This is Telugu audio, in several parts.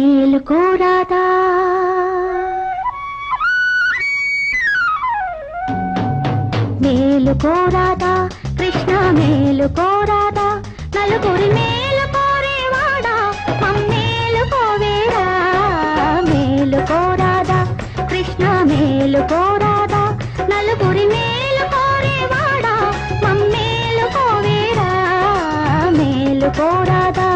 మేలుకోరాదా మేలుకోరాదా కృష్ణ మేలుకోరాదా నలుగురి మేలు కోరేవాడా మమ్మేలు కోవేరా మేలుకోరాదా కృష్ణ మేలుకోరాదా నలుగురి మేలు కోరేవాడా మమ్మేలు కోవేరా మేలుకోరాదా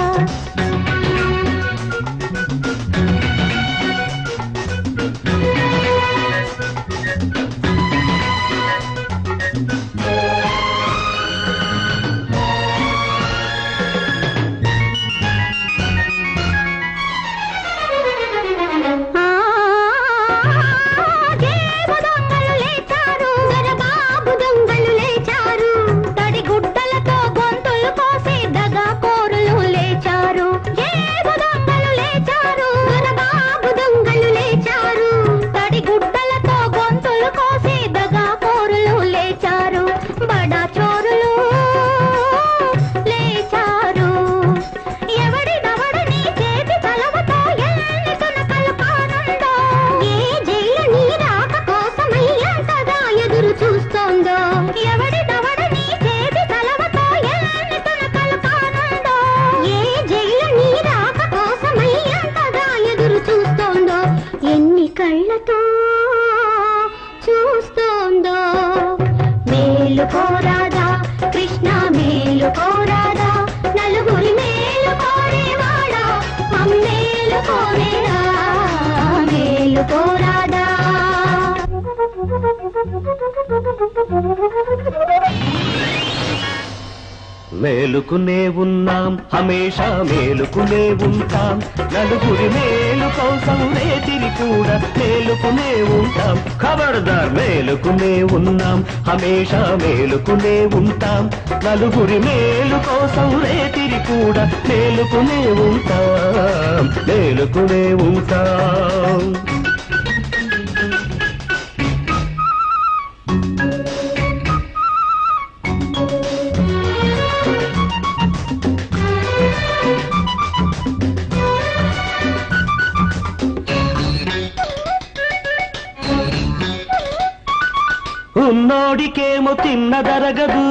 ఆ జేబు దొంగలు లేచారు గరబాబు దొంగలు లేచారు తడి గుడ్డలతో గొంతులు కోసి దగా కోరులు లేచారు జేబు దొంగలు లేచారు గరబాబు దొంగలు లేచారు తడి గుడ్డలతో గొంతులు కోసి దగా కోరులు లేచారు బడా చోరులు లేచారు ఎవడి దవడని చేతి తలవతో ఎల్లని తునకలు కానుందో ఏ జైలు నీ రాక కోసమై ఎంతగా ఎదురు చూస్తోందో ఎవడి దవడని చేతి తలవతో ఎల్లని తునకలు కానుందో ఏ జైలు నీ రాక కోసమై ఎంతగా ఎదురు చూస్తోందో ఎన్ని కళ్ళతో చూస్తోందో మేలు కోరాదా కృష్ణ మేలు కోరాదా నలుగురి మేలు కోరేవాడా మమ్మేలు కోరేరా మేలు కోరాదా మేలుకునే ఉన్నాం హమేషా మేలుకునే ఉంటాం నలుగురి మేలు కోసం రేతిరి కూడా మేలుకునే ఉంటాం ఖబర్దార్ మేలుకునే ఉన్నాం హమేషా మేలుకునే ఉంటాం నలుగురి మేలు కోసం రేతిరి కూడా మేలుకునే ఉంటాం మేలుకునే ఉంటాం ఉన్నోడికేమో తిన్నదరగదు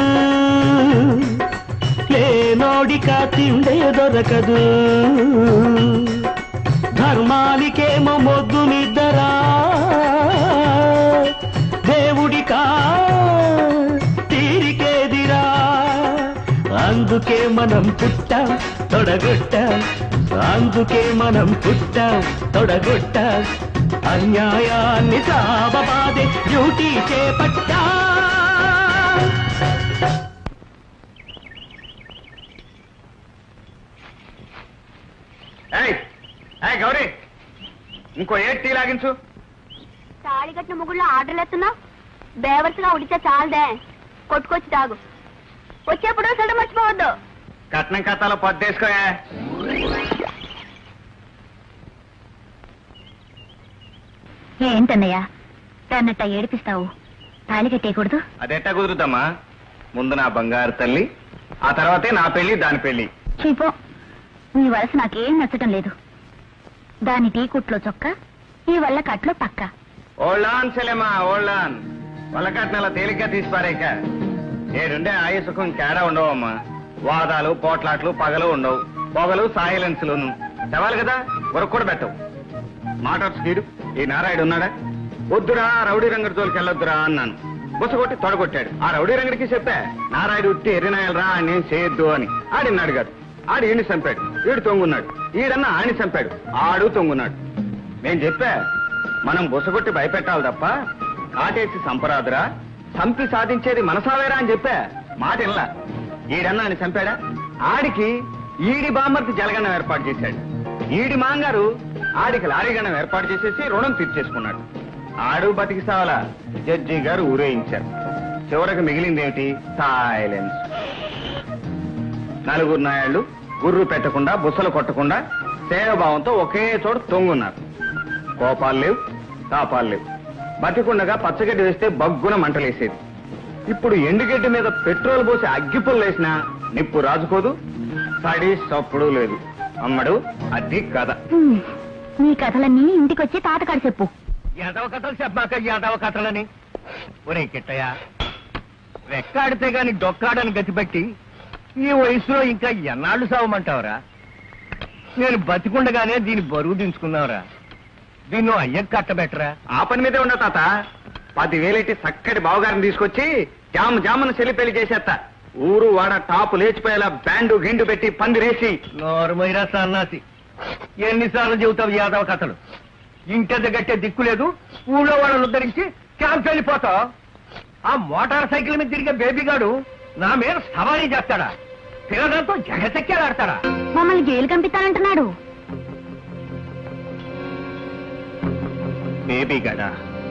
లేనోడిక తిండే దొరకదు ధర్మానికేమో మొద్దు నిద్దరా దేవుడికా తీరికేదిరా అందుకే మనం పుట్టాం తొడగొట్టాం అందుకే మనం పుట్టాం తొడగొట్టాం అన్యాయాన్ని సాబబాదే డ్యూటీ చేపట్టా ఏయ్ ఏయ్ గౌరీ ఇంకో ఏ టీ లాగించు తాళి కట్టిన ముగ్గుల్లో ఆర్డర్లు ఎత్తున్నావు బేవర్స్గా ఉడితే చాలదే కొట్టుకొచ్చి తాగు వచ్చేప్పుడు సడ మర్చిపోవద్దు కట్నం కథలో పొద్దేసుకోయా ఏంటన్నయ్య దాన్నట్ట ఏడిపిస్తావు తాళి కట్టేయకూడదు అదెట్టా కుదురుతామా ముందు నా బంగారు తల్లి ఆ తర్వాతే నా పెళ్లి దాని పెళ్లి చీపో నీ వలస నాకేం నచ్చటం లేదు దాని టీ కుట్లో చొక్క ఈ వల్ల కట్లో పక్క ఓల్డాన్ సెలెమా ఓల్డాన్ వలకట్నాల తేలిగ్గా తీసిపారేక ఏడుండే ఆయుసుకు ఇంకేడా ఉండవమ్మా వాదాలు పోట్లాట్లు పగలు ఉండవు పొగలు సాయిలెన్స్లును తెవాలి కదా వరకు కూడా పెట్టవు మాట స్పీడు ఈ నారాయుడు ఉన్నాడా వద్దురా రౌడీ రంగడి జోలికి వెళ్ళొద్దురా అన్నాను బుసగొట్టి తొడగొట్టాడు ఆ రౌడీ రంగడికి చెప్పా నారాయుడు ఉట్టి ఎర్రినాయలరా అని చేయొద్దు అని ఆడిని అడిగాడు ఆడి ఈయన్ని చంపాడు ఈడు తొంగున్నాడు ఈడన్న ఆని చంపాడు ఆడు తొంగున్నాడు నేను చెప్పా మనం బుసగొట్టి భయపెట్టాలి తప్ప కాటేసి సంపరాదురా చంపి సాధించేది మనసావేరా అని చెప్పా మాట ఇన్లా ఈడన్నా అని చంపాడా ఆడికి ఈడి బామ్మర్తి జలగన్నం ఏర్పాటు చేశాడు ఈడి మాంగారు ఆడికి లారీగన్నం ఏర్పాటు చేసేసి రుణం తీర్చేసుకున్నాడు ఆడు బతికి సావలా జడ్జి గారు ఊరేయించారు చివరికి మిగిలిందేమిటి సైలెన్స్ నలుగురు నాయాళ్ళు గుర్రు పెట్టకుండా బుసలు కొట్టకుండా సేవభావంతో ఒకే చోట తొంగున్నారు కోపాలు లేవు తాపాలు లేవు బతికుండగా పచ్చగడ్డి వేస్తే బగ్గున మంటలేసేది ఇప్పుడు ఎండుగడ్డి మీద పెట్రోల్ పోసి అగ్గిపుల్లు వేసినా నిప్పు రాజుకోదు పడి సప్పుడు లేదు అమ్మడు అది కథ హ్మ్. నీ కథలన్నీ ఇంటికొచ్చి తాతకాడు చెప్పు యాదవ కథలు చెప్పాక యాదవ కథలని ఒరే కిట్టయ్య రెక్కాడితే గాని డొక్కాడని గతిపెట్టి ఈ వయసులో ఇంకా ఎన్నాళ్ళు సావమంటావురా నేను బతికుండగానే దీని బరువు దించుకున్నావురా దీన్ని అయ్యకు కట్టబెట్టరా ఆ పని మీదే ఉండవు తాత పదివేలెట్టి చక్కటి బావగారిని తీసుకొచ్చి జాము జామును చెల్లి పెళ్లి చేసేస్తా ఊరు వాడ టాపు లేచిపోయేలా బ్యాండు గిండు పెట్టి పందిరేసి నోరుమైరా సన్నాసి ఎన్నిసార్లు చెబుతావు యాదవ కథలు ఇంటెద్ద గట్టే దిక్కు లేదు ఊళ్ళో వాళ్ళని ఉద్ధరించి క్యాంప్ వెళ్ళిపోతావు ఆ మోటార్ సైకిల్ మీద తిరిగే బేబీగాడు నా మీద సవారీ చేస్తాడా పిల్లలతో జగసెక్కేలాడతాడా మమ్మల్ని జైలు పంపిస్తానంటున్నాడు బేబీగాడా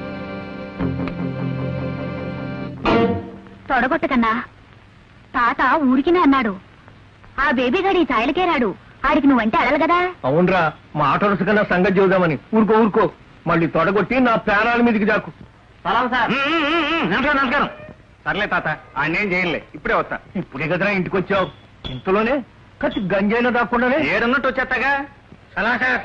తొడగొట్టకన్నా తాత ఊరికినే అన్నాడు ఆ బేబీ గడి చాయలకే రాడు ఆడికి నువ్వంటే అడలు కదా అవునరా మా ఆటోరస్ కన్నా సంగతి చూద్దామని ఊరుకో ఊరుకో మళ్ళీ తొడగొట్టి నా ప్రాణాల మీదకి జాకు సలాం సార్ నమస్కారం నమస్కారం సర్లే తాత ఆయన ఏం చేయలే ఇప్పుడే వస్తా ఇప్పుడే కదరా ఇంటికి వచ్చావు ఇంతలోనే కత్తి గంజైనా దాక్కుండానే ఏడున్నట్టు వచ్చేస్తాగా సలాం సార్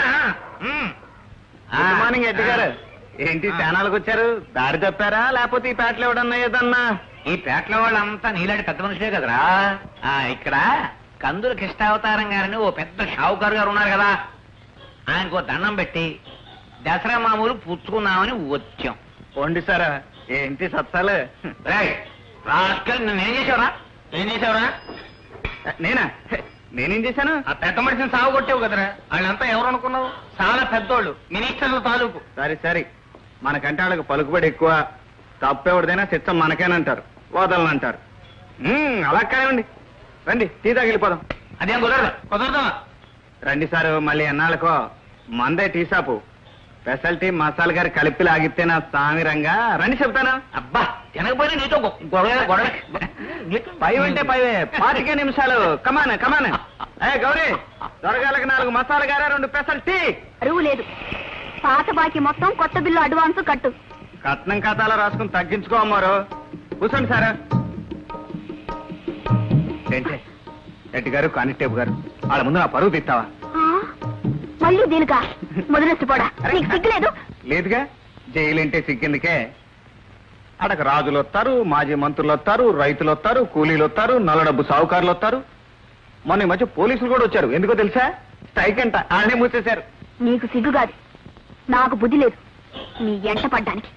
గుడ్ మార్నింగ్ ఎడ్డి గారు ఏంటి ఛానల్కి వచ్చారు దారి తప్పారా లేకపోతే ఈ పేటలో ఎవడన్నా ఏదన్నా ఈ పేటలో వాళ్ళంతా నీలాంటి పెద్ద మనుషులే కదరా ఆ ఇక్కడ కందుల కృష్ణావతారం గారని ఓ పెద్ద షావుకారు గారు ఉన్నారు కదా ఆయనకు ఓ దండం పెట్టి దసరా మామూలు పుచ్చుకుందామని వచ్చాం పోండి సారా ఏంటి సత్తాలు రేయ్, రాస్కల్ నువ్వేం చేసావురా ఏం చేసావురా నేనా నేనేం చేశాను ఆ పెద్ద మనిషిని సాగు కొట్టావు కదరా వాళ్ళంతా ఎవరు అనుకున్నావు చాలా పెద్దోళ్ళు మినిస్టర్ల తాలూకు సరే సరే మనకంటే వాళ్ళకి పలుకుబడి ఎక్కువ తప్పెవరిదైనా చిత్తం మనకేనంటారు వదలనంటారు మ్మ్, అలా కానివ్వండి రండి టీ తాగి వెళ్ళిపోదాం అదేం కుదరదు కుదరదా రండి సారు మళ్ళీ ఎన్నాళ్ళకో మందే టీ షాపు స్పెషాలిటీ మసాలా గారి కలిపి లాగితే నా సామిరంగా రండి చెప్తాను అబ్బా తినకపోయినా నీతో గొ- గొడవ గొడవ నీతో- పైవ అంటే పైవే పాతికే నిమిషాలు కమాన్ కమాన్ ఏ గౌరీ దొరగాలకు నాలుగు మసాలా గారా రెండు స్పెషల్ టీ అరువు లేదు పాత బాకీ మొత్తం కొత్త బిల్లు అడ్వాన్స్ కట్టు కట్నం ఖాతాలో రాసుకుని తగ్గించుకో అమ్మారు కూర్చోండి సార్ ఏంటి రెడ్డి గారు కానిస్టేబుల్ గారు వాళ్ళ ముందు నా పరువు తీస్తావా ఆ? మళ్ళీ దీనికా మొదలెచ్చిపోడా నీకు సిగ్గులేదు లేదుగా జైలంటే సిక్కిందికే అడగ రాజులు వస్తారు మాజీ మంత్రులు వస్తారు రైతులు వస్తారు కూలీలు వస్తారు నల్ల డబ్బు సావుకారులు వస్తారు మొన్న ఈ మధ్య పోలీసులు కూడా వచ్చారు ఎందుకో తెలుసా స్ట్రైక్ అంట ఆడనే మూసేశారు నీకు సిగ్గు కాదు నాకు బుద్ధి లేదు నీ ఎంట పడ్డానికి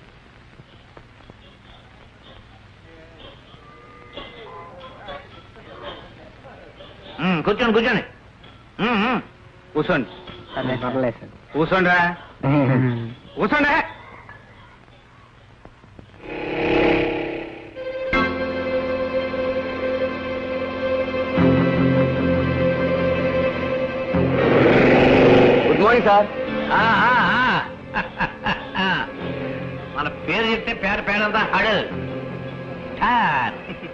ఉమ్, కూర్చోండి కూర్చోండి ఉమ్, ఉమ్. కూర్చోండి కూర్చోండి రా కూర్చోండి గుడ్ మార్నింగ్ సార్ ఆ, ఆ, ఆ. మన పేరు చెప్తే పేరు పేరంతా హడు ఠార్.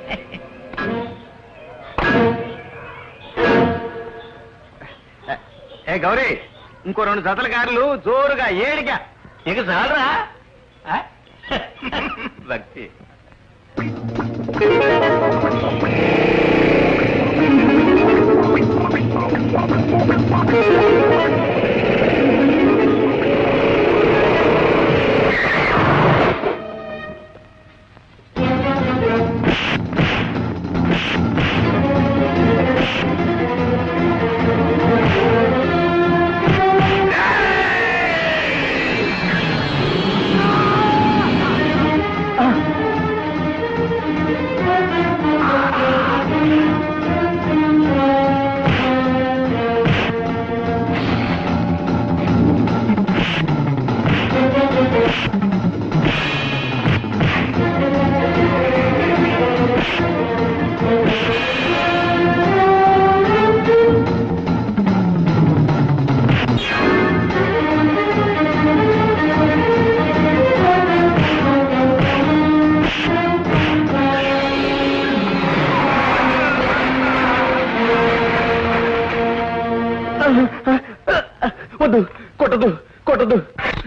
ఏ గౌరీ ఇంకో రెండు జతల గారులు జోరుగా ఏడిగా ఇక చాలరా ఆ? భక్తి వద్దు కొట్టదు కొట్టదు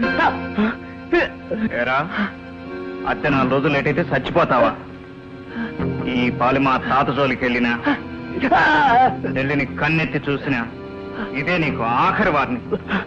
ఏరా అత్తే నాలుగు రోజులు లేటైతే చచ్చిపోతావా ఈ పాలు మా తాత జోలికి వెళ్ళినా చెల్లిని కన్నెత్తి చూసినా ఇదే నీకు ఆఖరి వారిని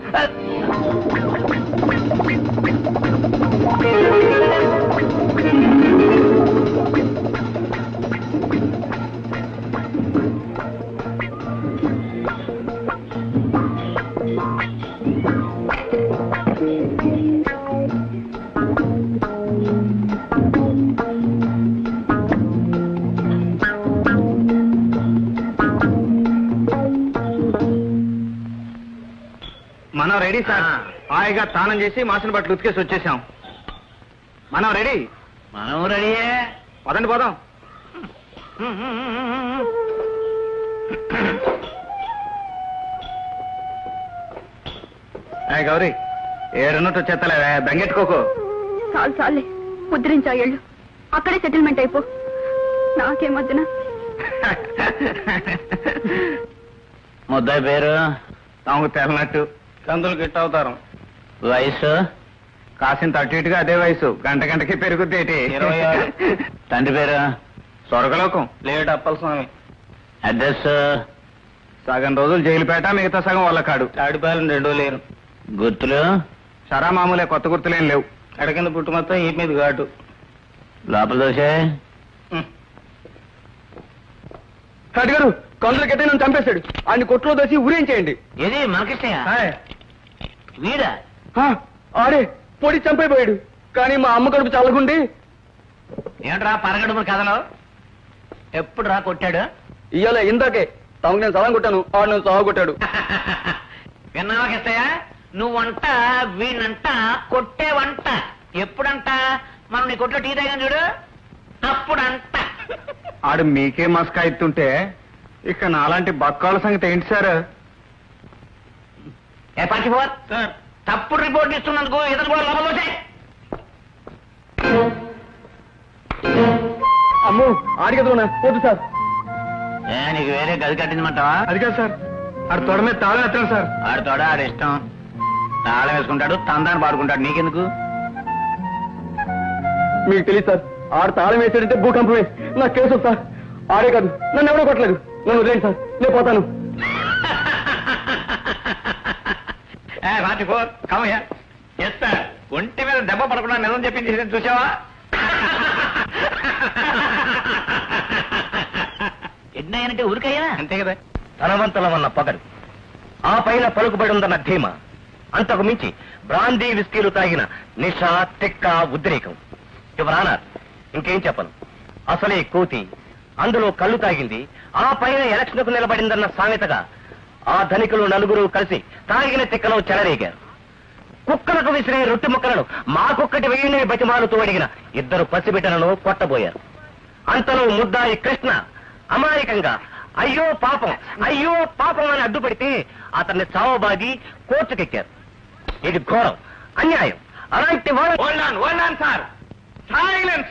మనం రెడీ సార్ ఆ. హాయిగా స్నానం చేసి మాసిన బట్టలు ఉతికేసి వచ్చేసాం మనం రెడీ మనం రెడీయే పదండి పోదాం ఏయ్ గౌరీ ఏడున్నట్టు వచ్చేస్తలేవే బెంగెట్టుకోకు చాలు చాలే ముద్రించా ఏళ్ళు అక్కడే సెటిల్మెంట్ అయిపో నాకేమొద్దున ముద్దాయి పేరు తాము తెల్లనట్టు కందులు గిట్ట అవుతారు వయసు కాసింత అటు ఇటుగా అదే వయసు గంట గంటకి పెరుగుద్దేటి ఇరవై ఆరు. తండ్రి పేరు స్వర్గలోకం లేట్ అప్పల స్వామి అడ్రస్ సగం రోజులు జైలుపేట మిగతా సగం వాళ్ళ కాడు తాడిపాలెం రెండో లేరు గుర్తులు సరా మామూలే కొత్త గుర్తులేం లేవు ఎడకింద పుట్టు మొత్తం ఈ మీద ఘాటు లోపల దోశ గారు కందుల కెట్టే నన్ను చంపేశాడు ఆయన కొట్టులో దోసి ఊరేంచేయండి ఏది మనకిష్టయా వీడా ఆడే పొడి చంపైపోయాడు కానీ మా అమ్మ కడుపు చల్లగుండి ఏంట్రా పరగడుపు కథలో ఎప్పుడు రా కొట్టాడు ఇయ్యాల ఇందాకే తమకు నేను సలం కొట్టాను ఆడు నేను సాగు కొట్టాడు విన్నావా కిస్తయ్య నువ్వంట వీణంట కొట్టే వంట ఎప్పుడంట మనం నీ కొట్లో టీ తాగాం చూడు అప్పుడంట ఆడు మీకే మస్కా ఎత్తుంటే ఇక నాలాంటి బక్కాళ్ళ సంగతి ఏంటి సార్ ఏ పార్టీఫోర్ తప్పుడు రిపోర్ట్ ఇస్తున్నందుకు ఇతను కూడా లోపల వచ్చాయి అమ్మో ఆడికి ఎదురున్నా వద్దు సార్ ఏ నీకు వేరే గది కట్టించమంటావా అది కాదు సార్ ఆడు తొడ మీద తాళం ఎత్తాను సార్ ఆడితోడా ఆడి ఇష్టం తాళం వేసుకుంటాడు తందాన్ని పాడుకుంటాడు నీకెందుకు మీకు తెలియదు సార్ ఆడు తాళం వేసాడంటే భూకంపమే నాకు కేసు సార్ ఆడే కాదు నన్ను ఎవడో కొట్టలేదు నన్ను వదిలేండి సార్ నేను పోతాను ఏ పార్టీఫోర్ కమయ్యా ఎస్ ఒంటి మీద దెబ్బ పడకుండా నిజం చెప్పింది చూసావా ఎన్నయ్యనంటే ఊరికయ్యా అంతే కదా ధనవంతులమన్న పగలు ఆ పైన పలుకుబడి ఉందన్న ధీమ అంతకు మించి బ్రాందీ విస్కీలు తాగిన నిష తిక్క ఉద్రేకం యువరానర్ ఇంకేం చెప్పను అసలే కోతి అందులో కళ్ళు తాగింది ఆ పైన ఎలక్షన్కు నిలబడిందన్న సామెతగా ఆ ధనికులు నలుగురు కలిసి తాగిన తిక్కలో చెలరేగారు కుక్కలకు విసిరే రొట్టె ముక్కలను మా కుక్కటి వెయ్యిని బతిమాలుతూ అడిగిన ఇద్దరు పసిబిడ్డలను కొట్టబోయారు అంతలో ముద్దాయి కృష్ణ అమాయకంగా అయ్యో పాపం అయ్యో పాపం అని అడ్డుపడితే అతన్ని చావబాది కోర్టుకెక్కారు ఇది ఘోరం అన్యాయం అలాంటి వాడు ఓల్డాన్ ఓల్డాన్ సార్ సైలెన్స్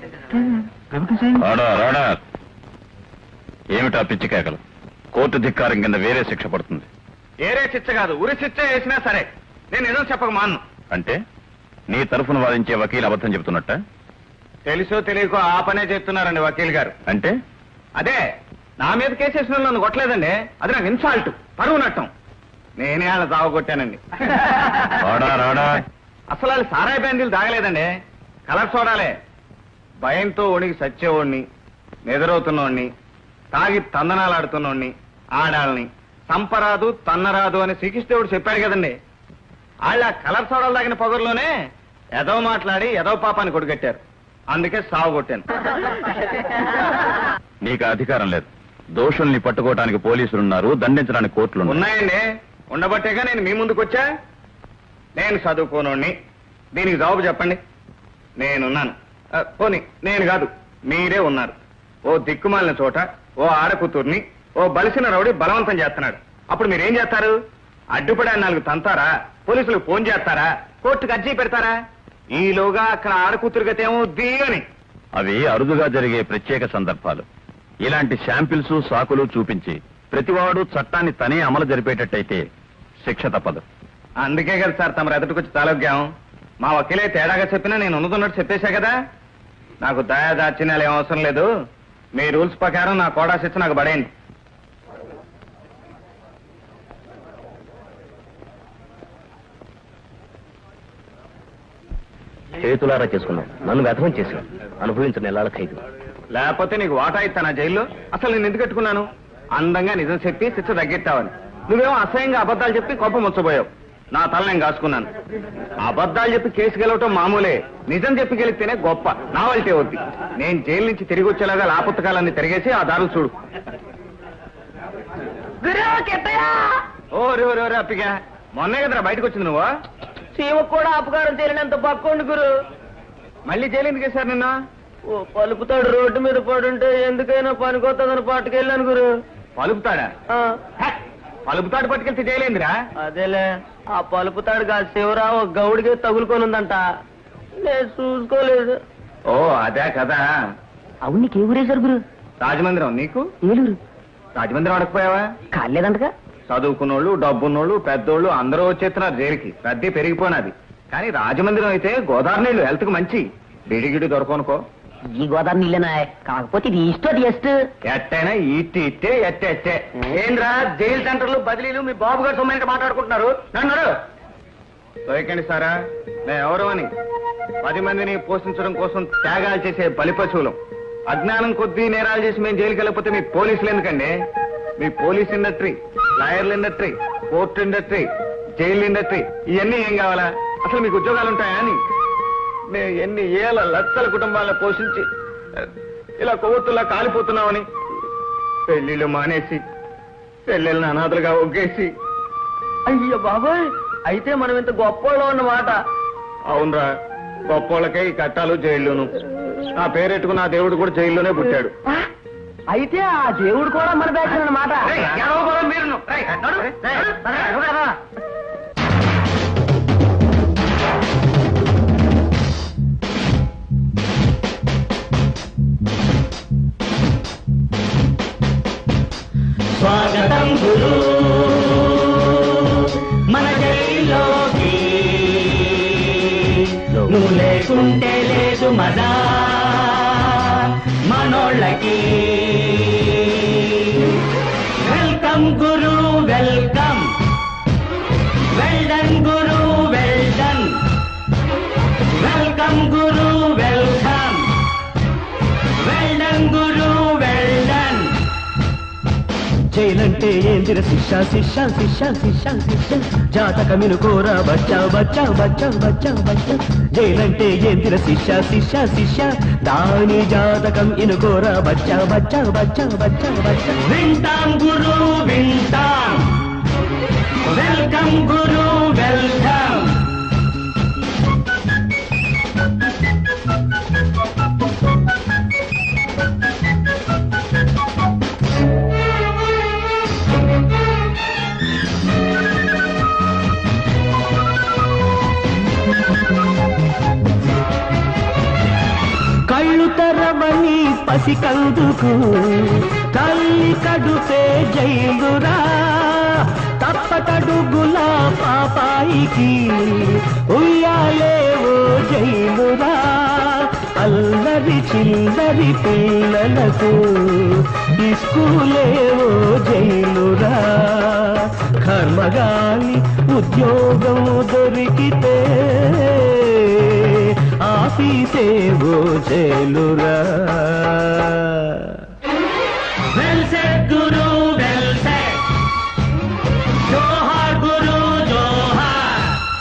ఏమిటా పిచ్చి కేకలు కోర్టు ధిక్కారం కింద వేరే శిక్ష పడుతుంది ఏరే శిక్ష కాదు ఉరి శిక్ష వేసినా సరే నేను నిజం చెప్పక మాను అంటే నీ తరఫున వాదించే వకీలు అబద్ధం చెబుతున్నట్ట తెలుసో తెలియకో ఆ పనే చెప్తున్నారండి వకీల్ గారు అంటే అదే నా మీద కేసేసిన వాళ్ళు నన్ను కొట్టలేదండి అది నాకు ఇన్సాల్ట్ పరువు నట్టం నేనే వాళ్ళ జావ కొట్టానండి రాడా రాడా అసలు వాళ్ళు సారాయి బ్యాండీలు తాగలేదండి కలర్ చూడాలే భయంతో ఒడికి సచ్చేవాడిని నిద్రవుతున్నోడిని తాగి తందనాలాడుతున్నోడిని ఆడాలని సంపరాదు తన్నరాదు అని శ్రీకృష్ణదేవుడు చెప్పాడు కదండి వాళ్ళ కలర్ సోడాలు తాగిన పొగర్లోనే ఎదో మాట్లాడి ఎదో పాపాన్ని కొడుగట్టారు అందుకే సాగు కొట్టాను నీకు ఆ అధికారం లేదు దోషుల్ని పట్టుకోవడానికి పోలీసులున్నారు దండించడానికి కోర్టులు ఉన్నాయండి ఉండబట్టేగా నేను మీ ముందుకు వచ్చా నేను చదువుకోనోడిని దీనికి జవాబు చెప్పండి నేనున్నాను ఆ, పోనీ నేను కాదు మీరే ఉన్నారు ఓ దిక్కుమాలిన చోట ఓ ఆడకూతుర్ని ఓ బలిసిన రౌడి బలవంతం చేస్తున్నాడు అప్పుడు మీరేం చేస్తారు అడ్డుపడే నాలుగు తంతారా పోలీసులకు ఫోన్ చేస్తారా కోర్టుకు అర్జీ పెడతారా ఈలోగా అక్కడ ఆడకూతురు గతేమో దిగని అవి అరుదుగా జరిగే ప్రత్యేక సందర్భాలు ఇలాంటి శాంపిల్స్ సాకులు చూపించి ప్రతివాడు చట్టాన్ని తనే అమలు జరిపేటట్టయితే శిక్ష తప్పదు అందుకే కదా సార్ తమరు ఎదుటికొచ్చి తాలొగ్గాం మా వకీలే తేడాగా చెప్పినా నేను ఉన్నతున్నట్టు చెప్పేశా కదా నాకు దయా దాచిన్యాలు ఏం అవసరం లేదు మీ రూల్స్ ప్రకారం నా కోడా శిక్ష నాకు పడేయండి చేతులారా చేసుకున్నాం నన్ను వ్యధం చేశాను అనుభవించిన నెలల ఖైదు లేకపోతే నీకు వాటా ఇస్తానా జైల్లో అసలు నేను ఎందుకు కట్టుకున్నాను అందంగా నిజం చెప్పి శిక్ష తగ్గిస్తావని నువ్వేమో అసహ్యంగా అబద్ధాలు చెప్పి కోపం ముచ్చబోయావు నా తల నేను కాసుకున్నాను అబద్ధాలు చెప్పి కేసు గెలవటం మామూలే నిజం చెప్పి గెలిస్తేనే గొప్ప నా వాళ్ళతే వద్ది నేను జైలు నుంచి తిరిగి వచ్చేలాగా లాపుత్తకాలన్నీ తిరిగేసి ఆ దారులు చూడు ఓ రే రే రే అప్పిగా మొన్నే కదరా బయటకు వచ్చింది నువ్వు సీమ కూడా అపకారం చేయలేనంత పక్కోండి గురు మళ్ళీ జైలు ఎందుకు వేశారు నిన్ను ఓ పలుపుతాడు రోడ్డు మీద పడుంటే ఎందుకైనా పనికొత్తదని పట్టుకెళ్ళాను గురు పలుపుతాడా ఆ, హ! పలుపుతాడు పట్టుకెళ్తే జైలేందిరా అదేలే ఆ పలుపుతాడు కాదు శివరావు గౌడికి తగులుకొని ఉందంట నేను చూసుకోలేదు ఓ అదే కదా అవును నీకు ఏ ఊరేశారు గురు రాజమందిరం నీకు ఏలూరు రాజమందిరం అడకపోయావా కాలేదంటగా చదువుకున్నోళ్ళు డబ్బున్నోళ్ళు పెద్దోళ్ళు అందరూ వచ్చేస్తున్నారు జైలుకి రద్దీ పెరిగిపోయినది కానీ రాజమందిరం అయితే గోదావరి నీళ్లు హెల్త్ కు మంచి బిడిగిడి దొరకనుకో ఈ గోదావరి నీళ్ళనా కాకపోతే ఇది ఇష్టం టెస్ట్ ఎట్టైనా ఇట్టి ఇట్టే ఎట్ట ఎట్టే ఏంద్రా జైలు సెంటర్లు బదిలీలు మీ బాబు గారు సొమ్మైనట్టు మాట్లాడుకుంటున్నారు నన్ను దొరికండి సారా మేము ఎవరు అని పది మందిని పోషించడం కోసం త్యాగాలు చేసే బలి పశువులం అజ్ఞానం కొద్దీ నేరాలు చేసి మేము జైలుకి వెళ్ళకపోతే మీ పోలీసులు ఎందుకండి మీ పోలీస్ ఇండస్ట్రీ లాయర్ల industry court industry jail industry ఇవన్నీ ఏం కావాలా అసలు మీకు ఉద్యోగాలు ఉంటాయా అని మేము ఎన్ని ఏళ్ళ లక్షల కుటుంబాలను పోషించి ఇలా కొవ్వొత్తులా కాలిపోతున్నామని పెళ్లిళ్ళు మానేసి పెళ్ళిళ్ళని అనాథలుగా ఒగ్గేసి అయ్యో బాబాయ్ అయితే మనం ఇంత గొప్పలో ఉన్నమాట అవునరా గొప్పోళ్ళకే ఈ కట్టాలు జైల్లోను నా పేరెట్టుకున్న ఆ దేవుడు కూడా జైల్లోనే పుట్టాడు అయితే ఆ దేవుడు కూడా మన బ్యాచ్ అన్నమాట స్వాగతం గురు మన జైల్లోకి నువ్వు లేకుంటే లేదు మదా మనోళ్ళకి వెల్కమ్ గురు వెల్కమ్ వెల్డన్ గురు వెల్డన్ వెల్కమ్ గురు వెల్కమ్ వెల్డన్ గురు వెల్డన్ జైలంటే ఏందిర శిక్ష శిక్ష శిక్ష శిక్ష శిక్ష జాతకమిను కోరా బచ్చా బచ్చా బచ్చా బచ్చా బచ్చా జైలంటే ఏందిర శిక్ష శిక్ష శిక్ష దాని జాతకం ఇనుకోరా బచ్చా బచ్చా బచ్చా బచ్చా బచ్చా వింటాం గురు వింటాం వెల్కమ్ గురు వెల్కమ్ కళ్ళు తెరవని పసికందుకు తల్లి కడుపే జైలురా తప్పటడుగుల పాపాయికి ఉయ్యాలేవో జైలురా అల్లరి చిల్లరి పిల్లలకు ఇస్కూలేవో జైలురా కర్మగాలి ఉద్యోగం దొరికితే ఆఫీసేవో జైలురా వెల్ సెట్ గురు వెల్ సెట్ జోహార్ గురు జోహార్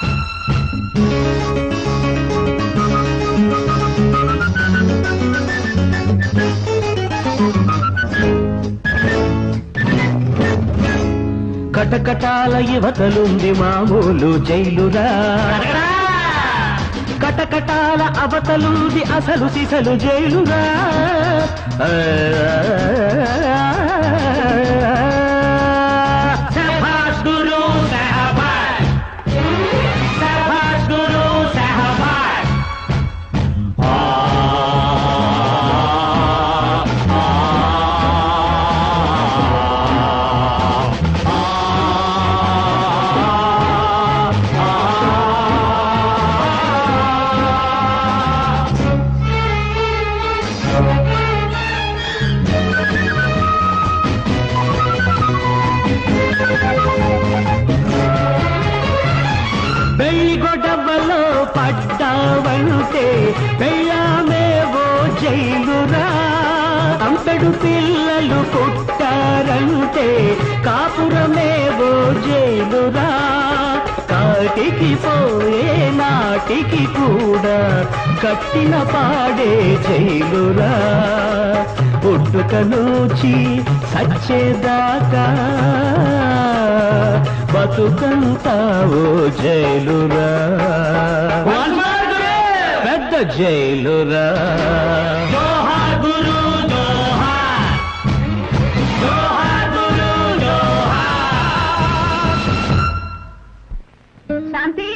కటకటాల యువతలుంది మామూలు జైలురా కటకటాల అవతలుంది అసలు సిసలు జైలురా సభాష్ గురు సహబాష్ సభాష్ గురు సహబాష్ వెయ్యి గొడవలో పడ్డావంటే పెళ్ళామేవో జైలురా అంపెడు పిల్లలు పుట్టారంటే కాపురమేవో జైలురా కాటికి పోయే నాటికి కూడా కట్టిన పాడే జైలురా పుట్టుక నుంచి సచ్చేదాకా బతుకంతావో జైలురా పెద్ద జైలురా శాంతి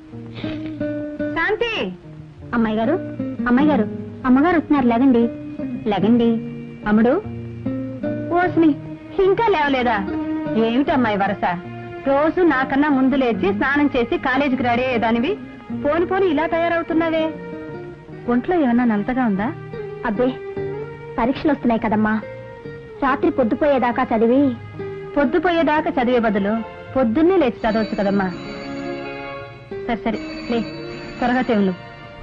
శాంతి అమ్మాయి గారు అమ్మాయి గారు అమ్మగారు వస్తున్నారు లేగండి లేగండి అమ్ముడు ఓస్ని ఇంకా లేవలేదా ఏమిటి అమ్మాయి వరస రోజు నాకన్నా ముందు లేచి స్నానం చేసి కాలేజీకి రెడీ అయ్యేదానివి పోని పోని ఇలా తయారవుతున్నావే ఒంట్లో ఏమన్నా నలతగా ఉందా అబ్బే పరీక్షలు వస్తున్నాయి కదమ్మా రాత్రి పొద్దుపోయేదాకా చదివి పొద్దుపోయేదాకా చదివే బదులు పొద్దున్నే లేచి చదవచ్చు కదమ్మా సరే సరే లే త్వరగా తెవులు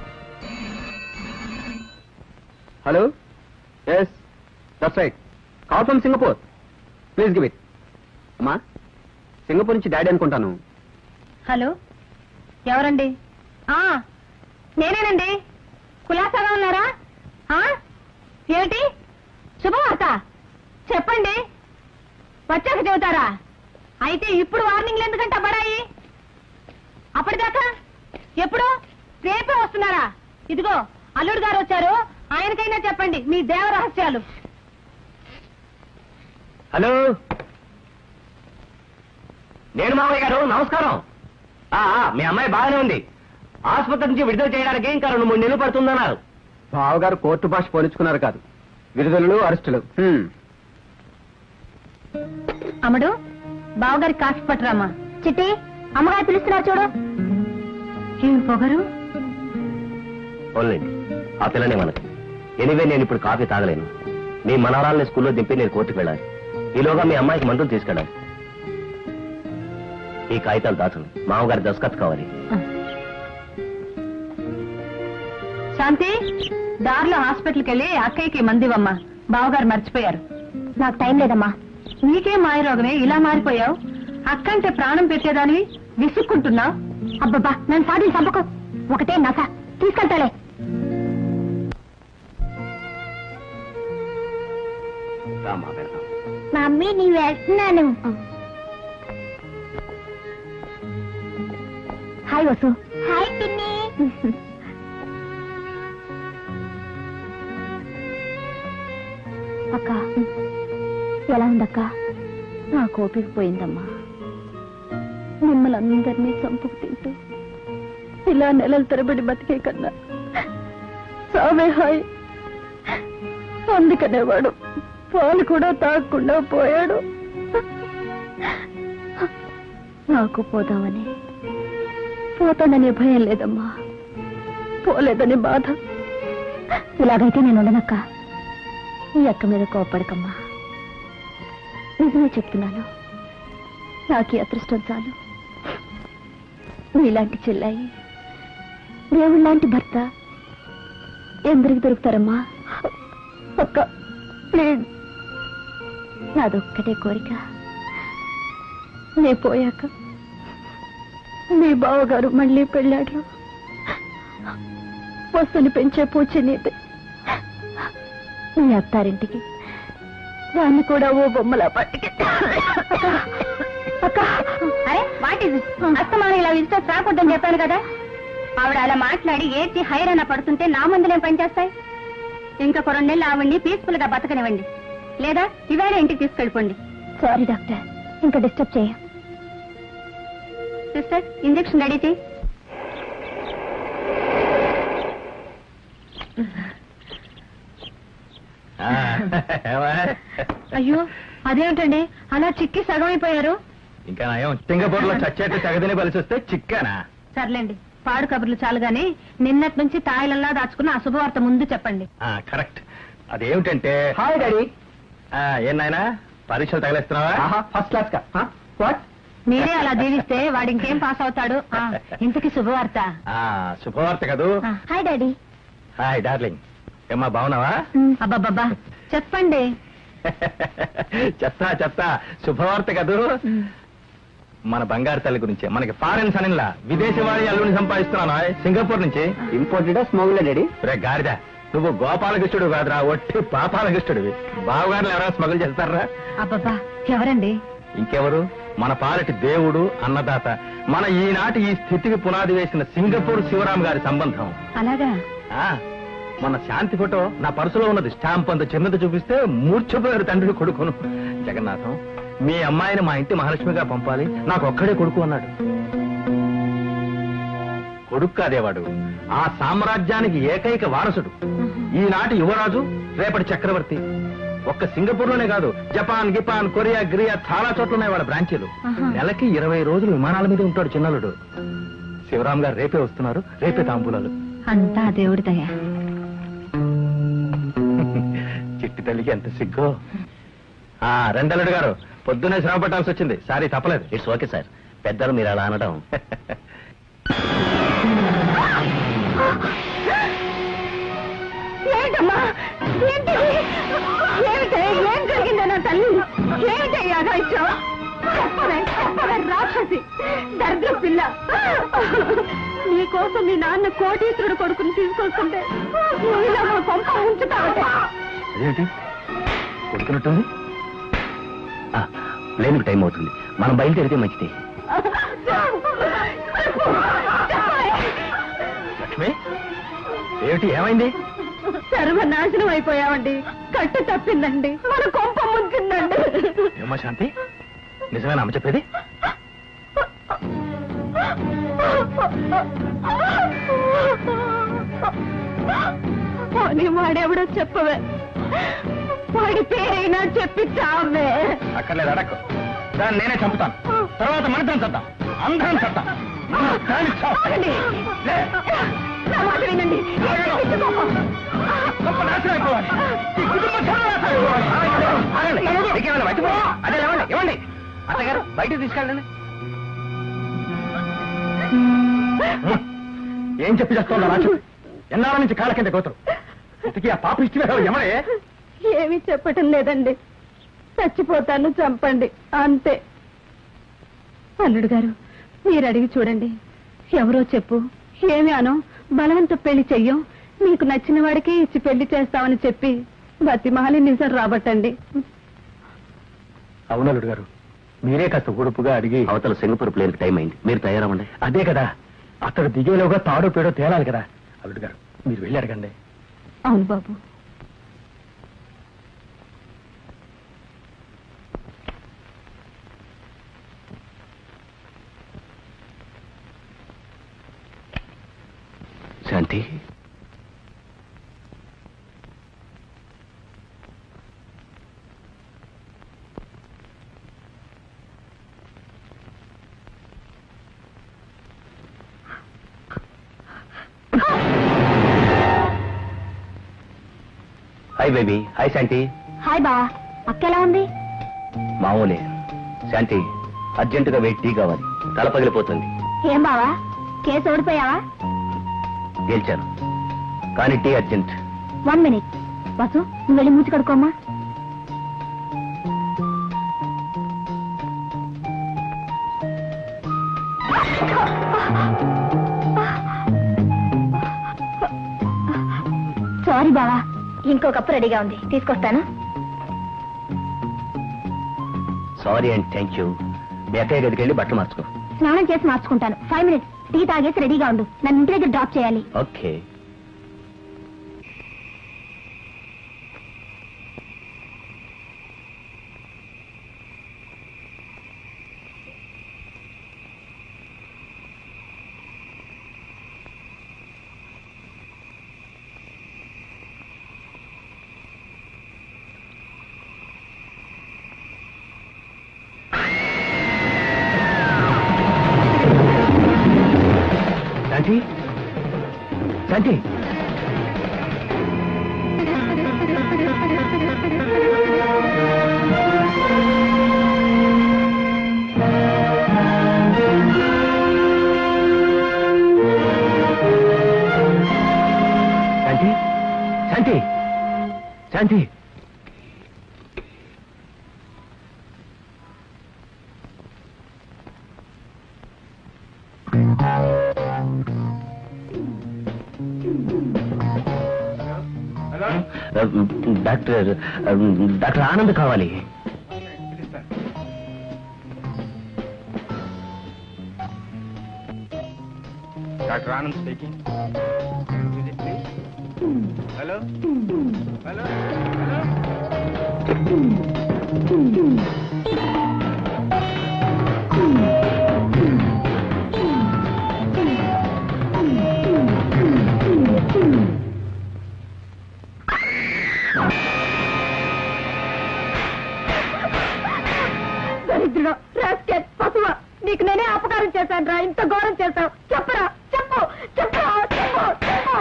hello yes that's right call from Singapore please give it అమ్మా సింగపూర్ నుంచి డాడీ అనుకుంటాను హలో ఎవరండి ఆ నేనేనండి కులాసాగా ఉన్నారా ఆ ఏమిటి శుభవార్త చెప్పండి వచ్చాక చెబుతారా అయితే ఇప్పుడు వార్నింగ్లు ఎందుకంటే బడాయి అప్పటిదాకా ఎప్పుడు రేపే వస్తున్నారా ఇదిగో అల్లుడు గారు వచ్చారు ఆయనకైనా చెప్పండి మీ దేవ రహస్యాలు హలో నేను మామయ్య గారు నమస్కారం ఆ, ఆ, మీ అమ్మాయి బాగానే ఉంది ఆసుపత్రి నుంచి విడుదల చేయడానికి ఇంకా రెండు మూడు నెలలు పడుతుందన్నారు బావగారు కోర్టు భాష పోల్చుకున్నారు కాదు విడుదలలు అరెస్టులు హ్మ్. అమ్మడు బావగారికి కాఫీ పట్టురామా చిట్టి అమ్మగారు పిలుస్తున్నారు చూడు ఏమి పొగరు ఓన్లేండి ఆ పిల్లనే మనకి ఎనివే నేను ఇప్పుడు కాఫీ తాగలేను మీ మనవరాల్ని స్కూల్లో దింపి నేను కోర్టుకు వెళ్ళాలి ఈలోగా మీ అమ్మాయికి మందులు తీసుకెళ్ళాలి ఈ కాగితాలు దాచండి మామగారి దస్కత్ కావాలి శాంతి దారిలో హాస్పిటల్కి వెళ్ళి అక్కయ్యకి మందివమ్మా బావగారు మర్చిపోయారు నాకు టైం లేదమ్మా నీకే మాయరోగమే ఇలా మారిపోయావు అక్కంటే ప్రాణం పెట్టేదానివి విసుక్కుంటున్నావు అబ్బబ్బా నన్ను సాధి చంపకు ఒకటే నస తీసుకెళ్తాలే రామా వెళ్దాం మమ్మీ నీ వెళ్తున్నాను హాయ్ వసు హాయ్ పిన్ని అక్క ఎలా ఉందక్క నా కోపిక పోయిందమ్మా మిమ్మల్ని అందరినీ చంపుకు తింటూ ఇలా నెలల తరబడి బతికే కన్నా సామే హాయ్ అందుకనేవాడు పాలు కూడా తాగకుండా పోయాడు నాకు పోదామని పోతాననే భయం లేదమ్మా పోలేదని బాధ ఇలాగైతే నేను ఉండనక్క ఈ అక్క మీద కోపడకమ్మా నిజమే చెప్తున్నాను నాకు ఈ అదృష్టం చాలు నీలాంటి చెల్లాయి దేవుళ్ళలాంటి భర్త ఎందరికి దొరుకుతారమ్మా అక్క ప్లీజ్ నాదొక్కటే కోరిక నీ పోయాక మీ బావగారు మళ్ళీ పెళ్ళాడు వస్తుని పెంచే పూచ నీది మీ అత్తారింటికి దాన్ని కూడా ఓ బొమ్మలా పట్టుకి అక్క అరే వాట్ ఇస్ అస్తమానం ఇలా విజిటర్స్ రాకూడదని చెప్పాను కదా ఆవిడ అలా మాట్లాడి ఏడ్చి హైరాణ పడుతుంటే నా మందులేం పనిచేస్తాయి ఇంకొక రెండు నెలలు ఆవిడ్ని పీస్ఫుల్ గా బతకనివ్వండి లేదా ఇవాళ ఇంటికి తీసుకెళ్ళిపోండి సారీ డాక్టర్ ఇంకా డిస్టర్బ్ చేయ సిస్టర్ ఇంజెక్షన్ రెడీ చేయి అయ్యో అదేమిటండి అలా చిక్కి సగం అయిపోయారు ఇంకా నయం సింగపూర్ లో చచ్చేట్టు తెగదిని కలిసి వస్తే చిక్కానా సర్లేండి పాడు కబుర్లు చాలు గాని నిన్నటి నుంచి తాయిలల్లా దాచుకున్న అశుభవార్త ముందు చెప్పండి కరెక్ట్ అదేమిటంటే హాయ్ డాడీ ఆ, ఏం నాయనా పరీక్షలు తగలేస్తున్నావా ఫస్ట్ క్లాస్ కా వాట్ మీరే అలా దీవిస్తే వాడు ఇంకేం పాస్ అవుతాడు ఆ, ఇంతకీ శుభవార్త ఆ శుభవార్త కదూ ఆ, హాయ్ డాడీ హాయ్ డార్లింగ్ ఏమ్మా బాగున్నావా అబ్బాబ్బా చెప్పండి చెప్తా చెప్తా శుభవార్త కదూ మన బంగారు తల్లి గురించి మనకి ఫారెన్ సనిన్లా విదేశీ వారి అల్లుని సంపాదిస్తున్నాను సింగపూర్ నుంచి ఇంపోర్టెడ్ స్మగుల్ డాడీ రే గారిదా నువ్వు గోపాలకృష్ణుడు కాదురా ఒట్టి పాపాలకృష్ణుడివి బావగారులు ఎవరైనా స్మగుల్ చేస్తారా అబ్బబ్బా ఎవరండి ఇంకెవరు మన పాలటి దేవుడు అన్నదాత మన ఈనాటి ఈ స్థితికి పునాది వేసిన సింగపూర్ శివరాం గారి సంబంధం అలాగా ఆ మన శాంతి ఫోటో నా పర్సులో ఉన్నది స్టాంప్ అంత చిన్నది చూపిస్తే మూర్ఛపోయారు తండ్రి కొడుకును జగన్నాథం మీ అమ్మాయిని మా ఇంటి మహాలక్ష్మిగా పంపాలి నాకు ఒక్కడే కొడుకు అన్నాడు కొడుకు కాదేవాడు ఆ సామ్రాజ్యానికి ఏకైక వారసుడు ఈనాటి యువరాజు రేపటి చక్రవర్తి ఒక్క సింగపూర్ లోనే కాదు జపాన్ గిపాన్ కొరియా గ్రియా చాలా చోట్ల ఉన్నాయి వాళ్ళ బ్రాంచీలు ఆహా. నెలకి ఇరవై రోజులు విమానాల మీద ఉంటాడు చిన్నలుడు శివరాం గారు రేపే వస్తున్నారు రేపే తాంబూలాలు అంతా దేవుడి దయ చిట్టి తల్లికి ఎంత సిగ్గు ఆ రెండల్లుడు గారు పొద్దునే శ్రమ పట్టాల్సి వచ్చింది సారీ తప్పలేదు ఇట్స్ ఓకే సార్ పెద్దలు మీరు అలా అనడం ఏంటమ్మా ఏంటిది ఏమిటే ఏం జరిగిందో నా తల్లి ఏమిటే యాదాయిత్యం చెప్పవే చెప్పవే రాక్షసి దరిద్ర పిల్ల నీకోసం మీ నాన్న కోటీశ్వరుడు కొడుకుని తీసుకొస్తుంటే నువ్వు ఇలా మా కొంప ఉంచుతావటే అదేంటి కొడుకున్నట్టుంది ఆ, ప్లేన్కి టైం అవుతుంది మనం బయలుదేరితే మంచిది లక్ష్మి ఏమిటి ఏమైంది సర్వనాశనం అయిపోయావండి కట్టు తప్పిందండి మన కొంప ముంచిందండి ఏమో శాంతి నిజమేనా అమ్మ చెప్పేది పోనీ వాడెవడో చెప్పవే వాడి పేరైనా చెప్పి చావే అక్కర్లేదు అడక్కు దాన్ని నేనే చంపుతాను తర్వాత మనిద్దరం చద్దాం అందరం చద్దాం దాన్ని చావు. ఆగండి. లే. నా మాట వినండి గొప్ప నాశనం అయిపోవాలి. ఈ కుటుంబం సర్వనాశనం అయిపోవాలి. ఆగండి. ఇంకేమైనా మర్చిపోయా? అదే లేవండి ఇవ్వండి అత్తగారు బయటకు తీసుకెళ్ళండి ఏం చెప్పి చేస్తుందా రాజు ఎన్నాళ్ళ నుంచి కాళ్ళ కింద కోతరు ఇంతకీ ఆ పాప ఇచ్చిన ఎవరే ఏమీ చెప్పటం లేదండి చచ్చిపోతాను చంపండి అంతే అల్లుడు గారు మీరు అడిగి చూడండి ఎవరో చెప్పు ఏమి అను బలవంత పెళ్లి చెయ్యం మీకు నచ్చిన వాడికి ఇచ్చి పెళ్లి చేస్తామని చెప్పి బతిమాలి నిజం రాబట్టండి అవునలుడు గారు మీరే కాస్త ఉడుపుగా అడిగి అవతల సింగపూర్ ప్లేన్కి టైం అయింది మీరు తయారవ్వండి అదే కదా అతడు దిగేలోగా తాడో పేడో తేలాలి కదా అల్లుడు గారు మీరు వెళ్ళి అడగండి అవును బాబు Shanti hi baby hi Shanti hi బావా అక్క ఎలా ఉంది మామూలే శాంతి అర్జెంటుగా వెయిట్ టీ కావాలి తల పగిలిపోతుంది ఏం బావా కేసు ఓడిపోయావా గెలిచాను కానీ టీ అర్జెంట్ వన్ మినిట్ బసు నువ్వు వెళ్ళి మూచి కడుకోమ్మా సారీ బావా ఇంకో కప్పు రెడీగా ఉంది తీసుకొస్తాను సారీ అండ్ థ్యాంక్ యూ మీ అక్కయ్య గదికి వెళ్ళి బట్టలు మార్చుకో స్నానం చేసి మార్చుకుంటాను ఫైవ్ మినిట్స్ టీ తాగేసి రెడీగా ఉండు నన్ను ఇంటి దగ్గర డ్రాప్ చేయాలి okay Shanti Shanti Shanti doctor doctor Anand కావాలి doctor Anand speaking hello hello hello దరిద్రుడు రాస్కెట్ పశువ నీకు నేనే అపకారం చేశాను రా ఇంత ఘోరం చేశావు చెప్పరా చెప్పు చెప్పరా చెప్పు చెప్పు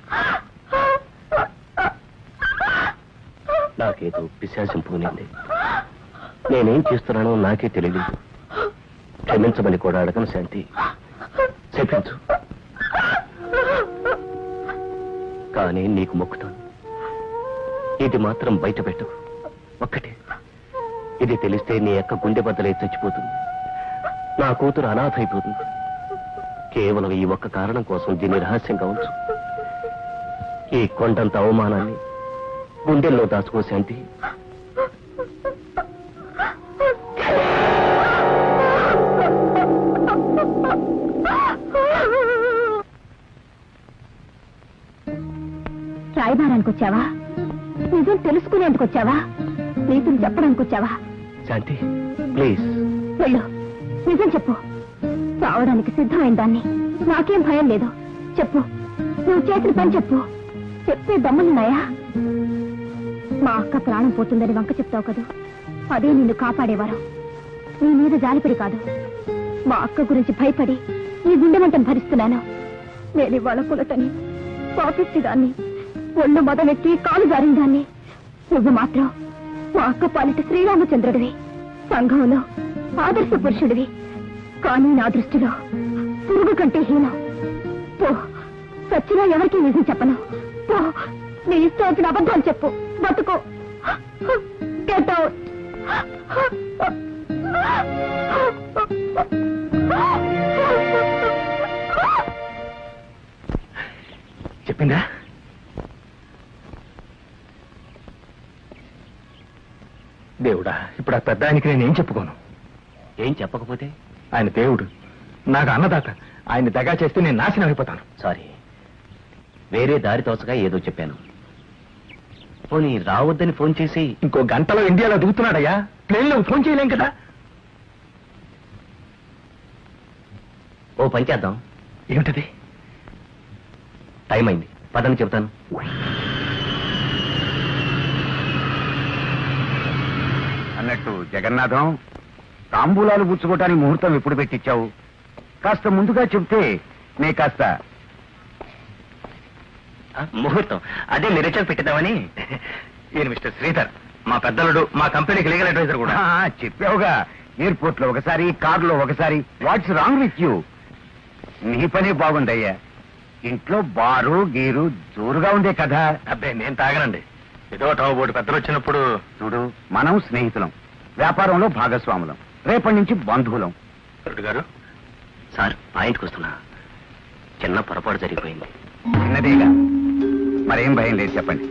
నాకేదో పిశాచం పూనింది నేనేం చేస్తున్నానో నాకే తెలియదు క్షమించమని కూడా అడగను శాంతి చెప్పించు కానీ నీకు మొక్కుతాను ఇది మాత్రం బయట పెట్టు ఒక్కటే ఇది తెలిస్తే నీ యొక్క గుండె బద్దలై చచ్చిపోతుంది నా కూతురు అనాథ అయిపోతుంది కేవలం ఈ ఒక్క కారణం కోసం దీన్ని రహస్యంగా ఉంచు ఈ కొండంత అవమానాన్ని గుండెల్లో దాచుకో శాంతి రాయబారానికి వచ్చావా నిజం తెలుసుకునేందుకు వచ్చావా నీతులు చెప్పడానికి వచ్చావా శాంతి ప్లీజ్ వెళ్ళు నిజం చెప్పు చావడానికి సిద్ధమైన దాన్ని నాకేం భయం లేదు చెప్పు నువ్వు చేసిన పని చెప్పు చెప్పే దమ్ములున్నాయా మా అక్క ప్రాణం పోతుందని వంక చెప్తావు కదూ అదే నిన్ను కాపాడేవారు నీ మీద జాలిపడి కాదు మా అక్క గురించి భయపడి నీ గుండె మంటను భరిస్తున్నాను నేను ఇవాళ కులతని పాపిచ్చిదాన్ని ఒళ్ళు మొదలెట్టి కాలు జారిన దాన్ని నువ్వు మాత్రం మా అక్క పాలిట శ్రీరామచంద్రుడివి సంఘంలో ఆదర్శ పురుషుడివి కానీ నా దృష్టిలో పురుగు కంటే హీనం పో సచ్చినా ఎవరికి నిజం చెప్పను పో నీ ఇష్టం వచ్చిన అబద్ధాలు చెప్పు బతుకు గెట్ అవుట్ చెప్పిందా దేవుడా ఇప్పుడు ఆ పెద్ద ఆయనకి నేను ఏం చెప్పుకోను ఏం చెప్పకపోతే ఆయన దేవుడు నాకు అన్నదాత ఆయన దగా చేస్తే నేను నాశనం అయిపోతాను సారీ వేరే దారి తోచగా ఏదో చెప్పాను పోనీ రావద్దని ఫోన్ చేసి ఇంకో గంటలో ఇండియాలో దిగుతున్నాడయ్యా ప్లేన్ లో ఫోన్ చేయలేం కదా ఓ పని చేద్దాం ఏమిటది టైం అయింది పదని చెప్తాను అన్నట్టు జగన్నాథం తాంబూలాలు పుచ్చుకోవటానికి ముహూర్తం ఎప్పుడు పెట్టించావు కాస్త ముందుగా చెప్తే నే కాస్త ఆ, ముహూర్తం అదే నిరచన పెట్టిద్దామని ఈయన మిస్టర్ శ్రీధర్ మా పెద్దలుడు మా కంపెనీకి లీగల్ అడ్వైజర్ కూడా ఆ, చెప్పావుగా ఎయిర్పోర్ట్ లో ఒకసారి కారులో ఒకసారి వాట్స్ రాంగ్ విత్ యూ నీ పనే బాగుందయ్యా ఇంట్లో బారు గీరు జోరుగా ఉందే కదా అబ్బాయి నేను తాగనండి ఏదో టావుబోటు పెద్దలు వచ్చినప్పుడు చూడు మనం స్నేహితులం వ్యాపారంలో భాగస్వాములం రేపటి నుంచి బంధువులం అల్లుడు గారు సార్ పాయింట్కి వస్తున్నా చిన్న పొరపాటు జరిగిపోయింది చిన్నదేగా మరేం భయం లేదు చెప్పండి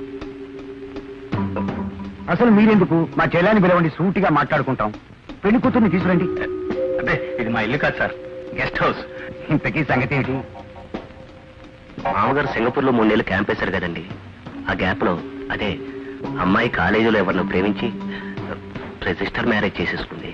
అసలు మీరెందుకు మా చెల్లాన్ని పిలవండి సూటిగా మాట్లాడుకుంటాం పెళ్లి కూతుర్ని తీసుకురండి అదే ఇది మా ఇల్లు కాదు సార్ గెస్ట్ హౌస్ ఇంతకీ సంగతి ఏంటి మామగారు సింగపూర్ లో మూడు నెలలు క్యాంప్ వేశారు కదండి ఆ గ్యాప్ లో అదే అమ్మాయి కాలేజీలో ఎవరినో ప్రేమించి రిజిస్టర్ మ్యారేజ్ చేసేసుకుంది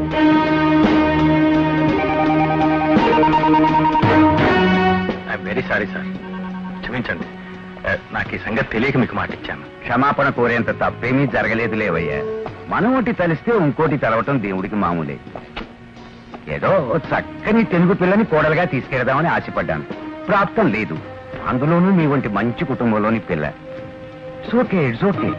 ఐఎమ్ వెరీ సారీ సార్ క్షమించండి ఆ, నాకు ఈ సంగతి తెలియక మీకు మాట ఇచ్చాను క్షమాపణ కోరేంత తప్పేమీ జరగలేదు లేవయ్యా మనం ఒకటి తలిస్తే ఇంకోటి తెలవటం దేవుడికి మామూలే ఏదో ఓ చక్కని తెలుగు పిల్లని కోడలుగా తీసుకెడదామని ఆశపడ్డాను ప్రాప్తం లేదు అందులోనూ మీ వంటి మంచి కుటుంబంలోని పిల్ల సోకే ఓకే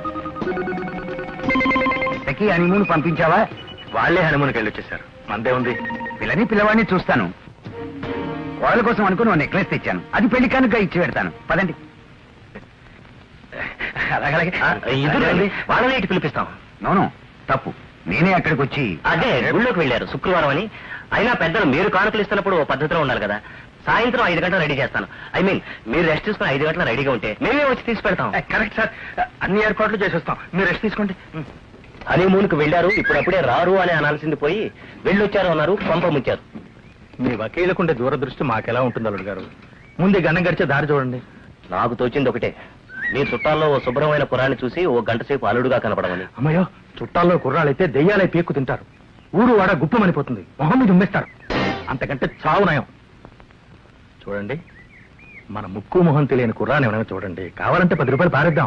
ఇంతకీ హనీమూన్ పంపించావా వాళ్ళే హనుమూన్కి వెళ్ళి వచ్చేసారు మందే ఉంది పిల్లని పిల్లవాడిని చూస్తాను కోడల కోసం అనుకుని ఓ నెక్లెస్ తెచ్చాను అది పెళ్లి కనుక ఇచ్చి పెడతాను పదండి అలాగే ఇద్దరు వాళ్ళని ఇటు పిలిపిస్తాం నోను తప్పు నేనే అక్కడికి వచ్చి అదే గుళ్ళోకి వెళ్ళారు శుక్రవారం అని అయినా పెద్దలు మీరు కానుకలు ఇస్తున్నప్పుడు ఓ పద్ధతిలో ఉండాలి కదా సాయంత్రం ఐదు గంటలు రెడీ చేస్తాను ఐ మీన్ మీరు రెస్ట్ తీసుకుని ఐదు గంటలు రెడీగా ఉంటే మేమే వచ్చి తీసి పెడతాం కరెక్ట్ సార్ అన్ని ఏర్పాట్లు చేసేస్తాం మీరు రెస్ట్ తీసుకోండి హనీమూన్ కు వెళ్ళారు ఇప్పుడప్పుడే రారు అని అనాల్సింది పోయి వెళ్ళొచ్చారు అన్నారు పంప ముంచారు మీ వకీలకుండే దూరదృష్టి మాకెలా ఉంటుంది అల్లుడు గారు ముందు ఈ గన్నం గడిచే దారి చూడండి నాకు తోచింది ఒకటే మీ చుట్టాల్లో ఓ శుభ్రమైన పురాన్ని చూసి ఓ గంట సేపు అల్లుడుగా కనపడమని అమ్మయ్యో చుట్టాల్లో కుర్రాళ్ళైతే దెయ్యాలై పీక్కు తింటారు ఊరు వాడ గుప్పమనిపోతుంది మొహం మీద ఉమ్మేస్తారు అంతకంటే చావు నయం చూడండి మన ముక్కు మొహం తెలియని కుర్రాన్ని ఏమైనా చూడండి కావాలంటే పది రూపాయలు పారేద్దాం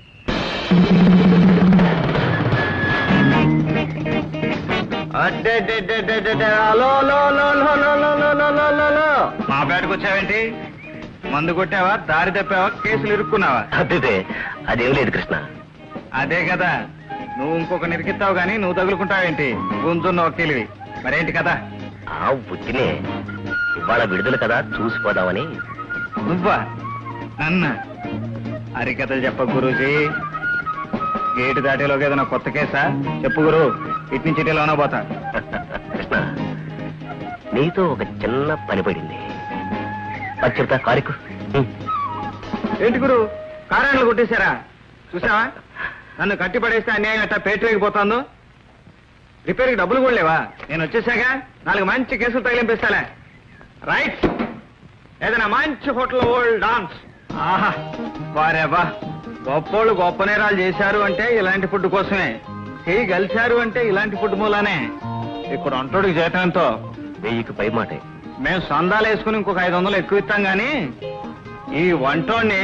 మా బయటకు వచ్చావేంటి మందు కొట్టావా దారి తప్పావా కేసులు ఇరుక్కున్నావా అదే అదేం లేదు కృష్ణ అదే కదా నువ్వు ఇంకొక నిరికిస్తావు గానీ నువ్వు తగులుకుంటావేంటి గుంజున్న వకీలివి మరేంటి కదా ఆ ఉత్తినే ఇవాళ విడుదల కదా చూసిపోదామని నువ్వా నన్న హరికథలు చెప్ప గురూజీ గేటు దాటేలోకి ఏదైనా కొత్త కేసా చెప్పు గురు ఇటు నుంచి ఇటు లోన పోతా కృష్ణ నీతో ఒక చిన్న పని పడింది అది చెప్తా కారికు ఏంటి గురు కారాణలు కొట్టేశారా చూసావా నన్ను కట్టి పడేస్తే అన్యాయం అట్టా పేటరేగిపోతాందో రిపేర్కి డబ్బులు కూడా లేవా నేను వచ్చేసాక నాలుగు మంచి కేసులు తగిలింపిస్తాలే రైట్ ఏదైనా మంచి హోటల్ ఓల్డ్ డాన్స్ ఆహా వారేవా గొప్పోళ్ళు గొప్ప నేరాలు చేశారు అంటే ఇలాంటి ఫుడ్ కోసమే చేయి గలిచారు అంటే ఇలాంటి ఫుడ్ మూలానే ఇక్కడ ఒంటోడికి జీతం ఎంతో వెయ్యికి పై మాటే మేము సందాలు వేసుకుని ఇంకొక ఐదు వందలు ఎక్కువ ఇస్తాం గాని ఈ వంటోడిని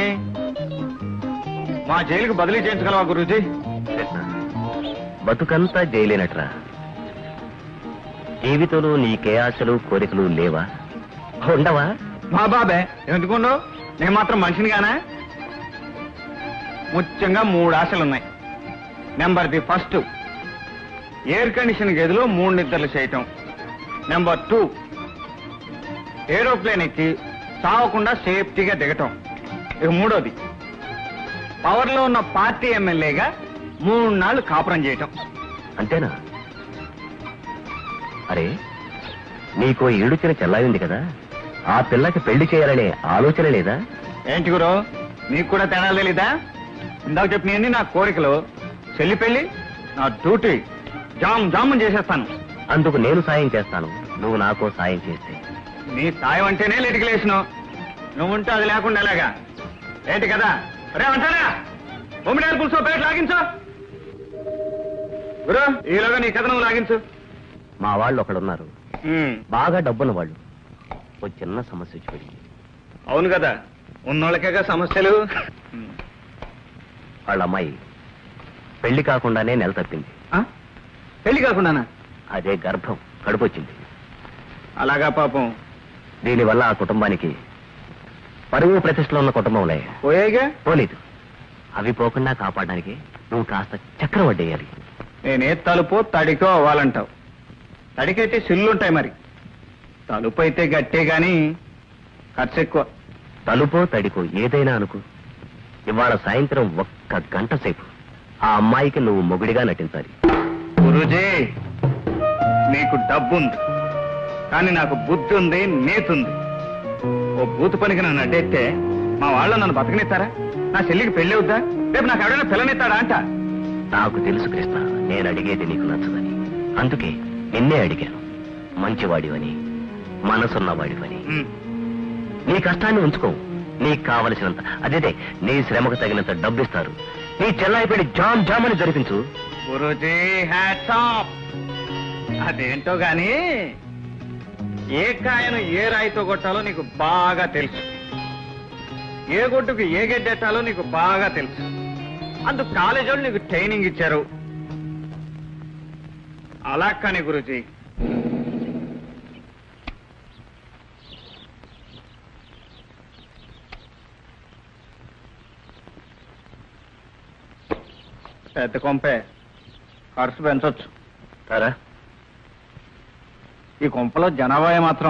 మా జైలుకి బదిలీ చేయించగలవా గురూజీ కృష్ణ బతుకంతా జైలేనట్రా జీవితంలో నీకే ఆశలు కోరికలు లేవా ఉండవా మా బాబే ఎందుకుండు నేను మాత్రం మనిషిని గానా ముఖ్యంగా మూడు ఆశలున్నాయి number the first air condition గదిలో మూడు నిద్రలు చేయటం నెంబర్ టూ ఏరోప్లేన్ ఎక్కి చావకుండా సేఫ్టీగా దిగటం ఇక మూడోది పవర్ లో ఉన్న పార్టీ ఎమ్మెల్యేగా మూడు నాళ్ళు కాపురం చేయటం అంతేనా అరే నీకో ఏడుచిన చెల్లాయింది కదా ఆ పిల్లకి పెళ్లి చేయాలనే ఆలోచన లేదా ఏంటి గురు నీకు కూడా తేడా తెలీదా ఇందాక చెప్పినవన్నీ నా కోరికలు చెల్లి పెళ్లి నా డ్యూటీ జామ్ జామ్ చేసేస్తాను అందుకు నేను సాయం చేస్తాను నువ్వు నాకో సాయం చేస్తే నీ సాయం అంటేనే లేటికలేసినావు నువ్వు ఉంటే అది లేకుండా ఎలాగా ఏంటి కదా రే అంటారా బొమ్మిడారు పులుసు పేరు లాగించు గురు ఈలోగా నీ కథ నువ్వు లాగించు మా వాళ్ళు ఒకడున్నారు బాగా డబ్బున్న వాళ్ళు ఓ చిన్న సమస్య వచ్చి పడింది అవును కదా ఉన్నోళ్ళకేగా సమస్యలు వాళ్ళ అమ్మాయి పెళ్లి కాకుండానే నెల తప్పింది ఆ? పెళ్లి కాకుండానా అదే గర్భం కడుపొచ్చింది అలాగా పాపం దీనివల్ల ఆ కుటుంబానికి పరువు ప్రతిష్టలో ఉన్న కుటుంబంలే పోయేగా పోలేదు అవి పోకుండా కాపాడడానికి నువ్వు కాస్త చక్రం వడ్డేయాలి నేనే తలుపు తడికో అవ్వాలంటావు తడికైతే సిల్లుంటాయి మరి తలుపు అయితే గట్టే గాని ఖర్చు ఎక్కువ తలుపో తడికో ఏదైనా అనుకో ఇవాళ సాయంత్రం ఒక్క గంట సేపు ఆ అమ్మాయికి నువ్వు మొగుడిగా నటించాలి గురూజీ నీకు డబ్బుంది కానీ నాకు బుద్ధి ఉంది నేతుంది ఓ బూతు పనికి నన్ను అడ్డెత్తే మా వాళ్ళు నన్ను బతకనిస్తారా నా చెల్లికి పెళ్లి అవుద్దా రేపు నాకు ఎవడైనా పిల్లనిస్తాడా అంట నాకు తెలుసు కృష్ణ నేను అడిగేది నీకు నచ్చదని అందుకే నిన్నే అడిగాను మంచివాడివని మనసున్నవాడివని ఉమ్. నీ కష్టాన్ని ఉంచుకో నీకు కావలసినంత అదేదే నీ శ్రమకు తగినంత డబ్బిస్తారు నీ చెల్లాయి పెళ్లి జామ్ జామ్ అని జరిపించు గురూజీ హ్యాట్స్ ఆఫ్ అదేంటో గాని ఏ కాయను ఏ రాయితో కొట్టాలో నీకు బాగా తెలుసు ఏ గొడ్డుకు ఏ గెడ్డెట్టాలో నీకు బాగా తెలుసు అందుకు కాలేజీ వాళ్ళు నీకు ట్రైనింగ్ ఇచ్చారు అలా కానీ గురూజీ పెద్ద కొంపే ఖర్చు పెంచొచ్చు సరా ఈ కొంపలో జనాభా మాత్రం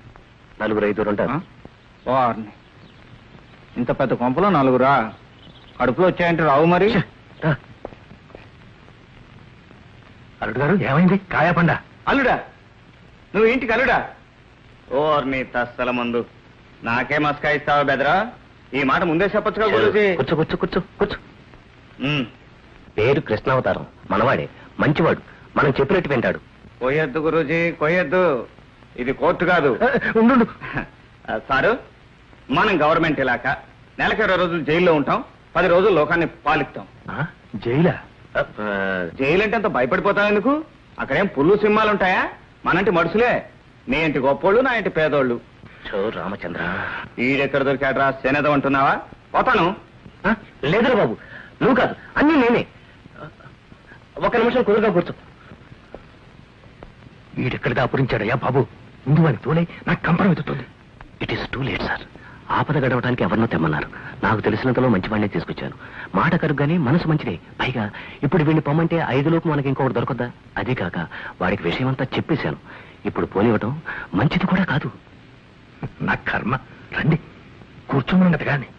నలుగురు ఐదుగురు ఆ? ఉంటారు వారిని ఇంత పెద్ద కొంపలో నలుగురా కడుపులో వచ్చాయంటే రావు మరి రా. అల్లుడు గారు ఏమైంది కాయపండ అల్లుడా నువ్వు ఇంటికి అల్లుడా ఓర్ నీ తస్సల మందు నాకే మస్కా ఇస్తావా బెదరా ఈ మాట ముందే చెప్పొచ్చుగా గురూజీ కూర్చో కూర్చో కూర్చో కూర్చో ఉమ్, పేరు కృష్ణావతారం మనవాడే మంచివాడు మనం చెప్పినట్టు వింటాడు కొయ్యొద్దు గురూజీ కొయ్యొద్దు ఇది కోర్టు కాదు ఉండు ఆ, సారు మనం గవర్నమెంట్ ఇలాక నెలకు ఇరవై రోజులు జైల్లో ఉంటాం పది రోజులు లోకాన్ని పాలిస్తాం జైలా జైలు అంటే అంత భయపడిపోతావు ఎందుకు అక్కడేం పుల్లు సింహాలు ఉంటాయా మనంటి మనుషులే నీ ఇంటి గొప్పోళ్ళు నా ఇంటి పేదోళ్ళు చో రామచంద్ర ఈడెక్కడ దొరికాడరా శనేదం అంటున్నావా పోతాను ఆ, లేదురా బాబు నువ్వు కాదు అన్నీ నేనే ఒక నిమిషం కుదురుగా కూర్చో వీడెక్కడ దాపురించాడయ్యా బాబు ముందు వాడిని తోలే నాకు కంపరం ఎత్తుతుంది it is too late sir ఆపద గడవడానికి ఎవరినో తెమ్మన్నారు నాకు తెలిసినంతలో మంచివాడినే తీసుకొచ్చాను మాట కరుగ్గానే మనసు మంచిదే పైగా ఇప్పుడు వీడిని పొమ్మంటే ఐదు లోపు మనకి ఇంకొకటి దొరకద్దా అదే కాక వాడికి విషయం అంతా చెప్పేశాను ఇప్పుడు పోనివ్వటం మంచిది కూడా కాదు నా కర్మ రండి కూర్చోమన్నది కానీ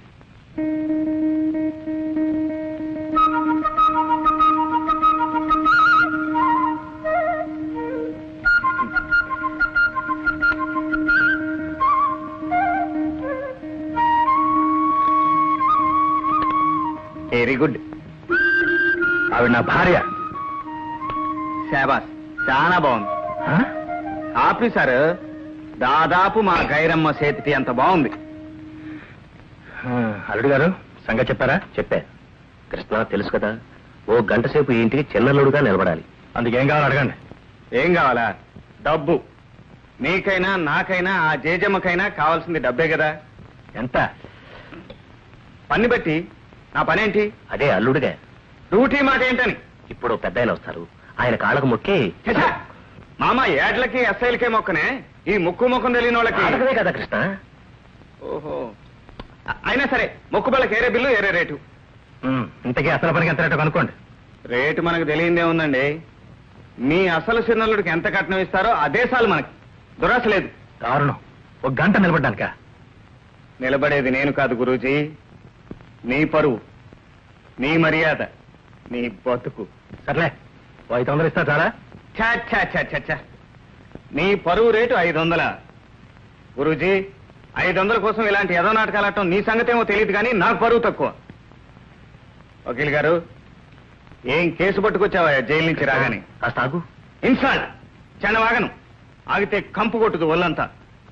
వెరీ గుడ్ ఆవిడ నా భార్య శాబాస్ చాలా బాగుంది ఆ? ఆఫీసర్ దాదాపు మా గైరమ్మ చేతికి అంత బాగుంది ఆ, అల్లుడు గారు సంగతి చెప్పారా చెప్పా కృష్ణ తెలుసు కదా ఓ గంట సేపు ఈ ఇంటికి చిన్నల్లుడుగా నిలబడాలి అందుకేం కావాలి అడగండి ఏం కావాలా డబ్బు నీకైనా నాకైనా ఆ జేజమ్మకైనా కావాల్సింది డబ్బే కదా ఎంత పని బట్టి నా పనేంటి అదే అల్లుడుగా డ్యూటీ మాట ఏంటని ఇప్పుడు పెద్ద ఆయన వస్తారు ఆయన కాళ్ళకు మొక్కి ఛ! మామ ఏడ్లకి ఎస్ఐలకే మొక్కనే ఈ ముక్కు ముఖం తెలియని వాళ్ళకి కాళ్ళకమే కదా కృష్ణ ఓహో అ- అయినా సరే మొక్కుబళ్ళకి ఏరే బిల్లు ఏరే రేటు ఉమ్, ఇంతకీ అసలు పనికి ఎంత రేటో కనుక్కోండి రేటు మనకు తెలియందే ఉందండి మీ అసలు చిన్నల్లుడికి ఎంత కట్నం ఇస్తారో అదే సాలు మనకి దురాశ లేదు దారుణం ఒక గంట నిలబడ్డానిక నిలబడేది నేను కాదు గురూజీ నీ పరువు నీ మర్యాద నీ బతుకు సర్లే ఓ ఐదు వందలు ఇస్తా చాలా ఛా, ఛా, ఛా, ఛా, ఛా. నీ పరువు రేటు ఐదు వందల గురూజీ ఐదు వందల కోసం ఇలాంటి ఎదో నాటకాలు ఆడటం నీ సంగతి ఏమో తెలియదు కానీ నాకు పరువు తక్కువ వకీల్ గారు ఏం కేసు పట్టుకొచ్చావా జైలు నుంచి రాగానే కాస్త ఆగు ఇన్సాల్ట్ చెన్నవాగను ఆగితే కంపు కొట్టుదు ఒళ్ళంతా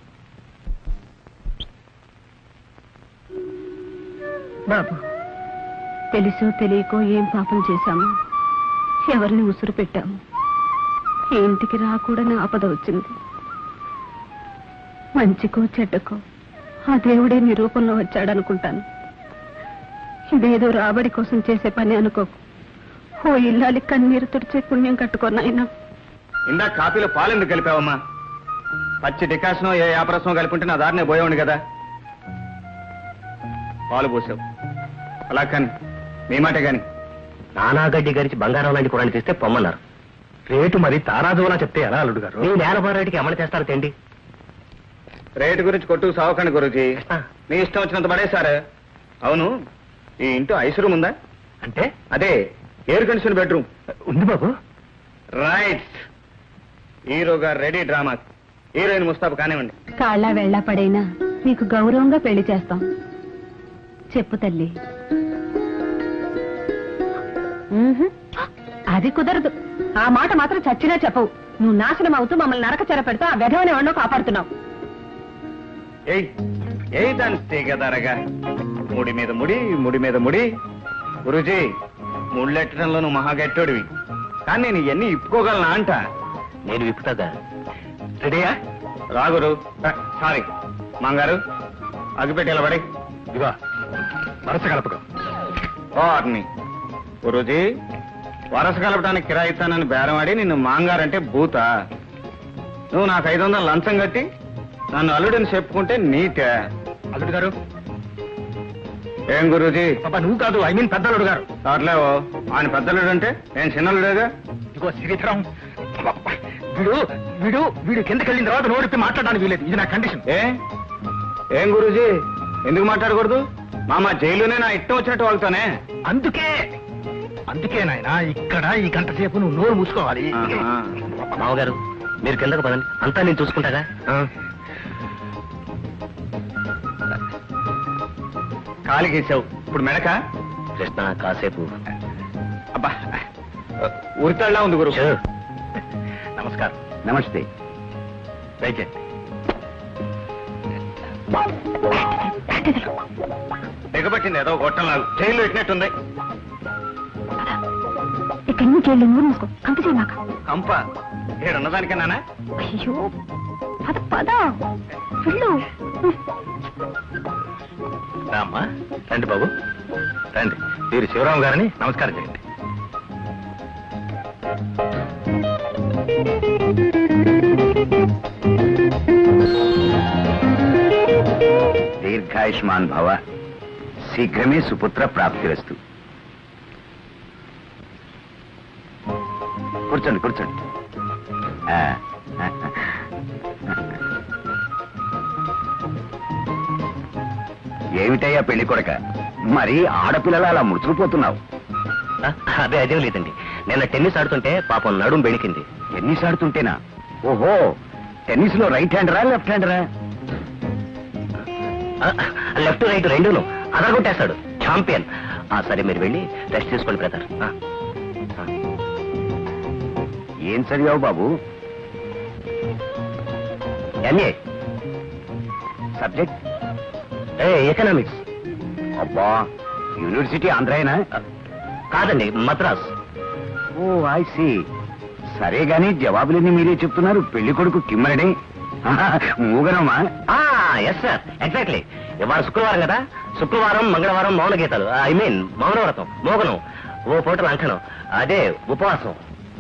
బాబు తెలుసో తెలియకో ఏం పాపం చేశాము ఎవరిని ఉసురు పెట్టాము ఈ ఇంటికి రాకూడని ఆపద వచ్చింది మంచికో చెడ్డకో ఆ దేవుడే నీ రూపంలో వచ్చాడనుకుంటాను ఇదేదో రాబడి కోసం చేసే పని అనుకోకు ఓ ఇల్లాలి కన్నీరు తుడిచే పుణ్యం కట్టుకున్నాయినా ఇందా కాఫీలో పాలు ఎందుకు కలిపావమ్మా పచ్చి డికాషనో ఏ వ్యాపారసమో కలిపి నా దారినే పోయేవాడిని కదా పాలు పోసావు అలా కానీ మీ మాటే కానీ నానా గడ్డి గడిచి బంగారం లాంటి కూరని తెస్తే పొమ్మన్నారు రేటు మరి తారాజువలా చెప్తే ఎలా అల్లుడు గారు నీ నేల రేటుకి అమలు చేస్తారు తెండి రేటు గురించి కొట్టుకు సావకండి గురుజీ కృష్ణ, మీ ఇష్టం వచ్చినంత పడేశారు అవును ఈ ఇంట్లో ఐస్ రూమ్ ఉందా అంటే అదే ఎయిర్ కండిషన్ బెడ్రూమ్ ఉంది బాబు రైట్ హీరో గారు రెడీ డ్రామా హీరోయిన్ ముస్తాబు కానివ్వండి కాళ్ళ వెళ్ళ పడైనా నీకు గౌరవంగా పెళ్లి చేస్తాం చెప్పు తల్లి మ్మ్హ్. అది కుదరదు ఆ మాట మాత్రం చచ్చినా చెప్పవు నువ్వు నాశనం అవుతూ మమ్మల్ని నరక చెర పెడుతూ ఆ విధవని ఎవరినో కాపాడుతున్నావు ఏయ్ ఏయ్ దాని తీగదరగా ముడి మీద ముడి ముడి మీద ముడి గురుజీ ముళ్ళెట్టడంలో నువ్వు మహాగట్టోడివి కానీ నేను ఇవన్నీ ఇప్పుకోగలనా అంట నేను విప్పుతాగా రెడీయా రాగురు సారీ మంగారు అగిపెట్టి ఇలా పడి ఇదిగో వరస కలపకం ఓర్ని గురుజీ వరస కలపడానికి కిరాయి ఇస్తానని బేరమాడి నిన్ను మాంగారంటే భూత నువ్వు నాకు ఐదు వందలు లంచం కట్టి నన్ను అల్లుడిని చెప్పుకుంటే నీటే అల్లుడు గారు ఏం గురూజీ పాపా నువ్వు కాదు ఐ మీన్ పెద్దలుడు గారు అట్లేవో ఆయన పెద్దలుడు అంటే నేను చిన్నలుడేగా ఇదిగో శ్రీధరం అబ్బబ్బ, వీడు వీడు వీడు కిందకి వెళ్ళిన తర్వాత నోడిపి మాట్లాడడానికి వీలేదు ఇది నా కండిషన్ ఏ ఏం గురూజీ ఎందుకు మాట్లాడకూడదు మామ జైల్లోనే నా ఇష్టం వచ్చినట్టు వాగుతానే అందుకే అందుకే నాయన ఇక్కడ ఈ గంట సేపు నువ్వు నోరు మూసుకోవాలి ఆహా. మామగారు మీరు కిందకు పదండి అంతా నేను చూసుకుంటాగా కాలికి వేసావు ఇప్పుడు మెడక కృష్ణ కాసేపు అబ్బా ఉరితాళ్ళ ఉంది గురు చూ. నమస్కారం నమస్తే దయచేయండి దిగబట్టింది ఏదో గొట్టం లాగు జైల్లో పెట్టినట్టుంది ఇక్కడి నుంచి వెళ్ళి నోరు మూసుకో కంప చేయమాక కంప ఏడున్నదానికేనా అయ్యో పద పద వెళ్ళు రామ్మా రండి బాబు రండి వీరు శివరాం గారిని నమస్కారం చేయండి దీర్ఘాయుష్మాన్ భవ శీఘ్రమే సుపుత్ర ప్రాప్తిరస్తు కూర్చోండి కూర్చోండి ఆ. ఏమిటయ్యా పెళ్లి కొడక మరి ఆడపిల్లలు అలా ముడుచుకుపోతున్నావు ఆ, అదే అదేం లేదండి నిన్న టెన్నిస్ ఆడుతుంటే పాపం నడుం బెణికింది టెన్నిస్ ఆడుతుంటేనా ఓహో టెన్నిస్ లో రైట్ హ్యాండరా లెఫ్ట్ హ్యాండరా ఆ, లెఫ్ట్ రైట్ రెండును అదరగొట్టేస్తాడు ఛాంపియన్ ఆ సరే మీరు వెళ్ళి రెస్ట్ తీసుకోండి బ్రదర్ ఆ, ఆ. ఏం చదివావు బాబు ఎంఏ సబ్జెక్ట్ ఏ ఎకనామిక్స్ అబ్బా యూనివర్సిటీ ఆంధ్రాయనా కాదండి మద్రాస్ ఓ ఐ సి సరే గాని జవాబులన్నీ మీరే చెప్తున్నారు పెళ్లి కొడుకు కిమ్మరడే మూగనమ్మా ఎస్ సార్ ఎగ్జాక్ట్లీ ఇవాళ శుక్రవారం కదా శుక్రవారం మంగళవారం మౌన గీతాలు ఐ మీన్ మౌనవ్రతం మోగనం ఓ పూట లంకనం అదే ఉపవాసం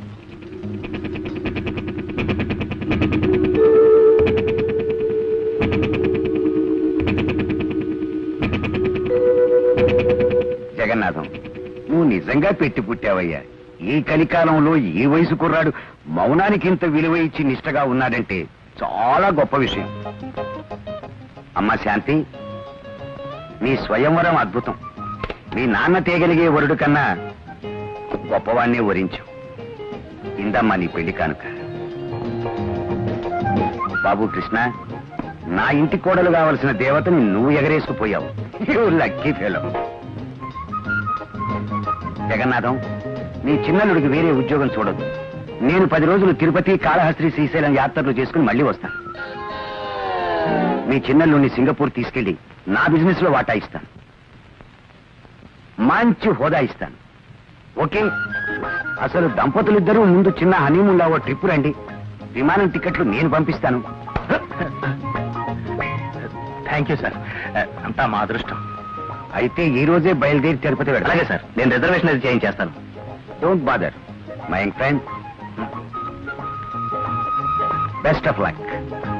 జగన్నాథం నువ్వు నిజంగా పెట్టి పుట్టావయ్యా ఈ కలికాలంలో ఈ వయసు కుర్రాడు మౌనానికి ఇంత విలువ ఇచ్చి నిష్టగా ఉన్నాడంటే చాలా గొప్ప విషయం అమ్మా శాంతి నీ స్వయంవరం అద్భుతం మీ నాన్న తేగలిగే వరుడు కన్నా గొప్పవాణ్ణే వరించు ఇందమ్మా నీ పెళ్లి కానుక బాబు కృష్ణ నా ఇంటి కోడలు కావలసిన దేవతని నువ్వు ఎగరేసుకుపోయావు యూ లక్కీ ఫెలో జగన్నాథం నీ చిన్నల్లుడికి వేరే ఉద్యోగం చూడదు నేను పది రోజులు తిరుపతి కాళహస్త్రి శ్రీశైలం యాత్రలు చేసుకుని మళ్ళీ వస్తాను మీ చిన్నల్లుడిని సింగపూర్ తీసుకెళ్లి నా బిజినెస్ లో వాటా ఇస్తాను మంచి హోదా ఇస్తాను ఓకే అసలు దంపతులిద్దరూ ముందు చిన్న హనీమూన్ ఓ ట్రిప్ రండి విమానం టికెట్లు నేను పంపిస్తాను థ్యాంక్ యూ సార్ అంతా మా అదృష్టం అయితే ఈ రోజే బయలుదేరి తిరుపతి అలాగే వెళ్ళాలి సార్ నేను రిజర్వేషన్ అది చేయించేస్తాను don't bother my friend best of luck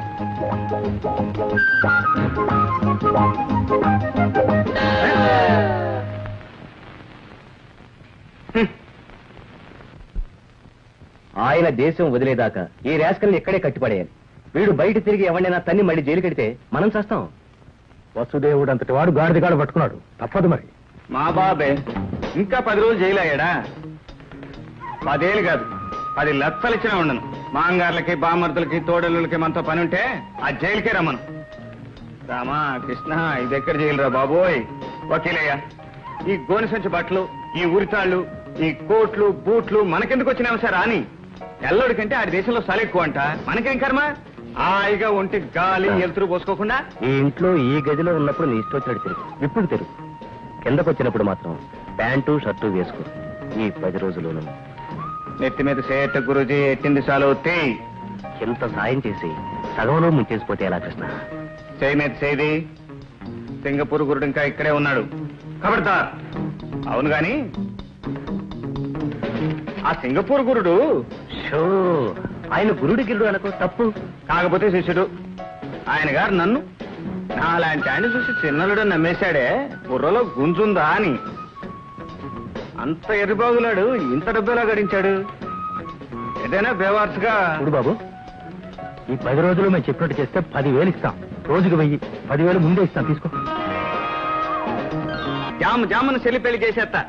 ఆయన దేశం వదిలేదాకా ఈ రాస్కల్ని ఇక్కడే కట్టిపడేయాలి వీడు బయట తిరిగి ఎవరినైనా తన్ని మళ్ళీ జైలు కడితే మనం చేస్తాం వసుదేవుడు అంతటి వాడు గాడిదగాడు పట్టుకున్నాడు తప్పదు మరి మా బాబే ఇంకా పది రోజులు జైలు అయ్యాడా పదేళ్ళు కాదు పది లక్షలు ఇచ్చినా ఉండను మాంగార్లకి బామర్దులకి తోడలులకి మనతో పని ఉంటే ఆ జైలుకే రమ్మను రామా కృష్ణ ఇది ఎక్కడ జైలురా బాబోయ్ వకీలయ్య ఈ గోని సంచి బట్టలు ఈ ఉరితాళ్ళు ఈ కోట్లు బూట్లు మనకెందుకు వచ్చినావు సార్ అని ఎల్లుడి కంటే ఆడి దేశంలో సల ఎక్కువ అంట మనకేం కర్మ హాయిగా ఒంటి గాలి ఎలుతురు పోసుకోకుండా ఈ ఇంట్లో ఈ గదిలో ఉన్నప్పుడు నీ ఇష్టం వచ్చినట్టు తిరుగు ఇప్పుడు తిరుగు కిందకు వచ్చినప్పుడు మాత్రం ప్యాంటు షర్టు వేసుకో ఈ పది రోజుల్లోనూ నెత్తి మీద సేట గురుజీ ఎట్టింది చాలు తీ ఎంత సాయం చేసి సగంలో ముంచేసిపోతే ఎలా కృష్ణ చేయి మీద చేది సింగపూర్ గురుడు ఇంకా ఇక్కడే ఉన్నాడు ఖబర్దార్ అవును గాని ఆ సింగపూర్ గురుడు షో ఆయన గురుడి గిరుడు అనుకో తప్పు కాకపోతే శిష్యుడు ఆయన గారు నన్ను నాలాంటి ఆయన చూసి చిన్నలుడు నమ్మేశాడే బుర్రలో గుంజుందా అని అంత ఎర్రిబాగులాడు ఇంత డబ్బులా గడించాడు ఏదైనా బేవార్స్గా చూడు బాబు ఈ పది రోజులు మేము చెప్పినట్టు చేస్తే పదివేలు ఇస్తాం రోజుకి వెయ్యి పదివేలు ముందే ఇస్తాం తీసుకో జాము జామును చెల్లి పెళ్లి చేసేస్తా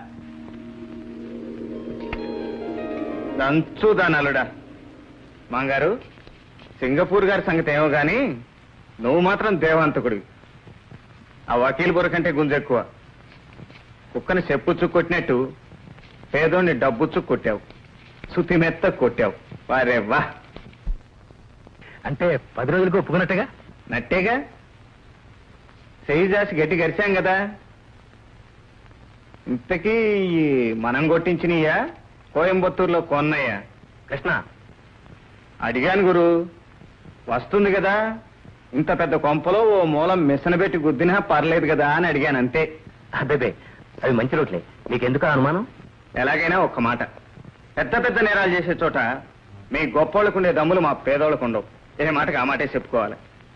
దంచు దానలుడా మాంగారు సింగపూర్ గారి సంగతి ఏమో గాని నువ్వు మాత్రం దేవాంతకుడివి ఆ వకీల్ బుర్ర కంటే గుంజెక్కువ కుక్కని చెప్పుచ్చు కొట్టినట్టు పేదోడిని డబ్బుచ్చు కొట్టావు సుతి మెత్త కొట్టావు వారే వా అంటే పది రోజులకు ఒప్పుకున్నట్టుగా నట్టేగా చెయ్యి జాసి గట్టి గరిచాం కదా ఇంతకీ ఈ మనం కొట్టించినయ్యా కోయంబత్తూరులో కొన్నయ్యా కృష్ణ అడిగాను గురు వస్తుంది కదా ఇంత పెద్ద కొంపలో ఓ మూలం మిసన పెట్టి గుద్దినా పర్లేదు కదా అని అడిగాను అంతే అబ్బేబే అవి మంచి రోట్లే నీకెందుకు ఆ అనుమానం ఎలాగైనా ఒక్క మాట పెద్ద పెద్ద నేరాలు చేసే చోట మీ గొప్పోళ్ళకుండే దమ్ములు మా పేదోళ్ళకు ఉండవు ఏ మాటకి ఆ మాటే చెప్పుకోవాలి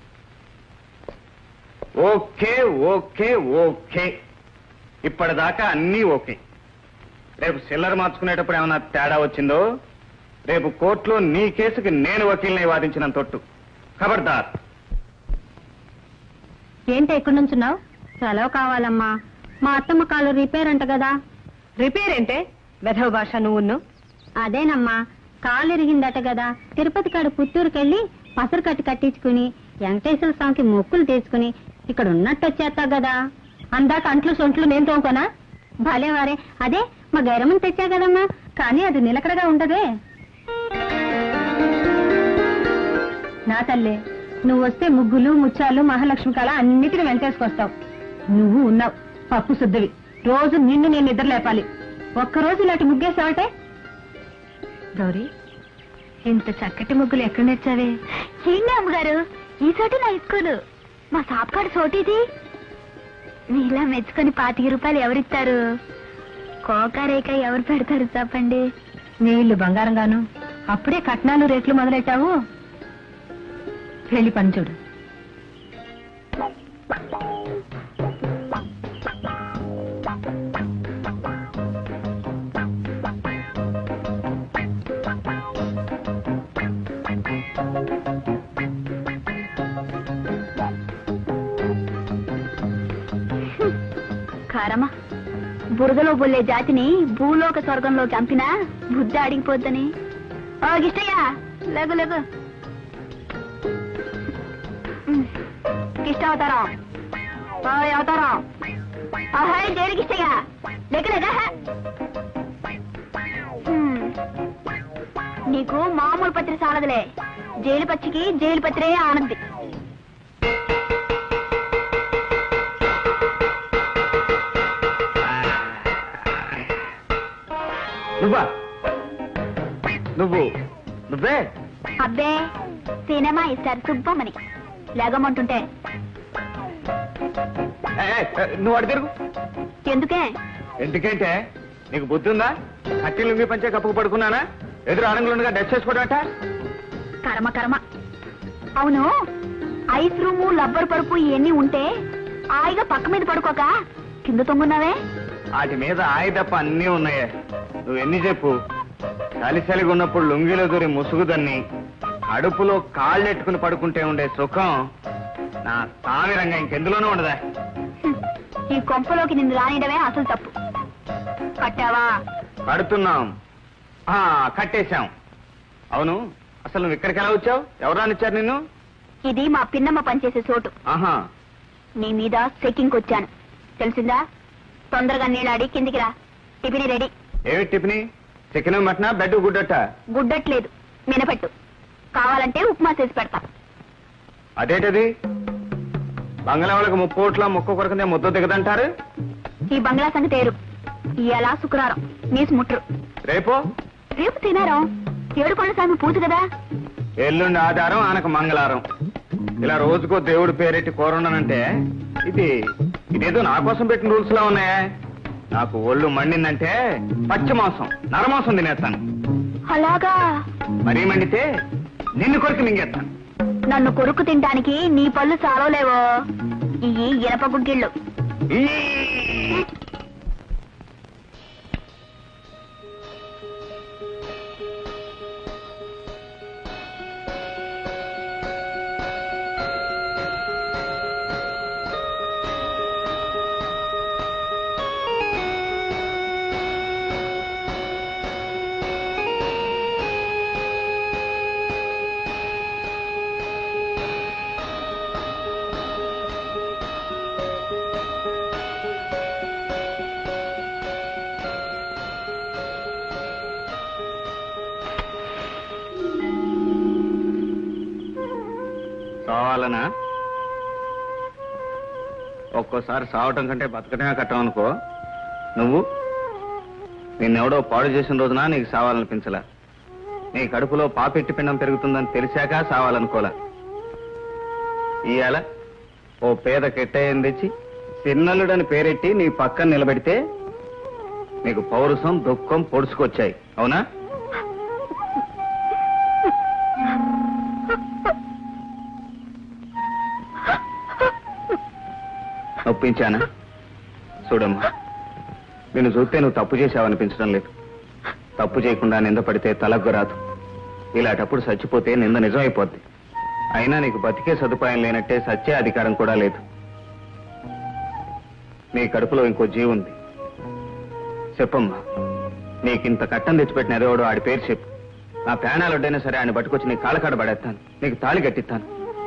ఓకే ఓకే ఓకే ఇప్పటిదాకా అన్నీ ఓకే రేపు సిల్లర్ మార్చుకునేటప్పుడు ఏమైనా తేడా వచ్చిందో రేపు కోర్టులో నీ కేసుకి నేను వకీల్ని వాదించిన తొట్టు ఖబర్దార్ ఏంటి ఎక్కడి నుంచున్నావు సెలవు కావాలమ్మా మా అత్తమ్మ కాలు రిపేర్ అంట కదా రిపేర్ ఏంటే వెధవ భాష నువ్వును అదేనమ్మా కాలు ఇరిగిందట కదా తిరుపతి కాడు పుత్తూరుకెళ్ళి పసరు కట్టి కట్టించుకుని వెంకటేశ్వర స్వామికి మొక్కులు తీసుకుని ఇక్కడ ఉన్నట్టు వచ్చేస్తా కదా అందాక అంట్లు సొంట్లు నేను తోముకోనా భలే వారే అదే మా గైరమ్మని తెచ్చా కదమ్మా కానీ అది నిలకడగా ఉండదే నా తల్లే నువ్వు వస్తే ముగ్గులు ముత్యాలు మహాలక్ష్మి కళ అన్నిటిని వెంటేసుకొస్తావు నువ్వు ఉన్నావు పప్పు శుద్ధవి రోజు నిన్ను నేను నిద్ర లేపాలి ఒక్కరోజు ఇలాంటి ముగ్గేసావటే గౌరీ ఇంత చక్కటి ముగ్గులు ఎక్కడ నేర్చావే ఏంటి అమ్మగారు ఈ చోటు నా స్కూలు మా సాప్కాడు చోటిది మీలా మెచ్చుకొని పాతిక రూపాయలు ఎవరిస్తారు కోకారేక ఎవరు పెడతారు చెప్పండి నీళ్లు బంగారంగాను అప్పుడే కట్నాలు రేట్లు మొదలెట్టావు వెళ్ళి పని చూడు కారమా బురదలో బొల్లే జాతిని భూలోక స్వర్గంలో చంపినా బుద్ధి అడిగిపోద్దని ఓ గిష్టయ్య లేగు లేగు ఉమ్, గిష్ట అవతారం ఓ అవతారం ఆహాయ్ జైలు గిష్టయ్య లేకలేదా ఉమ్, నీకు మామూలు పత్రి సాలదులే జైలు పచ్చికి జైలు పత్రే ఆనంది నువ్వా నువ్వు నువ్వే అబ్బే సినిమా ఇస్తారు సుబ్బమ్మని లేగమంటుంటే ఏ, ఏ, ఏ, నువ్వు అడి తిరుగు ఎందుకే ఎందుకంటే నీకు బుద్ధి ఉందా కట్టి లుంగి పంచే కప్పుకు పడుకున్నానా ఎదురు ఆనంగులుండగా డెస్ చేసుకోవడమట కర్మ కర్మ అవును ఐస్ రూము లబ్బర్ పరుపు ఇవన్నీ ఉంటే హాయిగా పక్క మీద పడుకోక కింద తొంగున్నావే వాటి మీద ఆయి తప్ప అన్నీ ఉన్నాయే నువ్వు ఎన్ని చెప్పు చలిచలిగా ఉన్నప్పుడు లుంగిలో దూరి ముసుగుదన్ని అడుపులో కాళ్ళెట్టుకుని పడుకుంటే ఉండే సుఖం నా సామిరంగా ఇంకెందులోనూ ఉండదా హ్మ్. ఈ కొంపలోకి నిన్ను రానియడమే అసలు తప్పు కట్టావా కడుతున్నాం ఆ కట్టేశాం అవును అసలు నువ్వు ఇక్కడికి ఎలా వచ్చావు ఎవరు రానిచ్చారు నిన్ను ఇది మా పిన్నమ్మ పనిచేసే చోటు ఆహా నీ మీద చెక్కింగ్ వచ్చాను తెలిసిందా తొందరగా నీళ్ళాడి కిందికి రా టిఫిన్ రెడీ ఏమి టిఫిని చికెన్ మటనా బెడ్ గుడ్డట గుడ్డట్లేదు మినపెట్టు కావాలంటే ఉప్మా చేసి పెడతా అదేంటది బంగ్లా వాళ్ళకి ముప్పోట్ల ముక్క కొరకనే ముద్ద దిగదంటారు ఈ బంగ్లా సంగతి తేరు ఇలా శుక్రవారం నీసు ముట్రు రేపో రేపు తినారం ఏడు కొండ స్వామి పూజ కదా ఎల్లుండి ఆధారం ఆనక మంగళారం ఇలా రోజుకో దేవుడి పేరెట్టి కోరున్నానంటే ఇది ఇదేదో నా కోసం పెట్టిన రూల్స్ లా ఉన్నాయే నాకు ఒళ్ళు మండిందంటే పచ్చి మాంసం నరమాంసం తినేస్తాను అలాగా మరీ మండితే నిన్ను కొరికి మింగేస్తాను నన్ను కొరుకు తినడానికి నీ పళ్ళు చాలలేవో ఇవి ఇనప గుగ్గిళ్ళు ఈ! వలన ఒక్కోసారి సావటం కంటే బతకటమే కట్టం అనుకో నువ్వు నిన్నెవడో పాడు చేసిన రోజున నీకు సావాలనిపించలా నీ కడుపులో పాపెట్టి పిండం పెరుగుతుందని తెలిసాక సావాలనుకోలా ఇవాళ ఓ పేద కెట్టయ్యని తెచ్చి సిన్నల్లుడని పేరెట్టి నీ పక్కన నిలబెడితే నీకు పౌరుషం దుఃఖం పొడుచుకొచ్చాయి అవునా నొప్పించానా చూడమ్మా నిన్ను చూస్తే నువ్వు తప్పు చేశావనిపించడం లేదు తప్పు చేయకుండా నింద పడితే తలకు రాదు ఇలాంటప్పుడు చచ్చిపోతే నింద నిజమైపోద్ది అయినా నీకు బతికే సదుపాయం లేనట్టే సత్య అధికారం కూడా లేదు నీ కడుపులో ఇంకో జీవి ఉంది చెప్పమ్మా నీకింత కట్టం తెచ్చిపెట్టిన ఎదవాడు ఆడి పేరు చెప్పు నా ప్రాణాలు వడ్డైనా సరే ఆయన పట్టుకొచ్చి నీ కాళ్ళకాడ పడేస్తాను నీకు తాళి కట్టిస్తాను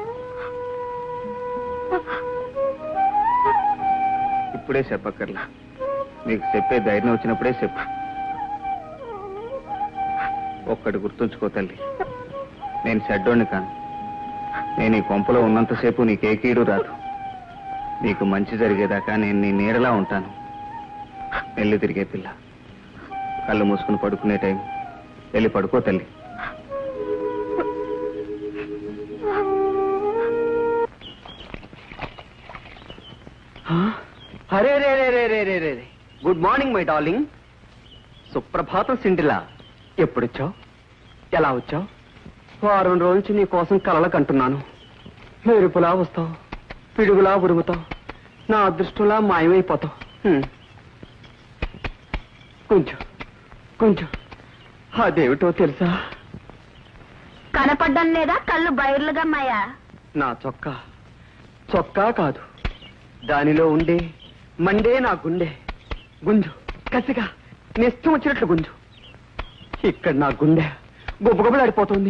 ఇప్పుడే చెప్పక్కర్లా నీకు చెప్పే ధైర్యం వచ్చినప్పుడే చెప్పు ఒక్కటి గుర్తుంచుకో తల్లి నేను చెడ్డోడిని కాను నేను ఈ కొంపలో ఉన్నంతసేపు నీకే కీడు రాదు నీకు మంచి జరిగేదాకా నేను నీ నీడలా ఉంటాను వెళ్ళి తిరిగే పిల్ల కళ్ళు మూసుకుని పడుకునే టైం వెళ్ళి పడుకో తల్లి అరే రే రే రే రే రే రే రే. గుడ్ మార్నింగ్ మై డార్లింగ్ సుప్రభాతం సిండిలా ఎప్పుడొచ్చావు ఎలా వచ్చావు వారం రోజు నుంచి నీ కోసం కలలు కంటున్నాను మెరుపులా వస్తావు పిడుగులా ఉరుగుతావు నా అదృష్టంలా మాయమైపోతావు హ్మ్. కొంచెం కొంచెం అదేమిటో తెలుసా కనపడ్డం లేదా కళ్ళు బయర్లుగా మాయా నా చొక్కా చొక్కా కాదు దానిలో ఉండే మండే నా గుండె గుంజు కసిగా నెస్తం వచ్చినట్లు గుంజు ఇక్కడ నా గుండె గుబగుబలాడిపోతుంది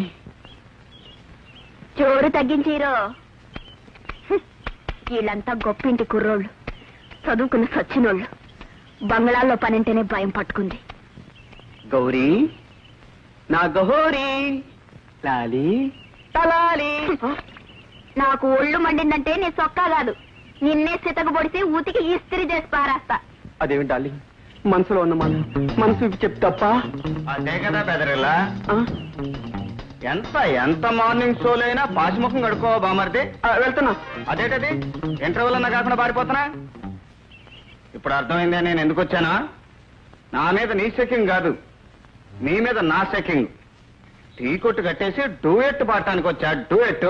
చోరు తగ్గించిరో హ్మ్. వీళ్ళంతా గొప్పింటి కుర్రోళ్ళు చదువుకున్న సచ్చినోళ్ళు బంగ్లాల్లో పనింటేనే భయం పట్టుకుంది గౌరీ నా గహోరీ లాలి తలాలి నాకు ఒళ్ళు మండిందంటే నీ సొక్కా కాదు నిన్నే సితకు పొడిసి ఊతికి ఇస్త్రీ చేసి పారేస్తా అదేమి డార్లింగ్ మనసులో ఉన్న మాట మనసు విప్పి చెప్తే తప్ప అదే కదా బెదరిల్లా ఆ? ఎంత ఎంత మార్నింగ్ షోలైనా పాసిముఖం కడుకోవా బామర్ది ఆ, వెళ్తున్నా అదేటది ఇంటర్వెల్ అన్నా కాకుండా పారిపోతున్నా ఇప్పుడు అర్థమైందే నేను ఎందుకు వచ్చానా నా మీద నీ చెకింగ్ కాదు నీ మీద నా చెకింగ్ టీ కొట్టు కట్టేసి డూయెట్ పాడటానికి వచ్చా డూయెట్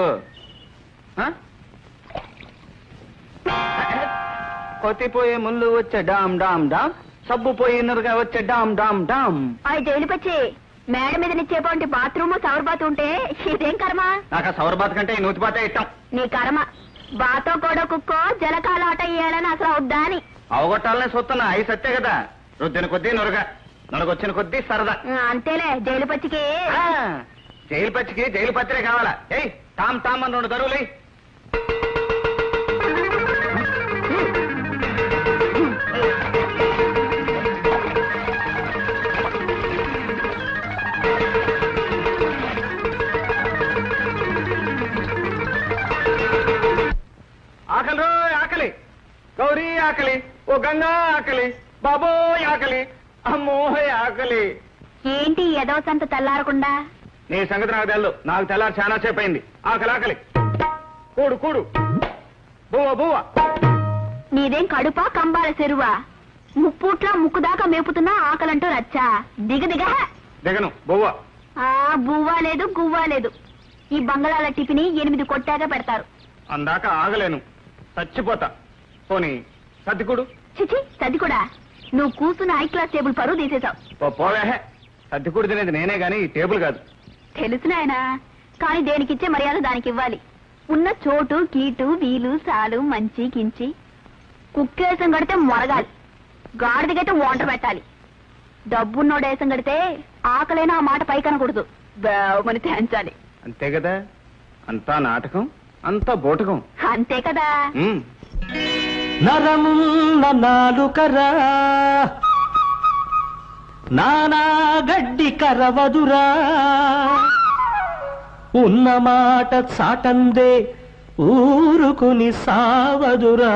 కొత్తిపోయే ముళ్ళు వచ్చే డామ్ డామ్ డామ్ సబ్బు పోయి ఇన్నరుగా వచ్చే డామ్ డామ్ డామ్ అవి జైలుపచ్చి మేడ మీద నిచ్చేపోంటి బాత్రూమ్ సవర్ బాత్ ఉంటే ఇదేం కర్మ నాకు ఆ సౌరబాత్ కంటే ఈ నూతిపాతే ఇష్టం నీ కర్మ బాతో కూడా కుక్కో జలకాల ఆట ఇయ్యాలని అసలు అవుద్దా అని అవగొట్టాలనే చూస్తున్నా అయి సత్తే కదా రుద్దిన కొద్దీ నొరగ నొరగొచ్చిన కొద్దీ సరదా ఆ, అంతేలే జైలు పచ్చికి ఆ, జైలు పచ్చికి జైలు పత్రే కావాలా ఏయ్ తామ్ తామ్ అని రెండు దరువులే ఆకలి రోయ్, ఆకలి గౌరీ ఆకలి ఓ గంగా ఆకలి బాబోయ్ ఆకలి అమ్మోయ్ ఆకలి ఏంటి ఎదవ సంత తెల్లారకుండా నీ సంగతి నాకు తెల్లు నాకు తెల్లారి చాలా సేపు అయింది ఆకలి ఆకలి కూడు కూడు బువ్వ బువ్వ నీదేం కడుపా కంబాల చెరువా ముప్పూట్లా ముక్కు దాకా మేపుతున్నా ఆకలంటూ రచ్చా దిగ దిగ దిగను బువ్వ ఆ బువ్వా లేదు గువ్వా లేదు ఈ బంగళాల టిఫిని ఎనిమిది కొట్టాక పెడతారు అందాక ఆగలేను చచ్చిపోతా పోనీ సర్దికుడు చిచి సది కూడా నువ్వు కూర్చున్న హై క్లాస్ టేబుల్ పరువు తీసేశావు ఓ పోవే సర్దికుడు తినేది నేనే గాని ఈ టేబుల్ కాదు తెలుసు నాయనా కానీ దేనికిచ్చే మర్యాద దానికి ఇవ్వాలి ఉన్న చోటు కీటు వీలు సాలు మంచి కించి కుక్కేసం కడితే మొరగాలి గాడిదకైతే వాటర్ పెట్టాలి డబ్బున్నోడు వేసం కడితే ఆకలైనా ఆ మాట పైకనకూడదు బేవమని తేంచాలి అంతే కదా అంతా నాటకం అంతా బోటకం అంతే కదా ఉమ్. నరమున్న నాలుకరా నానా గడ్డి కరవదురా ఉన్న మాట చాటందే ఊరుకుని సావదురా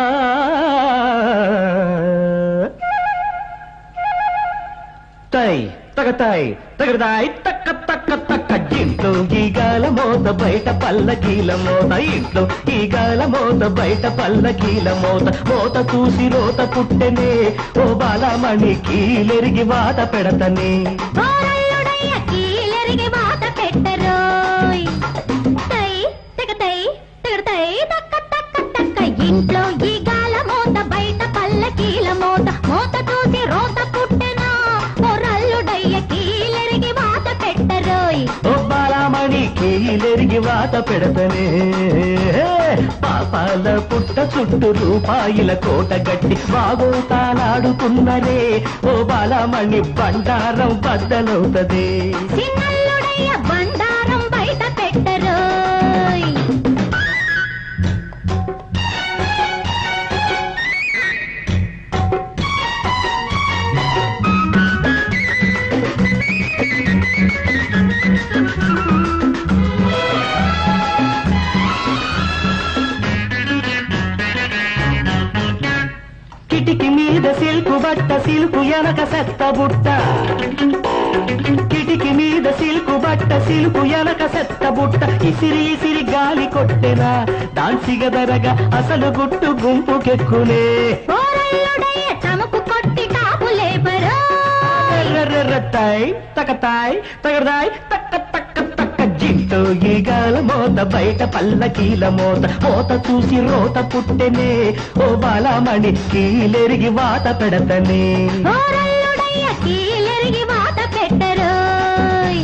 తై తగతాయ్ తగదాయ్ తక్క తక్క తక్క ఇంట్లో గీగాల మోత బయట పల్లకీల మోత ఇంట్లో గీగాల మోత బయట పల్లకీల మోత మోత చూసి రోత పుట్టెనే ఓ బాలమణి కీలెరిగి వాత పెడతనే ఓరల్లుడయ్య కీలెరిగి వాత పెట్టరోయ్ తై తెగ తై తెగ తై తక్క తక్క తక్క ఇంట్లో ఈ గాల మోత బయట పల్లకీల మోత మోత చూసి రోత పుట్టెనా ఓరల్లుడయ్య కీలెరిగి వాత పెట్టరోయ్ ఓ బాలమణి కీలెరిగి వాత పెడతనే పాపాల పుట్ట చుట్టూ రూపాయిల కోట గట్టి బాగోతాలాడుతున్నరే ఓ బాలమణి బండారం బద్దలవుతదే చిన్నల్లుడయ్య బండారం బయట పెట్టరోయ్ కిటికి మీద సిల్కు బట్ట సిల్కు ఎనక సెత్త బుట్ట కిటికి మీద సిల్కు బట్ట సిల్కు ఎనక సెత్త బుట్ట ఇసిరి ఇసిరి గాలి కొట్టెనా దాన్సిగదరగా అసలు గుట్టు గుంపుకెక్కునే ఓరల్లుడయ్య చమకు కొట్టి కాపు లేపరోయ్ రై తకతాయ్ తగదాయ్ తక్క తక్క తక్క జింటో ఈగాల మోత బయట పల్లకీల మోత మోత చూసి రోత పుట్టెనే ఓ బాలమణి కీలెరిగి వాత పెడతనే ఓరల్లుడయ్య కీలెరిగి వాత పెట్టరోయ్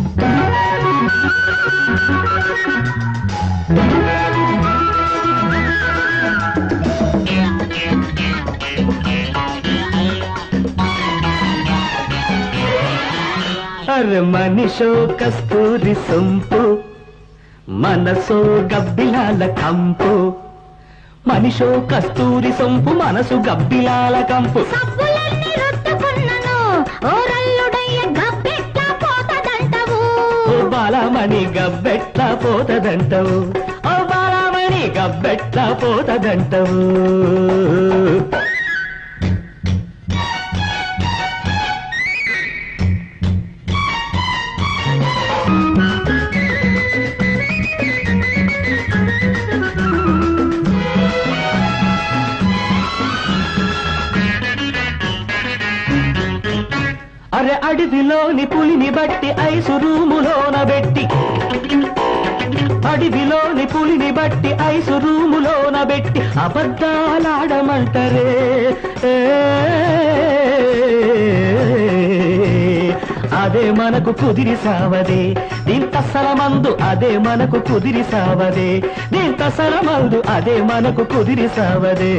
అరే మనిషో కస్తూరి సొంపు మనసో గబ్బిలాల కంపు మనిషో కస్తూరి సొంపు మనసు గబ్బిలాల కంపు సబ్బులన్నీ రుద్దుకున్నను ఓరల్లుడయ్య గబ్బెట్లా పోతదంటవు ఓ బాలమణి గబ్బెట్లా పోతదంటవు ఓ బాలమణి గబ్బెట్లా పోతదంటవు అరే అడవిలోని పులిని బట్టి ఐసు రూములోన పెట్టి అడవిలోని పులిని బట్టి ఐసు రూములోన పెట్టి అబద్ధాలాడమంటరే ఏ, అదే మనకు కుదిరి సావదే దీంతసర మందు అదే మనకు కుదిరి సావదే దీంతసర మందు అదే మనకు కుదిరి సావదే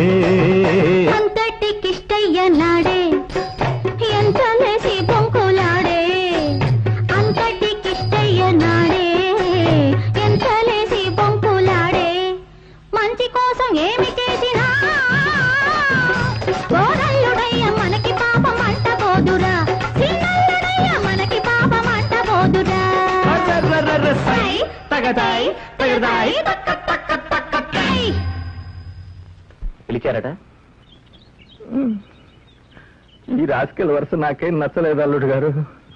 అంతటికిష్టయ్య నాడే ఎంత లేసి బొంకులాడే అంతటికిష్టయ్య నాడే ఎంత లేసి బొంకులాడే మంచి కోసం ఏమి చేసినా ఓరల్లుడయ్య మనకి పాపం అంటబోదురా చిన్నల్లుడయ్య మనకి పాపం అంటబోదురా అర్రర్రర్ర సై, తగదాయ్ తగదాయ్ తక్క తక్క తక్క తై. పిలిచారట ఈ రాజకీయ వరుస నాకేం నచ్చలేదు అల్లుడు గారు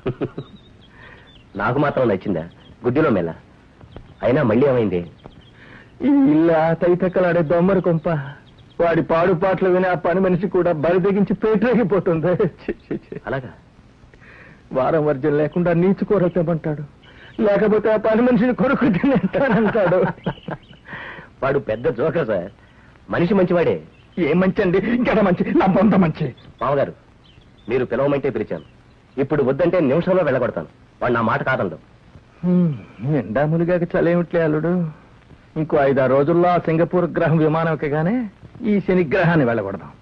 నాకు మాత్రం నచ్చిందా గుడ్డిలో మెల్ల అయినా మళ్ళీ ఏమైంది ఈ ఇల్లు తైతక్కలాడే దొమ్మరి కొంప వాడి పాడు పాటలు విని ఆ పని మనిషి కూడా బరి తెగించి పేటరేగిపోతుంది ఛీ, ఛీ, ఛీ. అలాగా వారం వర్జం లేకుండా నీచు కూర తెమ్మంటాడు లేకపోతే ఆ పని మనిషిని కొడుకు తింటానంటాడు వాడు పెద్ద జోకర్ సార్ మనిషి మంచివాడే ఏ మంచి అండి ఇంకా మంచి నా బొంత మంచి మామగారు మీరు పిలవమంటే పిలిచాను ఇప్పుడు వద్దంటే నిమిషంలో వెళ్ళగొడతాను వాడు నా మాట కాదండు నిండా మునిగాక చలేమిట్లే అల్లుడు ఇంకో ఐదారు రోజుల్లో ఆ సింగపూర్ గ్రహం విమానం ఎక్కగానే ఈ శని గ్రహాన్ని వెళ్ళగొడదాం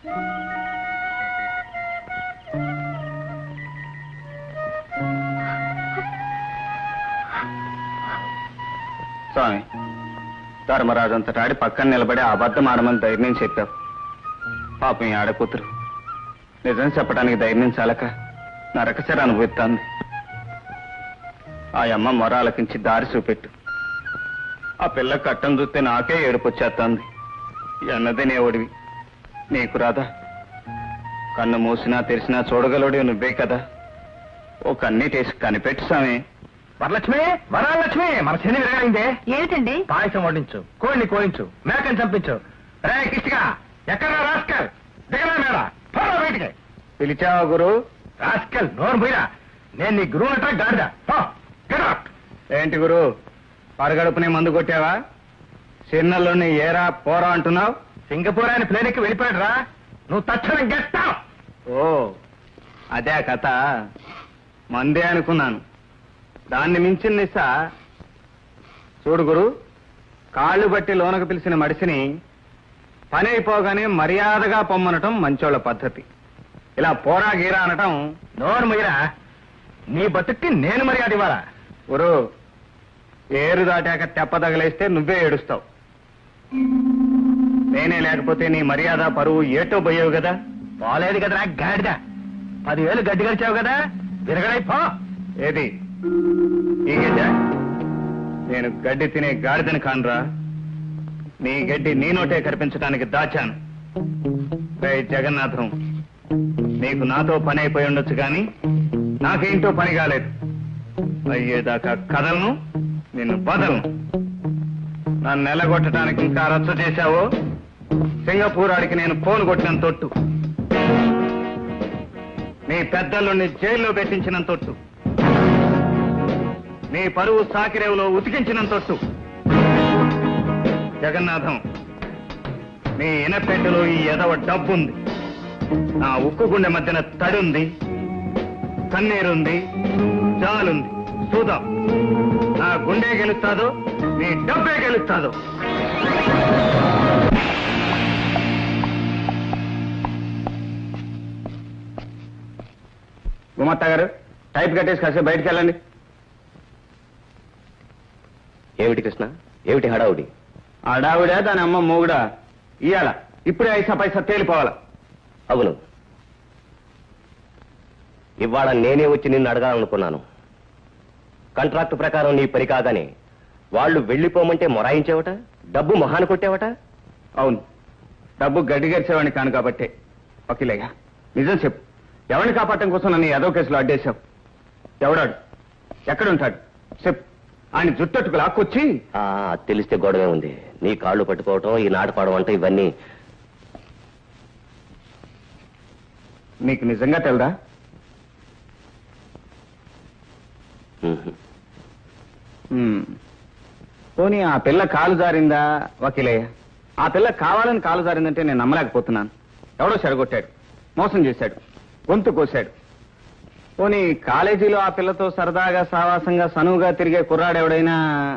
స్వామి ధర్మరాజు అంతటి ఆడి పక్కన నిలబడి అబద్ధం ఆడమని ధైర్యం చెప్పావు పాపం ఈ ఆడకూతురు నిజం చెప్పడానికి ధైర్యం చాలక నరకచర అనుభవిస్తాంది ఆ అమ్మ మొర ఆలకించి దారి చూపెట్టు ఆ పిల్ల కట్టం చూస్తే నాకే ఏడుపు వచ్చేస్తుంది ఎన్నదినేవాడివి నీకు రాదా కన్ను మూసినా తెరిచినా చూడగలడు నువ్వే కదా ఓ కన్నీటేసి కనిపెట్టు సామే వరలక్ష్మి వరాలక్ష్మి మన శని విరగైందే ఏమిటండి పాయసం వండించు కోడిని కోయించు మేకని చంపించు రే కిష్టిగా ఎక్కడ రాస్కల్ దిగరా మేడ పోరా బయటికి పిలిచావా గురు రాస్కల్ నోరు పోయిరా నేను నీ గురువునట గాడిద పో గెట్ అవుట్ ఏంటి గురు పరగడుపునే మందు కొట్టావా చిన్నల్లోని ఏరా పోరా అంటున్నావు సింగపూర్ ఆయన ప్లేన్ ఎక్కి వెళ్ళిపోయాడు రా నువ్వు తక్షణం గెట్టావు ఓ అదే ఆ కథ మందే అనుకున్నాను దాన్ని మించిన నిస్స చూడు గురు కాళ్ళు బట్టి లోనకు పిలిచిన మడిసిని పని అయిపోగానే మర్యాదగా పొమ్మనటం మంచోళ్ళ పద్ధతి ఇలా పోరా గీరా అనటం నోరు మొయ్యరా నీ బతుక్కి నేను మర్యాద ఇవ్వాలా గురు ఏరు దాటాక తెప్ప తగిలేస్తే నువ్వే ఏడుస్తావు నేనే లేకపోతే నీ మర్యాద పరువు ఏటో పోయావు కదా పోలేదు కదరా గాడిద పదివేలు గడ్డి గడిచావు కదా విరగడై పో ఏది ఈ గడ్డ నేను గడ్డి తినే గాడిదని కానురా నీ గడ్డి నీ నోటే కనిపించడానికి దాచాను రే జగన్నాథం నీకు నాతో పని అయిపోయి ఉండొచ్చు కానీ నాకేంటో పని కాలేదు అయ్యేదాకా కథలను నిన్ను బదలను నన్ను నెలగొట్టడానికి ఇంకా రచ్చ చేశావో సింగపూర్ ఆడికి నేను ఫోన్ కొట్టిన తొట్టు నీ పెద్దల్ని జైల్లో పెట్టించిన తొట్టు నీ పరువు సాకిరేవులో ఉతికించిన తొట్టు జగన్నాథం నీ ఇనపెట్టెలో ఈ ఎదవ డబ్బుంది నా ఉక్కు గుండె మధ్యన తడుంది కన్నీరుంది జాలుంది చూద్దాం నా గుండె గెలుస్తాదో నీ డబ్బే గెలుస్తాదో గుమత్త గారు టైప్ కట్టేసి కాసేపు బయటికి వెళ్ళండి ఏమిటి కృష్ణ ఏమిటి హడావుడి అడావిడా దాని అమ్మ మూగుడా ఇయ్యాల ఇప్పుడే ఐసా పైసా తేలిపోవాలా అవును ఇవాళ నేనే వచ్చి నిన్ను అడగాలనుకున్నాను కాంట్రాక్ట్ ప్రకారం నీ పని కాగానే వాళ్ళు వెళ్ళిపోమంటే మొరాయించేవట డబ్బు మొహాన కొట్టేవట అవును డబ్బు గడ్డి గడిచేవాడిని కాను కాబట్టే వకీలయ్య నిజం చెప్పు ఎవరిని కాపాడటం కోసం నన్ను ఏదో కేసులో అడ్డేశావు ఎవడాడు ఎక్కడుంటాడు చెప్పు ఆయన జుట్టట్టుకు లాక్కొచ్చి ఆ, అది తెలిస్తే గొడవే ఉంది నీ కాళ్ళు పట్టుకోవటం ఈ నాటపాడం అంటే ఇవన్నీ నీకు నిజంగా తెలదా ఉహు. ఉమ్. పోనీ ఆ పిల్ల కాలు జారిందా వకీలయ్య ఆ పిల్ల కావాలని కాలు జారిందంటే నేను నమ్మలేకపోతున్నాను ఎవడో చెడగొట్టాడు మోసం చేశాడు గొంతు కోశాడు పోనీ కాలేజీలో ఆ పిల్లతో సరదాగా సావాసంగా సనువుగా తిరిగే కుర్రాడు ఎవడైనా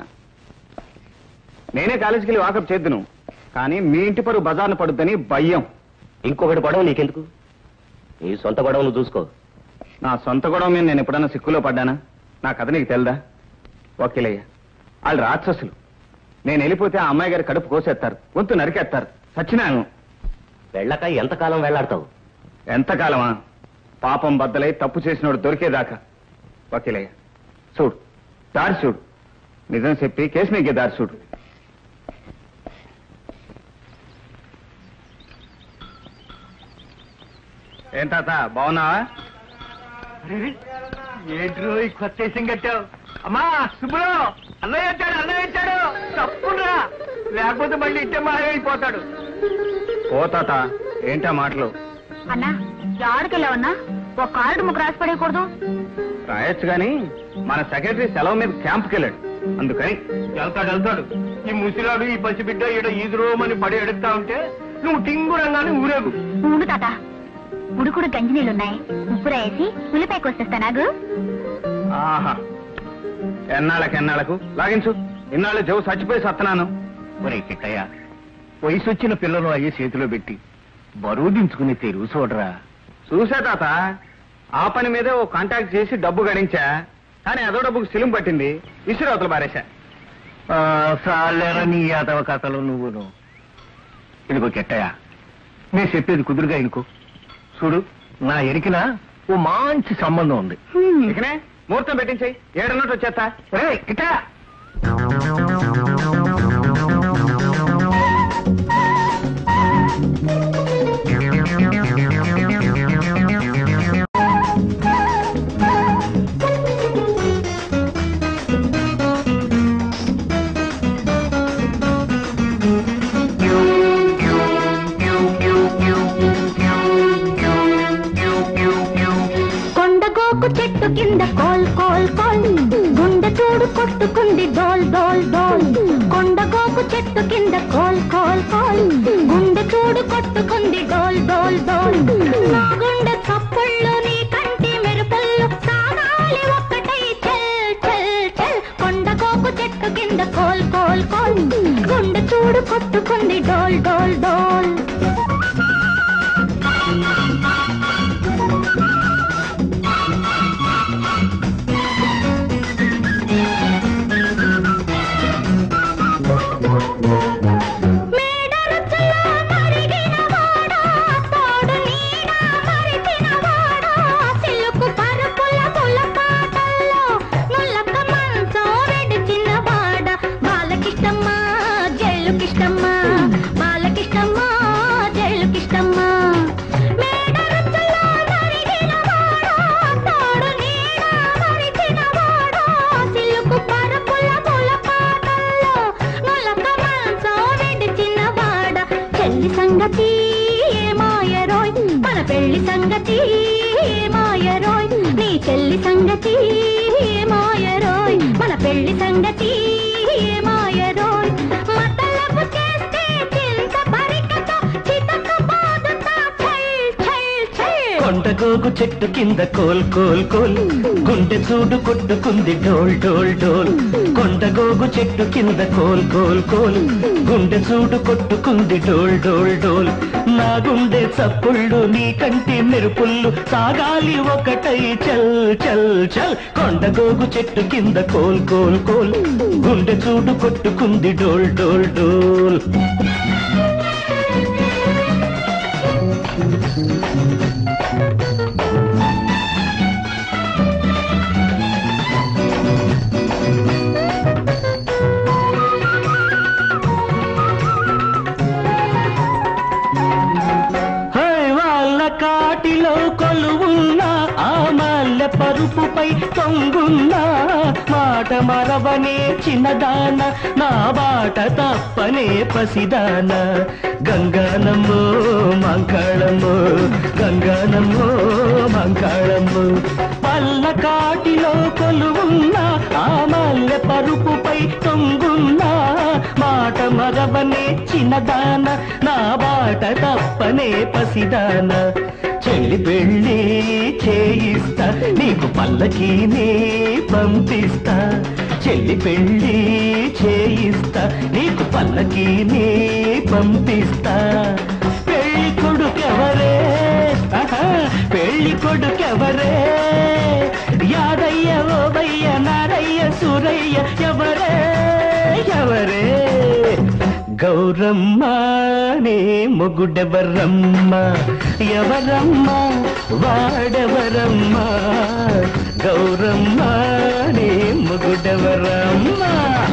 నేనే కాలేజీకి వెళ్ళి వాకప్ చేద్దును కానీ మీ ఇంటి పరువు బజార్ను పడుద్దని భయం ఇంకొకటి గొడవ నీకెందుకు నీ సొంత గొడవ నువ్వు చూసుకో నా సొంత గొడవ మీద నేను ఎప్పుడన్నా సిక్కులో పడ్డానా నా కథ నీకు తెలదా వకీలయ్య వాళ్ళు రాక్షసులు నేను వెళ్ళిపోతే ఆ అమ్మాయి గారి కడుపు కోసేస్తారు గొంతు నరికేస్తారు సచ్చినాను వెళ్ళక ఎంతకాలం వెళ్లాడతావు ఎంతకాలమా పాపం బద్దలై తప్పు చేసినోడు దొరికేదాకా వకీలయ్య చూడు దారి చూడు నిజం చెప్పి కేసు నీకే దారి చూడు ఏం తాత బాగున్నావా ఏంట్రో ఈ కొత్త వేసం కట్టావు అమ్మా సుబ్బులో అన్నయ్య వచ్చాడు అన్నయ్య వచ్చాడు తప్పురా లేకపోతే మళ్ళీ ఇట్టే మాయమైపోతాడు ఓ తాత ఏంటా మాటలు అన్నా ఆడుకెళ్ళావన్నా ఒక కారుడు ముగ్గు రాసి పడేయకూడదు రాయొచ్చు గాని మన సెక్రటరీ సెలవు మీద క్యాంప్కి వెళ్ళాడు అందుకని వెళ్తాడు వెళ్తాడు ఈ ముసిరాడు ఈ పసిబిడ్డ ఈడ ఈదురోమని పడి ఎడుస్తా ఉంటే నువ్వు టింగు రంగాన్ని ఊరేగు ఉండు తాత ఉడుకుడు గంజి నీళ్ళున్నాయి ఉప్పు రాసి ఉల్లిపాయ కోసేస్తా నాగు ఆహా ఎన్నాళ్ళకి ఎన్నాళ్ళకు లాగించు ఇన్నాళ్ళు జవు చచ్చిపోయి సత్తనాను ఒరే కిట్టయ్య వయసు వచ్చిన పిల్లలు అయ్యే చేతిలో పెట్టి బరువు దించుకునే తెరువు చూడరా చూసా తాత ఆ పని మీదే ఓ కాంటాక్ట్ చేసి డబ్బు గడించా కానీ అదో డబ్బుకు సిలుం పట్టింది ఇసురవతలు బారేశా సాలేరా నీ యాదవ కథలు నువ్వును ఇదిగో కిట్టయ్య నేను చెప్పేది కుదురుగా ఇనుకో చూడు నా ఎరికిన ఓ మంచి సంబంధం ఉంది ఇకనే ముహూర్తం పెట్టించాయి ఏడన్నట్టు వచ్చేస్తా ఒరేయ్, కిట్టయ్య చెట్టు కింద కోల్ కోల్ కోల్ గుండె చూడు కొట్టుకుంది డోల్ డోల్ డోల్ నా గుండె చప్పుళ్ళు నీ కంటి మెరుపుళ్ళు సాగాలి ఒక్కటై చెల్ చెల్ చెల్ కొండ కోపు చెట్టు కింద కోల్ కోల్ కోల్ గుండె చూడు కొట్టుకుంది డోల్ డోల్ డోల్ మేడరుచులో మరిగిన వాడా, తోడు నీడ మరిచిన వాడా, సిలుకు పరుపుల పులపాటల్లో నుల్లక మంచం విడిచిన వాడా. బాలకిష్టమ్మా, జల్లుకిష్టమ్మా, బాలకిష్టమ్మా, జల్లుకిష్టమ్మా. మేడరుచులో మరిగిన వాడా, తోడు నీడ మరిచిన వాడా, సిలుకు పరుపుల పులపాటల్లో నులక మంచం విడిచిన వాడ చెల్లి సంగతి మాయరోయ్ మన పెళ్లి సంగతి మాయరోయ్ నీ చెల్లి సంగతి మాయరోయ్ మన పెళ్లి సంగతి మాయరోయ్ మతలబు చేస్తే చింత పరికతో చితక బాదుతా ఛల్ ఛల్ ఛల్ కొండగోగు చెట్టు కింద కోల్ కోల్ కోల్ గుండె చూడు కొట్టుకుంది డోల్ డోల్ డోల్ కొండగోగు చెట్టు కింద కోల్ కోల్ కోల్ గుండె చూడు కొట్టుకుంది డోల్ డోల్ డోల్ నా గుండె చప్పుళ్ళు నీ కంటి మెరుపుళ్ళు సాగాలి ఒకటై చల్ చల్ చల్ కొండగోగు చెట్టు కింద కోల్ కోల్ కోల్ గుండె చూడు కొట్టుకుంది డోల్ డోల్ డోల్ హై వాళ్ళ కాటిలో కొలువున్న ఆ మల్లె పరుపుపై తొంగున్న మాట మరవనే చిన్నదాన నా బాట తప్పనే పసిదాన గంగానమ్మో మంగళమ్మో గంగానమ్మో మంగళమ్మో పల్ల కాటిలో కొలువున్న ఆ మల్లె పరుపుపై తొంగున్న మాట మరవనే చిన్నదాన నా బాట తప్పనే పసిదాన చెల్లి పెళ్ళి చేయిస్తా నీకు పల్లకీని పంపిస్తా చెల్లి పెళ్ళి చేయిస్తా నీకు పల్లకీని పంపిస్తా పెళ్లి కొడుకెవరే ఆహా, పెళ్లి కొడుకెవరే యాదయ్య ఓబయ్య నారయ్య సురయ్య ఎవరే ఎవరే గౌరమ్మ నే మొగుడెవరమ్మ ఎవరమ్మ వాడెవరమ్మ గౌరమ్మ నే మొగుడెవరమ్మ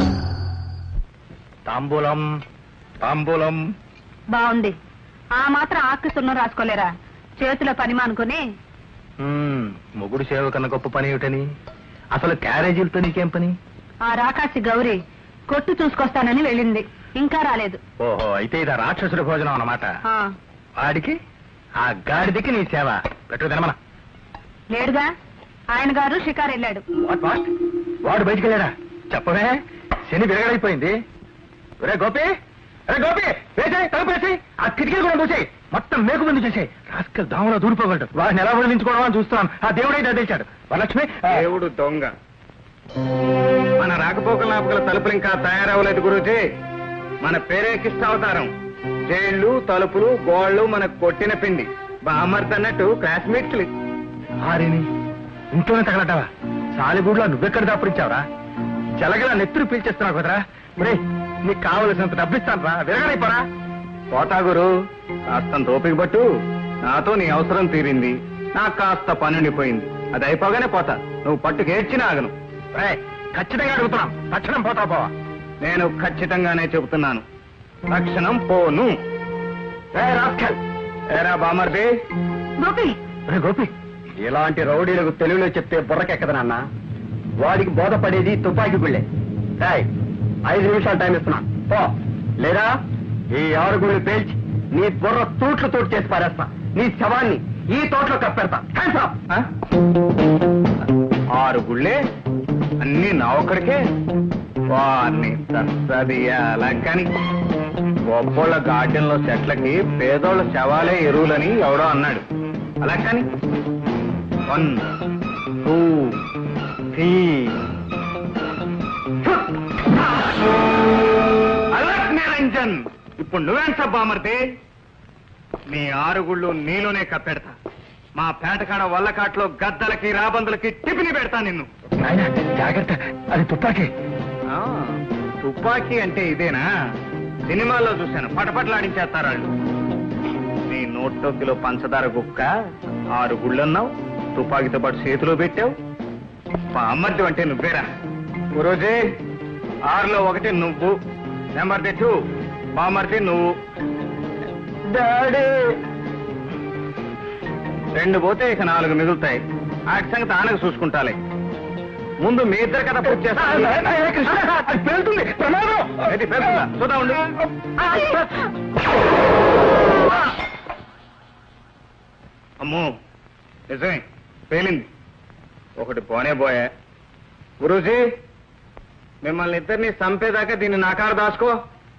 తాంబూలం తాంబూలం బాగుంది ఆ మాత్రం ఆకు సున్నం రాసుకోలేరా చేతిలో పని మానుకుని మ్మ్, మొగుడు సేవ కన్నా గొప్ప పని ఏమిటని అసలు క్యారేజీలతో నీకేం పని ఆ రాకాసి గౌరి కొట్టు చూసుకొస్తానని వెళ్ళింది ఇంకా రాలేదు ఓహో అయితే ఇది ఆ రాక్షసుడి భోజనం అన్నమాట ఆ వాడికి ఆ గాడిదికి నీ సేవ పెట్టు తినమన లేడుగా ఆయన గారు షికారు వెళ్ళాడు వాట్ వాట్ వాడు బయటికి వెళ్ళాడా చెప్పవే శని విరగడైపోయింది ఒరే గోపి అరే గోపి వేసేయ్ తలుపు వేసి ఆ కిటికీలు కూడా మూసేయ్ మొత్తం మేకు ముందు చేసేయ్ రాస్కల్ దామలో దూరిపోగలడు వాడిని ఎలా వదిలించుకోవడం అని చూస్తున్నాను ఆ దేవుడై దడ్డేశాడు వరలక్ష్మి దేవుడు దొంగ మన రాకపోకల నాపకల తలుపులు ఇంకా తయారవ్వలేదు గురుజీ మన పేరే కిష్టావతారం జైళ్ళు తలుపులు గోళ్ళు మనకు కొట్టిన పిండి బామర్త్ అన్నట్టు క్లాస్మేట్స్ హారిని ఇంట్లోనే తగలటావా సాలిగూడులో నువ్వెక్కడ దాపురించావురా జలగల నెత్తురు పీల్చేస్తున్నావు కదరా ఒరే నీకు కావలసినంత డబ్బిస్తాను రా విరగడైపోరా పోతా గురు కాస్తంత ఓపిక పట్టు నాతో నీ అవసరం తీరింది నాకు కాస్త పనుండిపోయింది అది అయిపోగానే పోతా నువ్వు పట్టుకు ఏడ్చినా ఆగను రే ఖచ్చితంగా అడుగుతున్నాం తక్షణం పోతా పోవా నేను ఖచ్చితంగానే చెబుతున్నాను తక్షణం పోను రే రాస్కల్ ఏరా బామర్ది గోపి రే గోపి ఇలాంటి రౌడీలకు తెలుగులో చెప్తే బుర్రకెక్కదు నాన్న వాడికి బోధపడేది తుపాకీ గుళ్ళే రాయ్ ఐదు నిమిషాలు టైం ఇస్తున్నా పో లేదా ఈ ఆరు గుళ్ళు పేల్చి నీ బుర్ర తూట్లు తోటి చేసి పారేస్తా నీ శవాన్ని ఈ తోటలో కప్పెడతా Hands up! ఆరు గుళ్ళే అన్ని నా ఒక్కడికే వారిని తస్సదియాల కానీ గొప్పోళ్ళ గార్డెన్ లో చెట్లకి పేదోళ్ళ శవాలే ఎరువులని ఎవడో అన్నాడు అలా కానీ one two three alert Niranjan ఇప్పుడు నువ్వేం సబ్బామర్తి నీ ఆరుగుళ్ళు నీలోనే కప్పెడతా మా పేటకాడ వల్లకాట్లో గద్దలకి రాబందులకి టిఫిని పెడతా నిన్ను జాగ్రత్త అది తుపాకీ ఆ, తుపాకీ అంటే ఇదేనా సినిమాల్లో చూశాను పటపటలాడించేస్తారు వాళ్ళు నీ నోట్లో కిలో పంచదార గుక్క ఆరు గుళ్ళన్నావు తుపాకీతో పాటు చేతిలో పెట్టావు మా అమ్మర్ది అంటే నువ్వేరా గురూజీ ఆరులో ఒకటి నువ్వు నెంబర్ టూ బామర్ది నువ్వు డాడీ రెండు పోతే ఇక నాలుగు మిగులుతాయి వాటి సంగతి ఆనకు చూసుకుంటాలే ముందు మీ ఇద్దరు కదా పూర్తి చేస్తారు పేలుతుంది ప్రమాదం ఏది పేలుతుందా చూద్దాం ఉండు. అమ్మో నిజమే పేలింది ఒకటి పోనే పోయా గురూజీ మిమ్మల్ని ఇద్దరిని చంపేదాకా దీన్ని నాకారు దాచుకో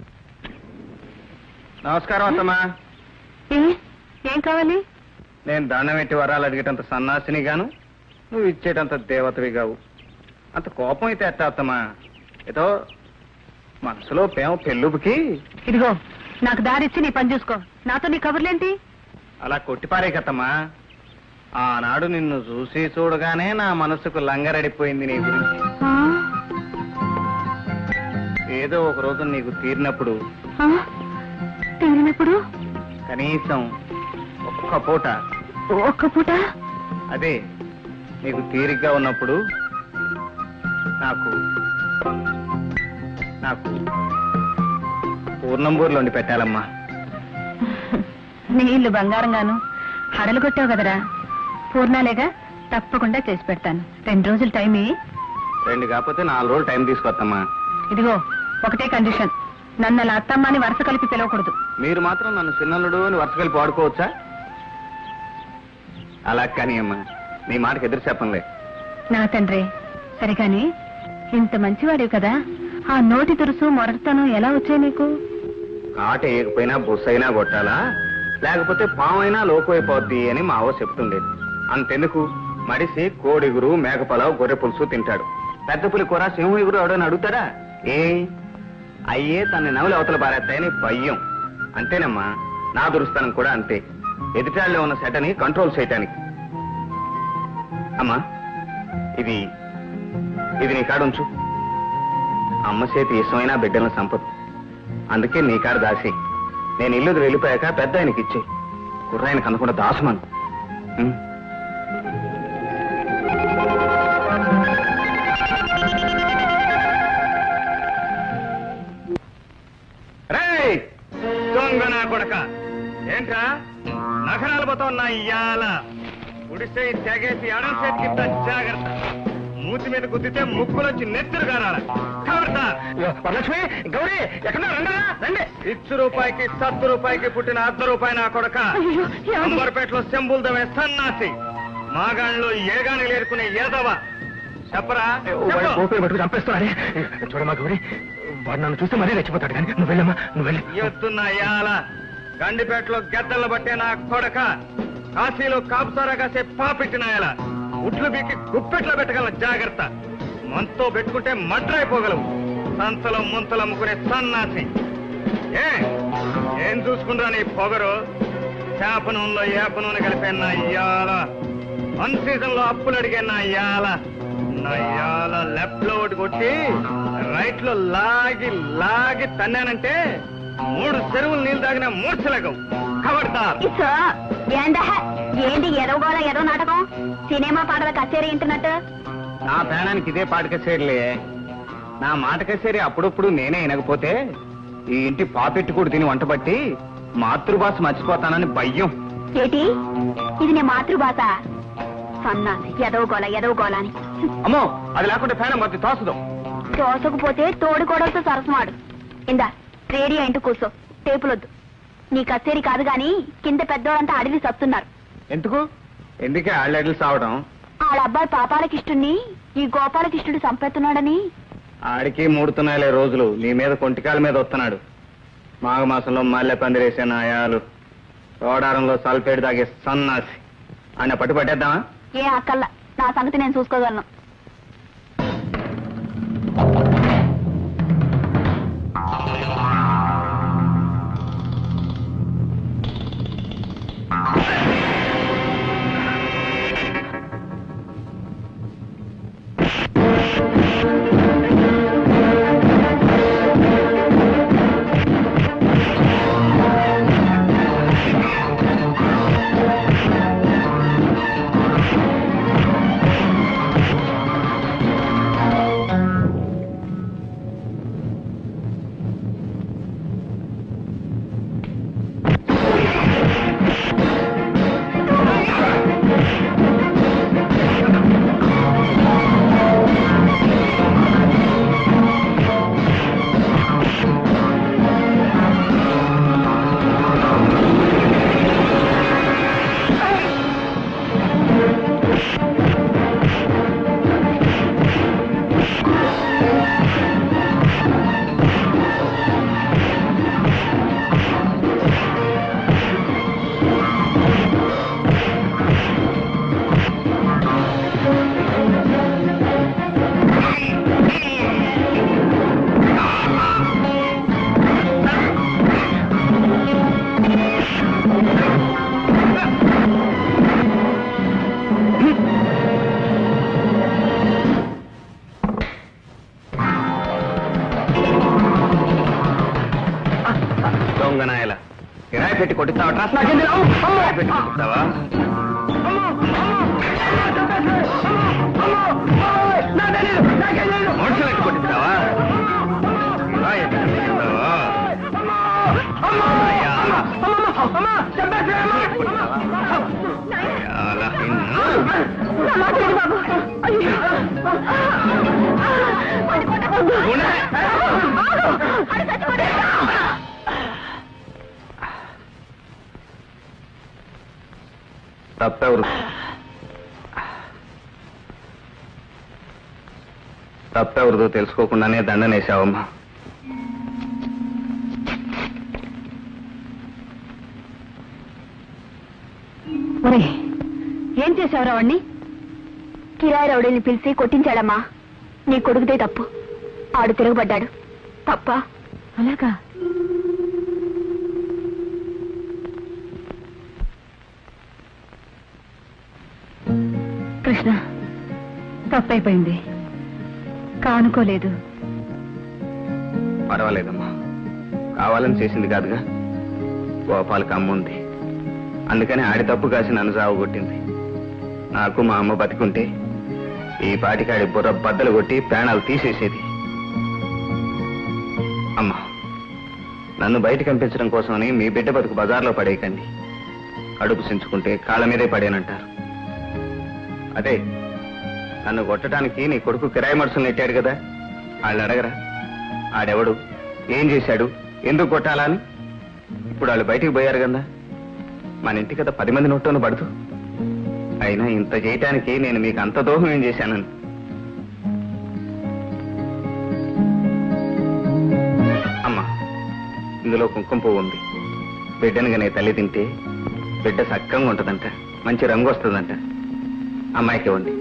నమస్కారం అత్తమ్మా ఏ ఏం కావాలి నేను దండం పెట్టి వరాలు అడిగేటంత సన్నాసిని గాను నువ్వు ఇచ్చేటంత దేవతవి కావు అంత కోపం అయితే ఎట్టా అత్తమ్మా ఏదో మనసులో ప్రేమ పెళ్ళుపుకి ఇదిగో నాకు దారిచ్చి నీ పని చూసుకో నాతో నీ కబుర్లేంటి అలా కొట్టిపారే కత్తమ్మా ఆనాడు నిన్ను చూసి చూడగానే నా మనసుకు లంగరడిపోయింది నీ గురించి ఆ? ఏదో ఒక రోజు నీకు తీరినప్పుడు ఆ? తీరినప్పుడు కనీసం ఒక్క పూట ఒక్క పూట అదే నీకు తీరిగ్గా ఉన్నప్పుడు నాకు నాకు పూర్ణంబూరులోండి పెట్టాలమ్మా నీ ఇల్లు బంగారంగాను హడలు కొట్టావు కదరా పూర్ణాలేగా తప్పకుండా చేసి పెడతాను రెండు రోజులు టైం ఇయ్యి. రెండు కాకపోతే నాలుగు రోజులు టైం తీసుకొత్తమ్మా ఇదిగో ఒకటే కండిషన్ నన్ను అలా అత్తమ్మని వరుస కలిపి పిలవకూడదు మీరు మాత్రం నన్ను చిన్నల్లుడు అని వరుస కలిపి వాడుకోవచ్చా అలా కానీ అమ్మా నీ మాటకి ఎదురు చెప్పంలే నా తండ్రి సరిగాని ఇంత మంచివాడివి కదా ఆ నోటి తురుసు మొరటతనం ఎలా వచ్చాయి నీకు కాట వేయకపోయినా బుస్ అయినా కొట్టాలా లేకపోతే పామైనా లోకైపోద్ది అని మా అవ్వ చెప్తుండేది అంతెందుకు మడిసి కోడిగురు మేకపలావు గొర్రె పులుసు తింటాడు పెద్ద పులి కూర సింహ ఎగురు ఎవడని అడుగుతాడా ఏ అయ్యే తన నవలి అవతల పారేస్తాయని భయం అంతేనమ్మా నా దురుస్తానం కూడా అంతే ఎదుటాళ్ళలో ఉన్న సెటని కంట్రోల్ చేయటానికి అమ్మా ఇది ఇది నీ కాడుంచు అమ్మ చేతి ఇష్టమైన బిడ్డల సంపద అందుకే నీ కారు దాసి నేను ఇల్లు వదిలి వెళ్ళిపోయాక పెద్ద ఆయనకి ఇచ్చే కుర్రాయనకి అందకుండా దాసమను ఉం? రేయ్! దొంగ నా కొడక ఏంట్రా నగరాలు పోతున్నా ఇయ్యాల ఉడిసే తెగేసి అడం చేతికిద్ద జాగ్రత్త మూతి మీద గుద్దితే ముక్కులొచ్చి నెత్తురు కారాల ఖబర్దా వరలక్ష్మి గౌరీ ఎక్కడ రండి రండి ఇచ్చు రూపాయికి సత్తు రూపాయికి పుట్టిన అర్ధ రూపాయి నా కొడక అయ్యో, ఏమండి? అంబర్పేటలో సెంబుల్దమే సన్నాసి మాగాణ్లో ఏగాని లేరుకునే ఏదవ చెప్పరా చెప్పు. ఊపిరి పట్టుకు చంపేస్తున్నాడే చూడమ్మా గౌరీ వాడు నన్ను చూస్తే మరీ రెచ్చిపోతాడు కానీ నువ్వు వెళ్ళమ్మా నువ్వు వెళ్ళి ఎత్తున్న యాల గండిపేటలో గద్దలు పట్టే నా కొడక కాశీలో కాపుసారా కాసే పాపెట్టిన యాల ఉట్లు బీకి గుప్పెట్లో పెట్టగల జాగ్రత్త మనతో పెట్టుకుంటే మడ్రైపోగలవు సంతలో ముంతలు అమ్ముకునే సన్నాసి ఏ ఏం చూసుకుంటా నీ పొగరు చేప నూనెలో ఏప నూనె కలిపే నా ఇయాల వన్ సీజన్ లో అప్పులు అడిగే నా ఇయాల నా ఇయాల లెఫ్ట్ లో ఒకటి కొట్టి రైట్ లో లాగి లాగి తన్నానంటే మూడు చెరువులు నీళ్ళు తాగిన మూర్చలేకవు కబడతారు ఇచ్చో ఏందా ఏంటి ఎదవగోళ ఎదవ నాటకం సినిమా పాటల కచేరీ ఇంటున్నట్టు నా ప్రాణానికి ఇదే పాట కచేరీలే నా మాట కచేరీ అప్పుడప్పుడు నేనే వినకపోతే ఈ ఇంటి పాపెట్టు కూడా తిని వంట పట్టి మాతృభాష మర్చిపోతానని భయం ఏటి ఇది నీ మాతృభాష సన్నాసి ఎదవ గోల ఎదవ గోల అని అమ్మో అది లేకుంటే ఫ్యాన్ మొత్తం తోసదు తోసకపోతే తోడు కోడలతో సరసమాడు ఇందా రేడియో ఇంటూ కూర్చో టేపులొద్దు నీ కచేరీ కాదు గాని కింద పెద్దోళ్ళంతా అడిగి సత్తున్నారు ఎందుకు ఎందుకే ఆళ్ళెడ్లు సావడం వాళ్ళ అబ్బాయి పాపాలకిష్టుని ఈ గోపాలకిష్టుడు చంపేస్తున్నాడని ఆడికి మూడుతున్నాయిలే రోజులు నీ మీద కొంటికాల మీద వస్తున్నాడు మాఘమాసంలో మల్లె పందిరేసే నాయాలు రోడారంలో సల్ఫేట్ తాగే సన్నాసి ఆయన పట్టు పట్టేద్దామా ఏ అక్కల్లా నా సంగతి నేను చూసుకోగలను దొంగ నాయల కిరాయి పెట్టి కొట్టిస్తావా ట్రస్ట్ నాకేంది రావు? కిరాయి పెట్టి కొట్టిస్తావా మనుషులకి కొట్టిస్తావా కిరాయి పెట్టి కొట్టిస్తావా అయ్యా. అయ్యాల, నిన్ను. గుణ. తప్పెవరు తప్పెవరిదో తెలుసుకోకుండానే దండనేశావమ్మా ఒరే ఏం చేసావురా వాణ్ణి కిరాయి రౌడీని పిలిచి కొట్టించాడమ్మా నీ కొడుకుదే తప్పు ఆడు తిరగబడ్డాడు తప్ప అలాగా కృష్ణ తప్పైపోయింది కానుకోలేదు పర్వాలేదమ్మా కావాలని చేసింది కాదుగా గోపాలకి అమ్ముంది అందుకని ఆడి తప్పు కాసి నన్ను సాగుకొట్టింది నాకు మా అమ్మ బతికుంటే ఈ పాటికి ఆడి బుర్ర బద్దలు కొట్టి ప్రాణాలు తీసేసేది అమ్మా నన్ను బయట కంపించడం కోసమని మీ బిడ్డ బతుకు బజార్లో పడేయకండి కడుపు సించుకుంటే కాళ్ళ మీదే పడేనంటారు అదే నన్ను కొట్టడానికి నీ కొడుకు కిరాయి మనుషులు నెట్టాడు కదా వాళ్ళు అడగరా ఆడెవడు ఏం చేశాడు ఎందుకు కొట్టాలా అని ఇప్పుడు వాళ్ళు బయటికి పోయారు కదా మన ఇంటి కదా పది మంది నొట్టను పడదు అయినా ఇంత చేయటానికి నేను మీకు అంత దోహం ఏం చేశానని అమ్మా ఇందులో కుంకుమ పువ్వు ఉంది బిడ్డను నీ తల్లి తింటే బిడ్డ సక్కంగా ఉంటుందంట మంచి రంగు వస్తుందంట అమ్మాయికి ఇవ్వండి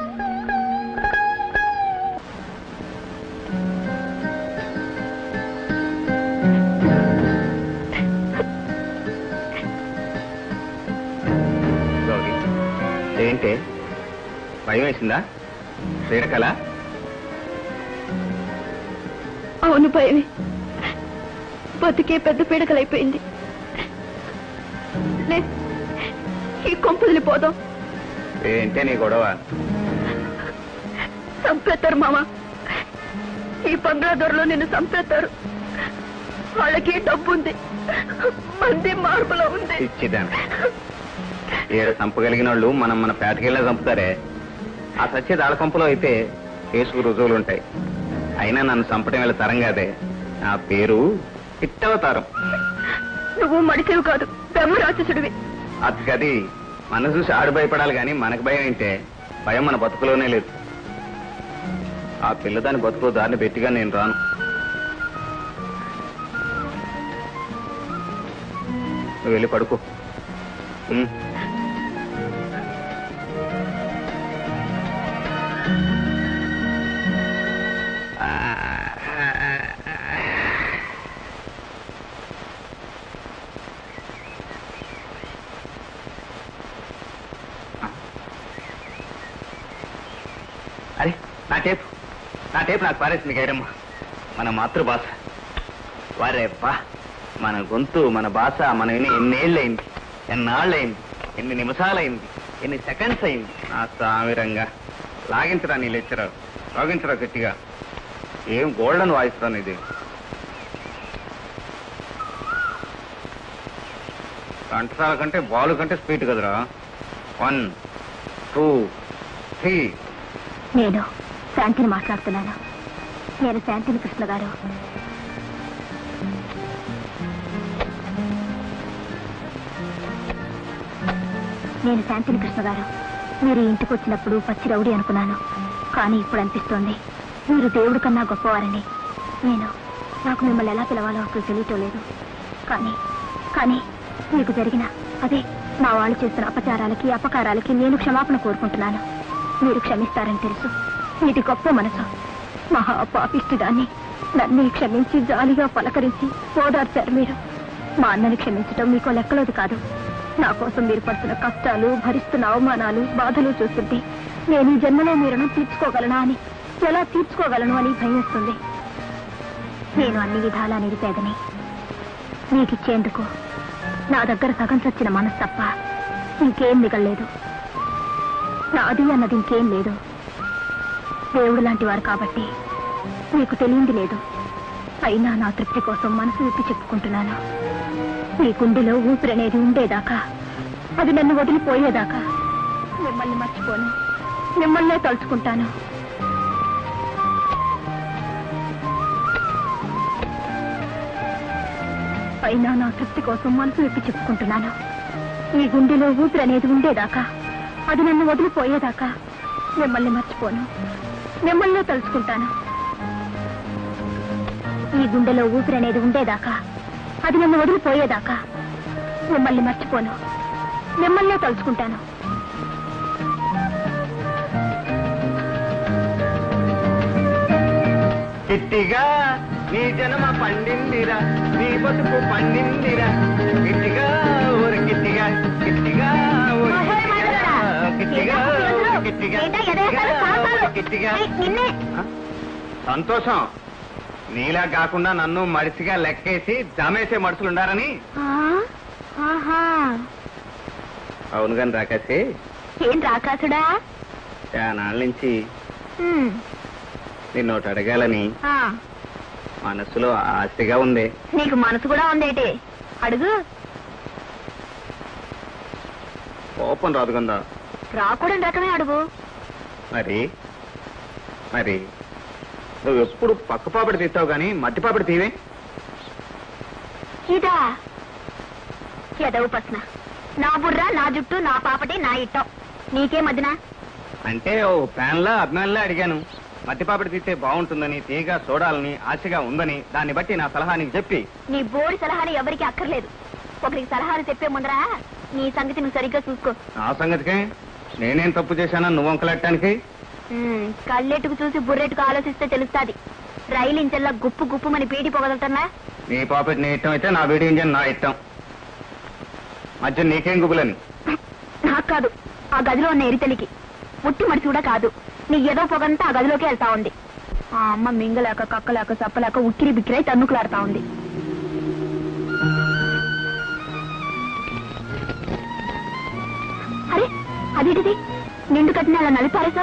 గౌరీ ఏంటే భయం వేసిందా పీడకల అవును భయమే బతికే పెద్ద పీడకలైపోయింది లే, ఈ కొంపదిలి పోదాం ఏంటే నీ గొడవ చంపేస్తారు మామ ఈ బంగ్లా దొరలో నిన్ను చంపేస్తారు వాళ్ళకి డబ్బుంది మంది మార్పులో ఉంది ఇచ్చిదాను ఏడ చంపగలిగిన వాళ్ళు మనం మన పేటకెళ్ళే చంపుతారే ఆ సత్య దాళకంపులో అయితే కేసుకు రుజువులు ఉంటాయి అయినా నన్ను చంపడం వీళ్ళ తరం కాదే నా పేరు ఇట్టవతారం నువ్వు మడిసివి కాదు బ్రహ్మ రాక్షసుడివి అది మనసు చూసి ఆడు భయపడాలి కానీ మనకు భయం ఏంటే భయం మన బతుకులోనే లేదు ఆ పిల్లదాని బతుకు దారిని పెట్టిగా నేను రాను నువ్వు వెళ్ళి పడుకో ఉమ్. అరే నా టేపు నా టేపు నాకు పారేసింది గైరమ్మ మన మాతృభాష వారే బా మన గొంతు మన భాష మన విని ఎన్నేళ్ళయింది ఎన్నాళ్ళయింది ఎన్ని నిమిషాలైంది ఎన్ని సెకండ్స్ అయింది నా సామిరంగా లాగించరా నీ లెక్చరర్ లాగించరా గట్టిగా ఏం గోల్డెన్ వాయిస్ రాను ఇది కంటసాల కంటే బాల్ కంటే స్పీడ్ కదరా వన్ టూ త్రీ నేను శాంతిని మాట్లాడుతున్నాను నేను శాంతిని కృష్ణ గారు నేను శాంతిని కృష్ణ గారు మీరు ఇంటికి వచ్చినప్పుడు పచ్చి రౌడీ అనుకున్నాను కానీ ఇప్పుడు అనిపిస్తోంది మీరు దేవుడి కన్నా గొప్పవారని నేను నాకు మిమ్మల్ని ఎలా పిలవాలో అసలు తెలియటం లేదు కానీ కానీ మీకు జరిగిన అదే మా వాళ్ళు చేస్తున్న అపచారాలకి అపకారాలకి నేను క్షమాపణ కోరుకుంటున్నాను మీరు క్షమిస్తారని తెలుసు ఇది గొప్ప మనసు మహా పాపిష్టి దాన్ని నన్ను క్షమించి జాలిగా పలకరించి ఓదార్చారు మీరు మా అన్నని క్షమించడం మీకు లెక్కలోది కాదు నా కోసం మీరు పడుతున్న కష్టాలు భరిస్తున్న అవమానాలు బాధలు చూస్తుంటే నేను ఈ జన్మలో మీ రుణం తీర్చుకోగలనా అని ఎలా తీర్చుకోగలను అని భయం వస్తుంది నేను అన్ని విధాలా నిరుపేదని మీకిచ్చేందుకు నా దగ్గర సగం చచ్చిన మనసు తప్ప ఇంకేం మిగల్లేదు నాది అన్నది ఇంకేం లేదు దేవుడు లాంటి వారు కాబట్టి మీకు తెలియంది లేదు అయినా నా తృప్తి కోసం మనసు విప్పి చెప్పుకుంటున్నాను మీ గుండెలో ఊపిరి అనేది ఉండేదాకా అది నన్ను వదిలిపోయేదాకా మిమ్మల్ని మర్చిపోను మిమ్మల్నే తలుచుకుంటాను అయినా నా తృప్తి కోసం మనసు విప్పి చెప్పుకుంటున్నాను ఈ గుండెలో ఊపిరి అనేది ఉండేదాకా అది నన్ను వదిలిపోయేదాకా మిమ్మల్ని మర్చిపోను మిమ్మల్నే తలుచుకుంటాను ఈ గుండెలో ఊపిరి అనేది ఉండేదాకా అది నన్ను వదిలిపోయేదాకా మిమ్మల్ని మర్చిపోను మిమ్మల్నే తలుచుకుంటాను కిట్టిగా నీ జనమ పండిందిరా నీ బతుకు పండిందిరా కిట్టిగా ఊరు కిట్టిగా కిట్టిగా ఊరు కిట్టిగా కిట్టిగా కిట్టిగా కిట్టిగా ఆ? సంతోషం నీలా కాకుండా నన్ను మడిసిగా లెక్కేసి జమేసే మనుషులుండారని అవును కాని రాకేసి ఏం రాకాసుడా నాళ్ళ నుంచి హ్మ్, నిన్ను ఒకటి అడగాలని ఆ, మనసులో ఆశగా ఉంది నీకు మనసు కూడా ఉందేటి అడుగు కోపం రాదు కదా రాకూడని రకమే అడుగు మరి మరి నువ్వు ఎప్పుడు పక్క పాపడి తీస్తావు గాని మట్టి పాపడి తీవే ఇదా ఎదవు ప్రశ్న నా బుర్ర నా జుట్టు నా పాపటి నా ఇట్టం నీకే మదిన అంటే ఓ ఫ్యాన్లా అభిమానులా అడిగాను మట్టి పాపడి తీస్తే బాగుంటుందని తీగా చూడాలని ఆశగా ఉందని దాన్ని బట్టి నా సలహా నీకు చెప్పి నీ బోడి సలహాలు ఎవరికి అక్కర్లేదు ఒకరికి సలహాలు చెప్పే ముందరా నీ సంగతి నువ్వు సరిగ్గా చూసుకో నా సంగతికే నేనేం తప్పు చేశానా నువ్వు వంకలెట్టడానికి ఉమ్, కళ్ళెట్టుకు చూసి బుర్రెట్టుకు ఆలోచిస్తే తెలుస్తాది రైలు ఇంచెల్లా గుప్పు గుప్పుమని పీడి పొగలుతున్నా నీ పాపటి నీ ఇష్టం అయితే నా వీడియో ఇంజన్ నా ఇష్టం మధ్య నీకేం గుబులని నాకు కాదు ఆ గదిలో ఉన్న ఎరితలికి పుట్టి మడిసి కూడా కాదు నీ ఏదో పొగంతా ఆ గదిలోకి వెళ్తా ఉంది ఆ అమ్మ మింగలేక కక్కలేక సప్పలేక ఉక్కిరి బిక్కిరై తన్నుకులాడుతా ఉంది అరే అదేంటిది నిండు కట్టిన అలా నలిపారేసా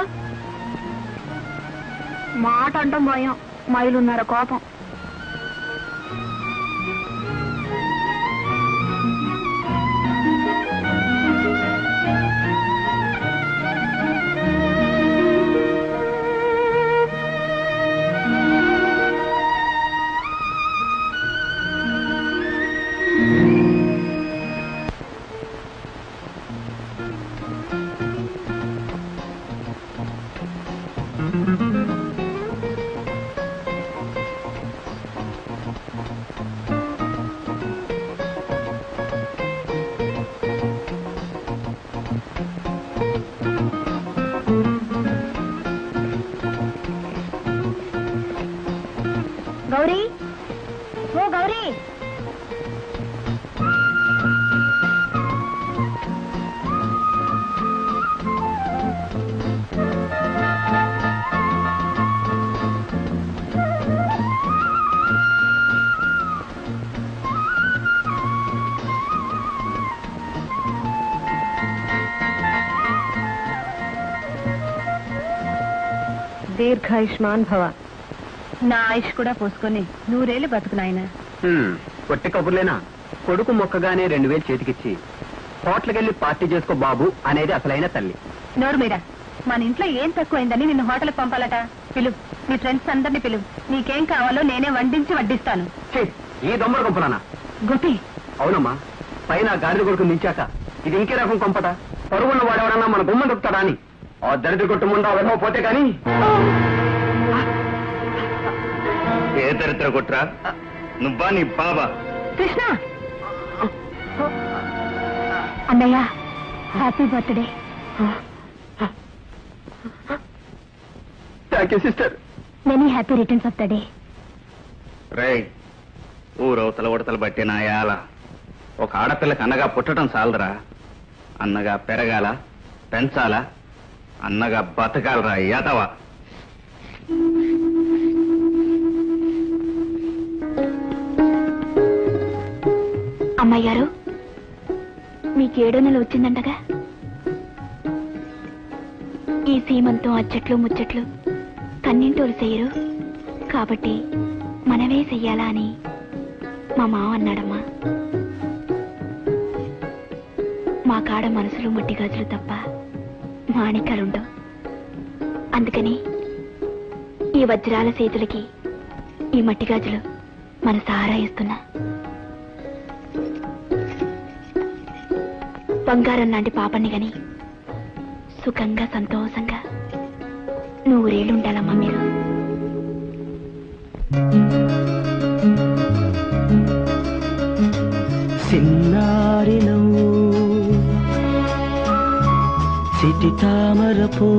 మాట అంటాం భయం మైలున్నార కోపం దీర్ఘాయుష్మాన్ భవ నా ఆయుష్ కూడా పోసుకొని నూరేళ్ళు బతుకునాయన కొట్టి కబుర్లేనా కొడుకు మొక్కగానే రెండు వేలు చేతికిచ్చి హోటల్కి వెళ్ళి పార్టీ చేసుకో బాబు అనేది అసలైన తల్లి నోరు మీరా మన ఇంట్లో ఏం తక్కువైందని నిన్ను హోటల్కి పంపాలట పిలు నీ ఫ్రెండ్స్ అందరినీ పిలు నీకేం కావాలో నేనే వండించి వడ్డిస్తాను ఛీ, ఈ దొమ్మర కొంపనానా గోపి అవునమ్మా పైన గాడిద కొడుకు మించాక ఇది ఇంకే రకం కొంపట పరుగున్న వాడెవడన్నా మన గుమ్మ దొక్కుతాడా అని ఆ దరిద్ర కొట్టు ముందు వెళ్ళమో పోతే కానీ ఏ దరిద్ర కొట్రా నువ్వా నీ బాబా కృష్ణ అన్నయ్య happy birthday thank you sister many happy returns of the day రే ఊరవతల ఉడతలు బట్టి నా యాల ఒక ఆడపిల్లకి అన్నగా పుట్టడం చాలదురా అన్నగా పెరగాల పెంచాలా అన్నగా బతకాలరా యాదవా అమ్మాయి గారు మీకు ఏడో నెల వచ్చిందంటగా ఈ సీమంతం అచ్చట్లు ముచ్చట్లు కన్నింటోలు చెయ్యరు కాబట్టి మనమే చెయ్యాలా అని మా మావ అన్నాడమ్మా మా కాడ మనసులు మట్టి గాజులు తప్ప మాణిక్యాలుండవు అందుకని ఈ వజ్రాల చేతులకి ఈ మట్టి గాజులు మన సారా ఇస్తున్నా బంగారం లాంటి పాపని గని సుఖంగా సంతోషంగా నూరేళ్ళు ఉండాలమ్మా మీరు సిన్నారి నవ్వు సిటి తామరపు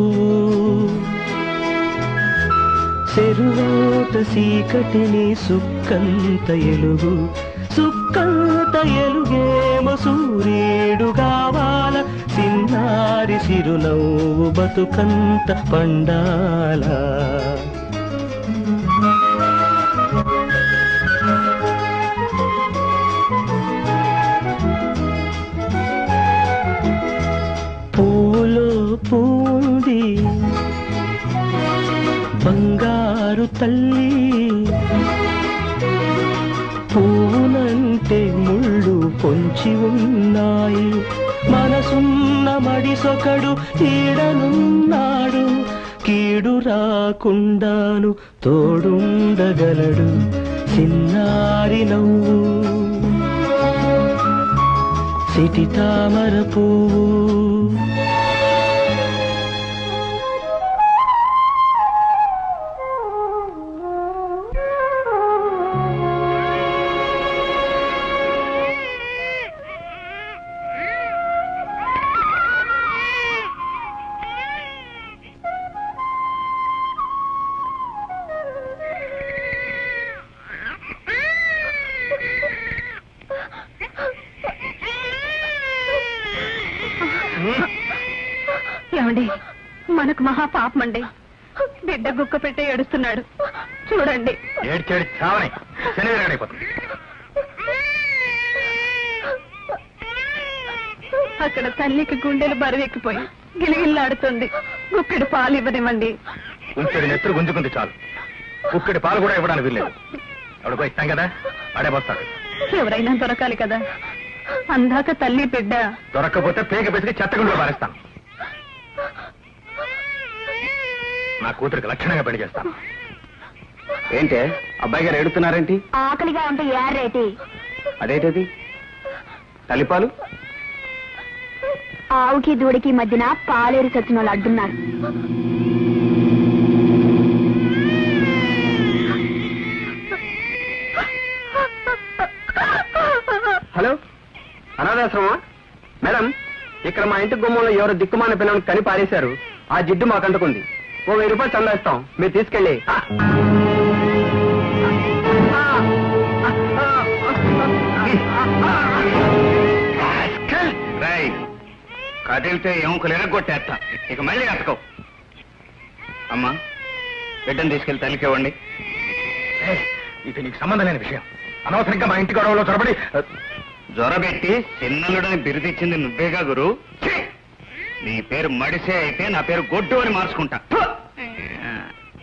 చెరువాత సీకటిని సుక్కంత ఎలుగు సుక్కంత ఎలుగేమ సూర్యుడు కావాల సిన్నారి సిరునవ్వు బతుకంత పండాల పూలో పూంది బంగారు తల్లి పూనంటే ముళ్ళు పొంచి ఉన్నాయి మనసున్న మడిసొకడు ఈడనున్నాడు కీడు రాకుండాను తోడుండగలడు చిన్నారి నవ్వు సిటి తామర పువ్వు ఏమండి మనకు మహా పాపం అండి బిడ్డ గుక్క పెట్టే ఏడుస్తున్నాడు చూడండి ఏడ్చేడి చావని శనివారైపోతుంది అక్కడ తల్లికి గుండెలు బరువెక్కిపోయి గిలిగిల్లాడుతుంది గుప్పెడు పాలు ఇవ్వనివ్వండి ఉంచెడి నెత్తురు గుంజుకుంది చాలు కుక్కడి పాలు కూడా ఇవ్వడానికి వీల్లేదు అడుగు ఇస్తాం కదా అడే వస్తాడు ఎవరైనా దొరకాలి కదా అందాక తల్లి బిడ్డ దొరక్కపోతే పేక పెసికి చెత్తగుండలో పారేస్తాను నా కూతురికి లక్షణంగా పెళ్లి చేస్తాను ఏంటే అబ్బాయి గారు ఎడుతున్నారేంటి ఆకలిగా ఉంటే యారేటి అదేంటది తల్లిపాలు ఆవుకి దూడికి మధ్యన పాలేరు చచ్చిన వాళ్ళు అడ్డున్నారు హలో అనాథాశ్రమా మేడం ఇక్కడ మా ఇంటి గుమ్మంలో ఎవరు దిక్కుమాన పిల్లలను కని పారేశారు ఆ జిడ్డు మాకు అంటుకుంది ఓ వెయ్యి రూపాయలు చందా ఇస్తాం మీరు తీసుకెళ్ళి రై కదిలితే ఎముకలు ఎరగొట్టేస్తా ఇక మళ్ళీ అతకవు అమ్మా బిడ్డను తీసుకెళ్లి తల్లికి ఇవ్వండి ఇది నీకు సంబంధం లేని విషయం అనవసరంగా మా ఇంటి గొడవలో చొరబడి జ్వరబెట్టి చిన్నలుడని బిరుదిచ్చింది నువ్వేగా గురు ఛీ! నీ పేరు మడిసే అయితే నా పేరు గొడ్డు అని మార్చుకుంటా ఫు!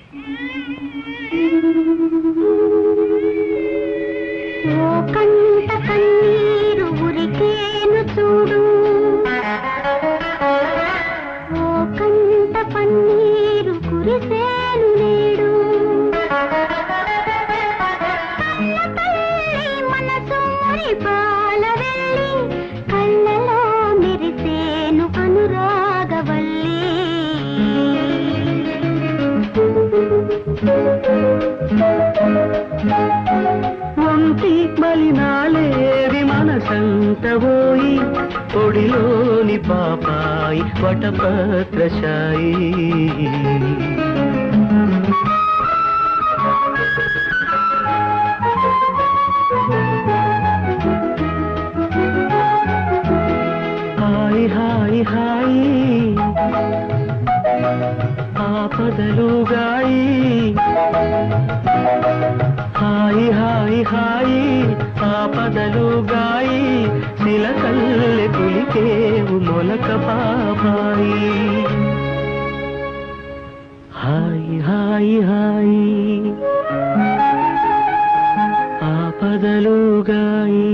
వంటవోయి ఒడిలోని పాపాయి వటపత్రశాయి హాయ్ హాయ్ హాయ్ ఆపదలు గాయి హాయి హాయి హాయి ఆపదలు గాయి శిలకల్లె కులికేవు మొలక పాపాయి హాయి హాయి హాయి ఆపదలు గాయి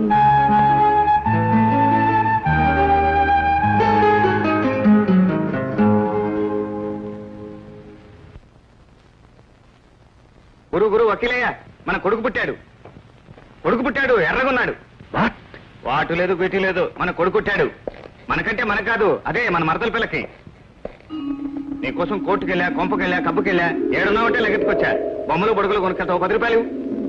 గురు గురు వకీలయ్య మన కొడుకు పుట్టాడు కొడుకు పుట్టాడు ఎర్రగున్నాడు వాటు లేదు పెట్టి లేదు మన కొడుకు పుట్టాడు మనకంటే మన కాదు అదే మన మరదల పిల్లకి నీకోసం కోర్టుకెళ్ళా కొంపకెళ్ళా కబ్బుకెళ్ళా ఏడున్నావంటే లెగెత్తుకొచ్చా బొమ్మలు బొడుగులు కొనుక్కెళ్తావు పది రూపాయలు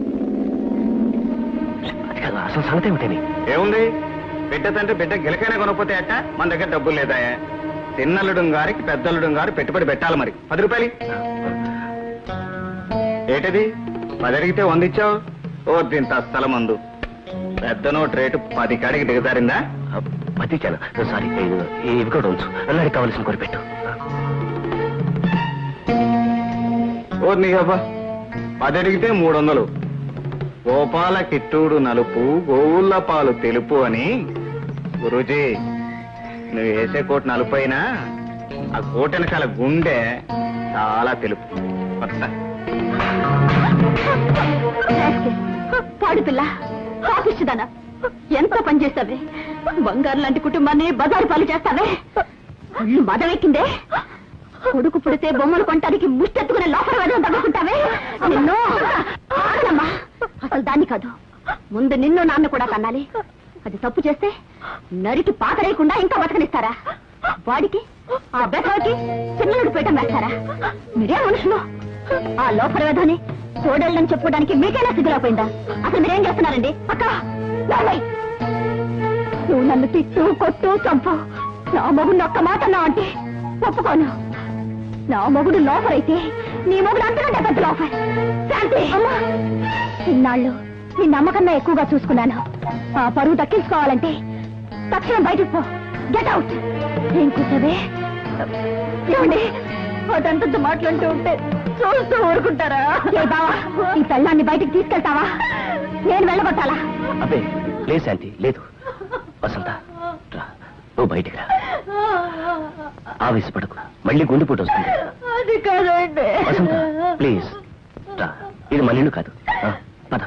అది కాదు అసలు సంగతి ఏమిటని ఏముంది బిడ్డ తండ్రి బిడ్డ గిలకైనా కొనకపోతే అట్ట మన దగ్గర డబ్బులు లేదా చిన్నల్లుడు గారికి పెద్దల్లుడు గారు పెట్టుబడి పెట్టాలి మరి పది రూపాయలు ఏటది పది అడిగితే వంద ఇచ్చావు ఓ దీంత స్థలం మందు పెద్ద నోట్ రేటు పది కాడికి దిగజారిందా పతిచాను సారీ ఇవి కూడా ఉంచు అన్నాడికి కావలసిన కొరిపెట్టు ఓ నీ అబ్బా పది అడిగితే మూడు వందలు గోపాల కిట్టూడు నలుపు గోవుల పాలు తెలుపు అని గురూజీ నువ్వు వేసే కోట్ నలుపు అయినా ఆ కోట వెనకాల గుండె చాలా తెలుపు వస్తా పాడు పిల్ల ఆఫీసుదానా ఎంత పని చేస్తావే బంగారు లాంటి కుటుంబాన్ని బజారు పాలు చేస్తావే ఒళ్ళు మదవెక్కిందే కొడుకు పుడితే బొమ్మలు కొనటానికి ముష్టెత్తుకునే లోపల వేదం తగ్గుకుంటావే నిన్ను ఆగనమ్మా అసలు దాన్ని కాదు ముందు నిన్ను నాన్న కూడా కన్నాలి అది తప్పు చేస్తే నరికి పాతరేయకుండా ఇంకా బతకనిస్తారా వాడికి ఆ బెసవాడికి చిన్నలుడు పీఠం వేస్తారా మీరే మనుషులు ఆ లోపల వేదని తోడళ్ళని చెప్పుకోవడానికి మీకైనా సిగ్గులేకపోయిందా అసలు మీరేం చేస్తున్నారండి అక్క లేవయ్. నువ్వు నన్ను తిట్టు కొట్టు చంపు నా మొగుడు ఒక్క మాట అన్నా అంటే ఒప్పుకోను నా మొగుడు లోఫర్ అయితే నీ మొగుడు అంతకంటే పెద్ద లోఫర్ శాంతి ఇన్నాళ్ళు నీ నమ్మకన్నా ఎక్కువగా చూసుకున్నాను ఆ పరువు దక్కించుకోవాలంటే తక్షణం బయటకు పో గెట్ అవుట్ ఏం కూర్చోవే ఏమండి అదంతా మాట్లాడుతూ ఉంటే చూస్తూ ఊరుకుంటారా ఏ బావా ఈ పెళ్ళాన్ని బయటికి తీసుకెళ్తావా నేను వెళ్ళగొట్టాలా అబ్బే లేదు శాంతి లేదు వసంత రా నువ్వు బయటికి రా ఆవేశపడకు మళ్ళీ గుండెపోటు వస్తుంది అది కాదండి వసంత ప్లీజ్ రా ఇది మన ఇల్లు కాదు ఆ, పద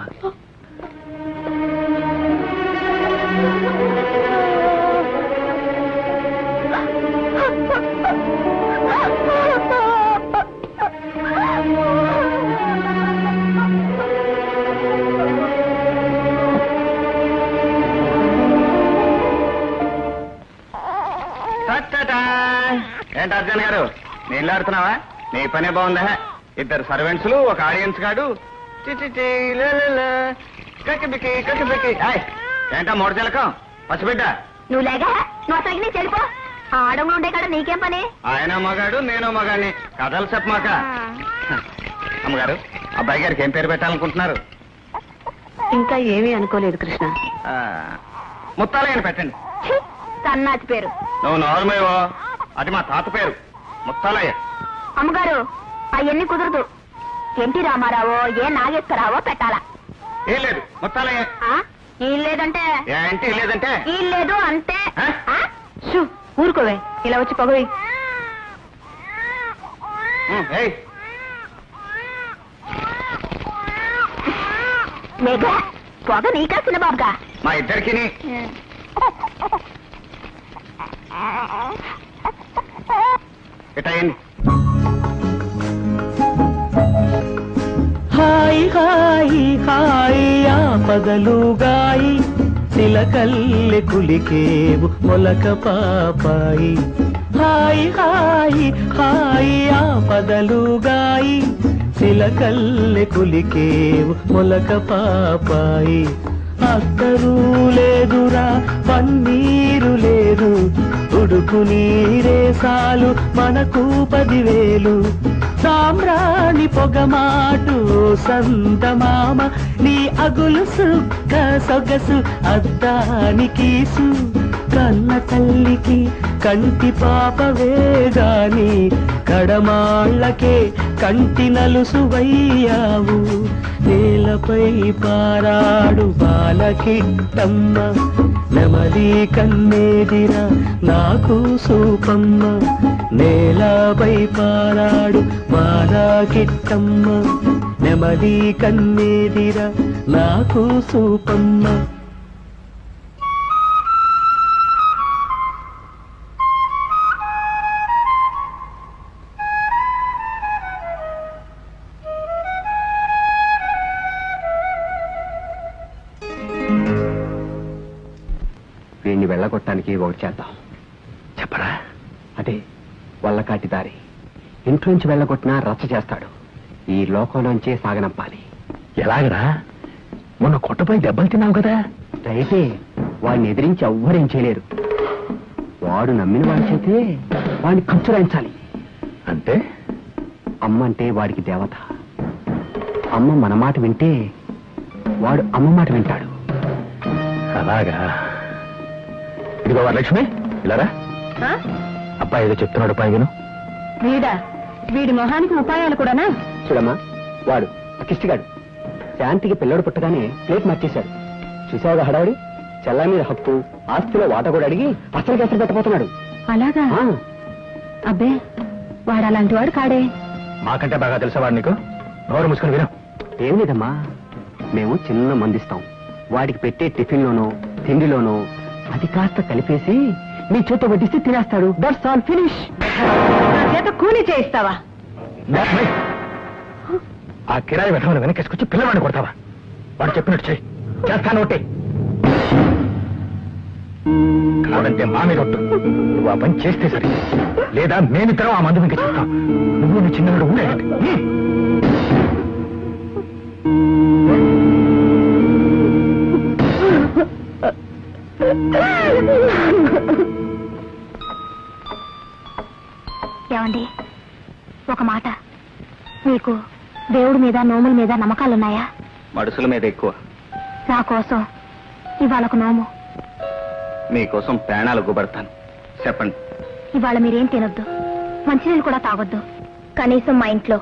టట్టటా. ఏంటి అర్జున్ గారు నీళ్ళు ఆడుతున్నావా నీ పనే బాగుందా ఇద్దరు సర్వెంట్స్లు ఒక ఆడియన్స్ గాడు చి చి చి, లే, లే, లే. కక్కి బిక్కి, కక్కి బిక్కి. ఆయ్, ఏంటా మూడు చిలకం పసిబిడ్డ నువ్వు లేగా నువ్వు అసలు నీ చెడిపో ఆ అడవులు ఉండే కదా నీకేం పని ఆయన మగాడు నేను మగాడిని కథలు చెప్పమాక అమ్మగారు అబ్బాయి గారికి ఏం పేరు పెట్టాలనుకుంటున్నారు ఇంకా ఏమీ అనుకోలేదు కృష్ణ ఆ, ముత్తాలయ్యని పెట్టండి ఛీ, సన్నాచి పేరు నువ్వు నోరుమేవో అది మా తాత పేరు ముత్తాలయ్య అమ్మగారు అవన్నీ కుదరదు ఎన్టీ రామారావో ఏ నాగేశ్వరరావో పెట్టాలా ఏం లేదు ముత్తాలయ్య ఆ? ఈ లేదంటే ఏంటి లేదంటే ఈ లేదు అంటే ఆ? ఆ? షూ ఊరుకోవే ఇలా వచ్చి పొగవి ఉమ్, ఏయ్ మేఘ పొగ నీకా చిన్నబాబుగా మా ఇద్దరికి ఇటయండి హాయి హాయి హాయి ఆపదలు గాయి శిలకల్లె కులికేవు మొలక పాపాయి హాయి హాయి హాయి ఆపదలు గాయి శిలకల్లె కులికేవు మొలక పాపాయి అక్కరు లేదురా పన్నీరు లేదు ఉడుకు నీరే సాలు మనకు పదివేలు సామ్రాణి పొగమాటు సంతమామ నీ అగులు సుక్క సొగసు అద్దానికీసు కన్న తల్లికి కంటి పాపవే గాని కడమాళ్ళకే కంటి నలుసువయ్యావు నేలపై పారాడు బాలకిట్టమ్మ నెమలి కన్నేదిరా నాకు సూపమ్మ నేలపై పారాడు బాలకిట్టమ్మ నెమలి కన్నేదిరా నాకు సూపమ్మ వీడిని వెళ్ళగొట్టడానికి ఒకటి చేద్దాం చెప్పరా అదే వల్లకాటి దారి ఇంట్లోంచి వెళ్ళగొట్టినా రచ్చ చేస్తాడు ఈ లోకంలోంచే సాగనంపాలి ఎలాగరా మొన్న కొట్టపై దెబ్బలు తిన్నావు కదా అయితే వాడిని ఎదిరించి ఎవ్వరేం చేయలేరు వాడు నమ్మిన వాడి చేతే వాడిని ఖర్చు రాయించాలి అంటే అమ్మ అంటే వాడికి దేవత అమ్మ మన మాట వింటే వాడు అమ్మ మాట వింటాడు అలాగా ఇదిగో వరలక్ష్మి ఇలారా ఆ? అబ్బాయి ఏదో చెప్తున్నాడు పై విను వీడా వీడి మొహానికి ఉపాయాలు కూడానా చూడమ్మా వాడు కిష్టిగాడు శాంతికి పిల్లడు పుట్టగానే ప్లేట్ మార్చేశాడు చూసావుగా హడావుడి చెల్లా మీద హక్కు ఆస్తిలో వాట కూడా అడిగి అసలు కేసులు పెట్టబోతున్నాడు అలాగా ఆ, అబ్బే వాడు అలాంటి వాడు కాడే మాకంటే బాగా తెలిసేవాడు నీకు నోరు మూసుకొని విను ఏం లేదమ్మా మేము చిన్న మందిస్తాం వాడికి పెట్టే టిఫిన్లోనో తిండిలోనో అది కాస్త కలిపేసి నీ చేత వడ్డిస్తే తినేస్తాడు దట్స్ ఆల్ ఫినిష్ నా చేత కూలీ చేయిస్తావా ఆ కిరాయి వెధవను వెనకేసుకొచ్చి పిల్లవాడిని కొడతావా వాడు చెప్పినట్టు చెయ్యి చేస్తాను ఒకటి కావాలంటే మా మీద ఒట్టు నువ్వు ఆ పని చేస్తే సరే లేదా మేమిద్దరం ఆ మందు ఇంకా చేస్తాం నువ్వు నీ చిన్నవాడు ఊరేగండి హ్మ్. ఏమండి ఒక మాట మీకు దేవుడి మీద నోముల మీద నమ్మకాలున్నాయా మడుసుల మీద ఎక్కువ నా కోసం ఇవాళ ఒక నోము మీకోసం ప్రాణాలు గుబడతాను చెప్పండి ఇవాళ మీరేం తినొద్దు మంచినీళ్ళు కూడా తాగొద్దు కనీసం మా ఇంట్లో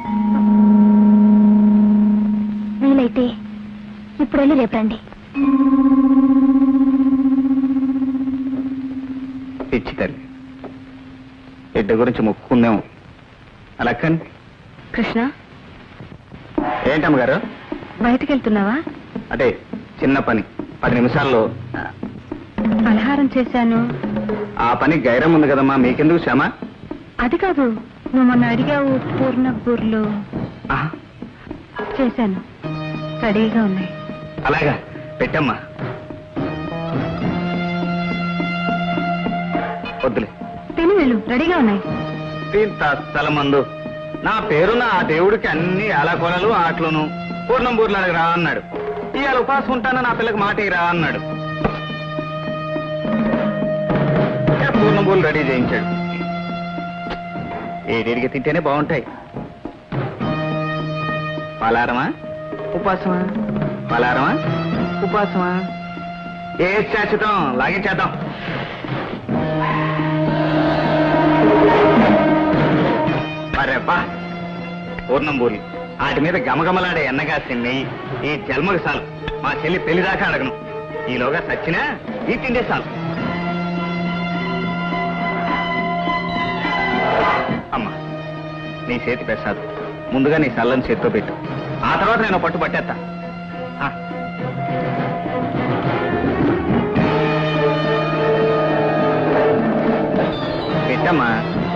వీలైతే ఇప్పుడు వెళ్ళి రేపు రండి పిచ్చి తల్లి బిడ్డ గురించి మొక్కుకుందేమో అలా కండి కృష్ణ ఏంటమ్మగారు బయటికి వెళ్తున్నావా అదే చిన్న పని పది నిమిషాల్లో పలహారం చేశాను ఆ పని గైరం ఉంది కదమ్మా మీకెందుకు శ్రమ అది కాదు నువ్వు మొన్న అడిగావు పూర్ణ బూర్లు ఆహా, చేశాను రెడీగా ఉన్నాయి అలాగా పెట్టమ్మా వద్దులే తిని వెళ్ళు రెడీగా ఉన్నాయి తీర్థ స్థలమందు నా పేరున ఆ దేవుడికి అన్ని అలకొలలు ఆటలును పూర్ణం బూర్లు రా అన్నాడు ఇవాళ ఉపాసం ఉంటాను నా పిల్లకి మాట రా అన్నాడు ఇక పూర్ణం బూర్లు రెడీ చేయించాడు ఏడేడికి తింటేనే బాగుంటాయి పలారమా ఉపాసమా పలారమా ఉపాసమా ఏ శాశ్వతం లాగించేద్దాం మరెబ్బా పూర్ణంబూరి వాటి మీద గమగమలాడే ఎన్నగాసి నెయ్యి ఈ జన్మకు చాలు మా చెల్లి పెళ్లి దాకా అడగను ఈలోగా సచ్చినా ఈ తిండే చాలు అమ్మా నీ చేతి ప్రసాద్ ముందుగా నీ సల్లని చేతితో పెట్టు ఆ తర్వాత నేను పట్టు పట్టేస్తా ఆ. పెట్టమ్మా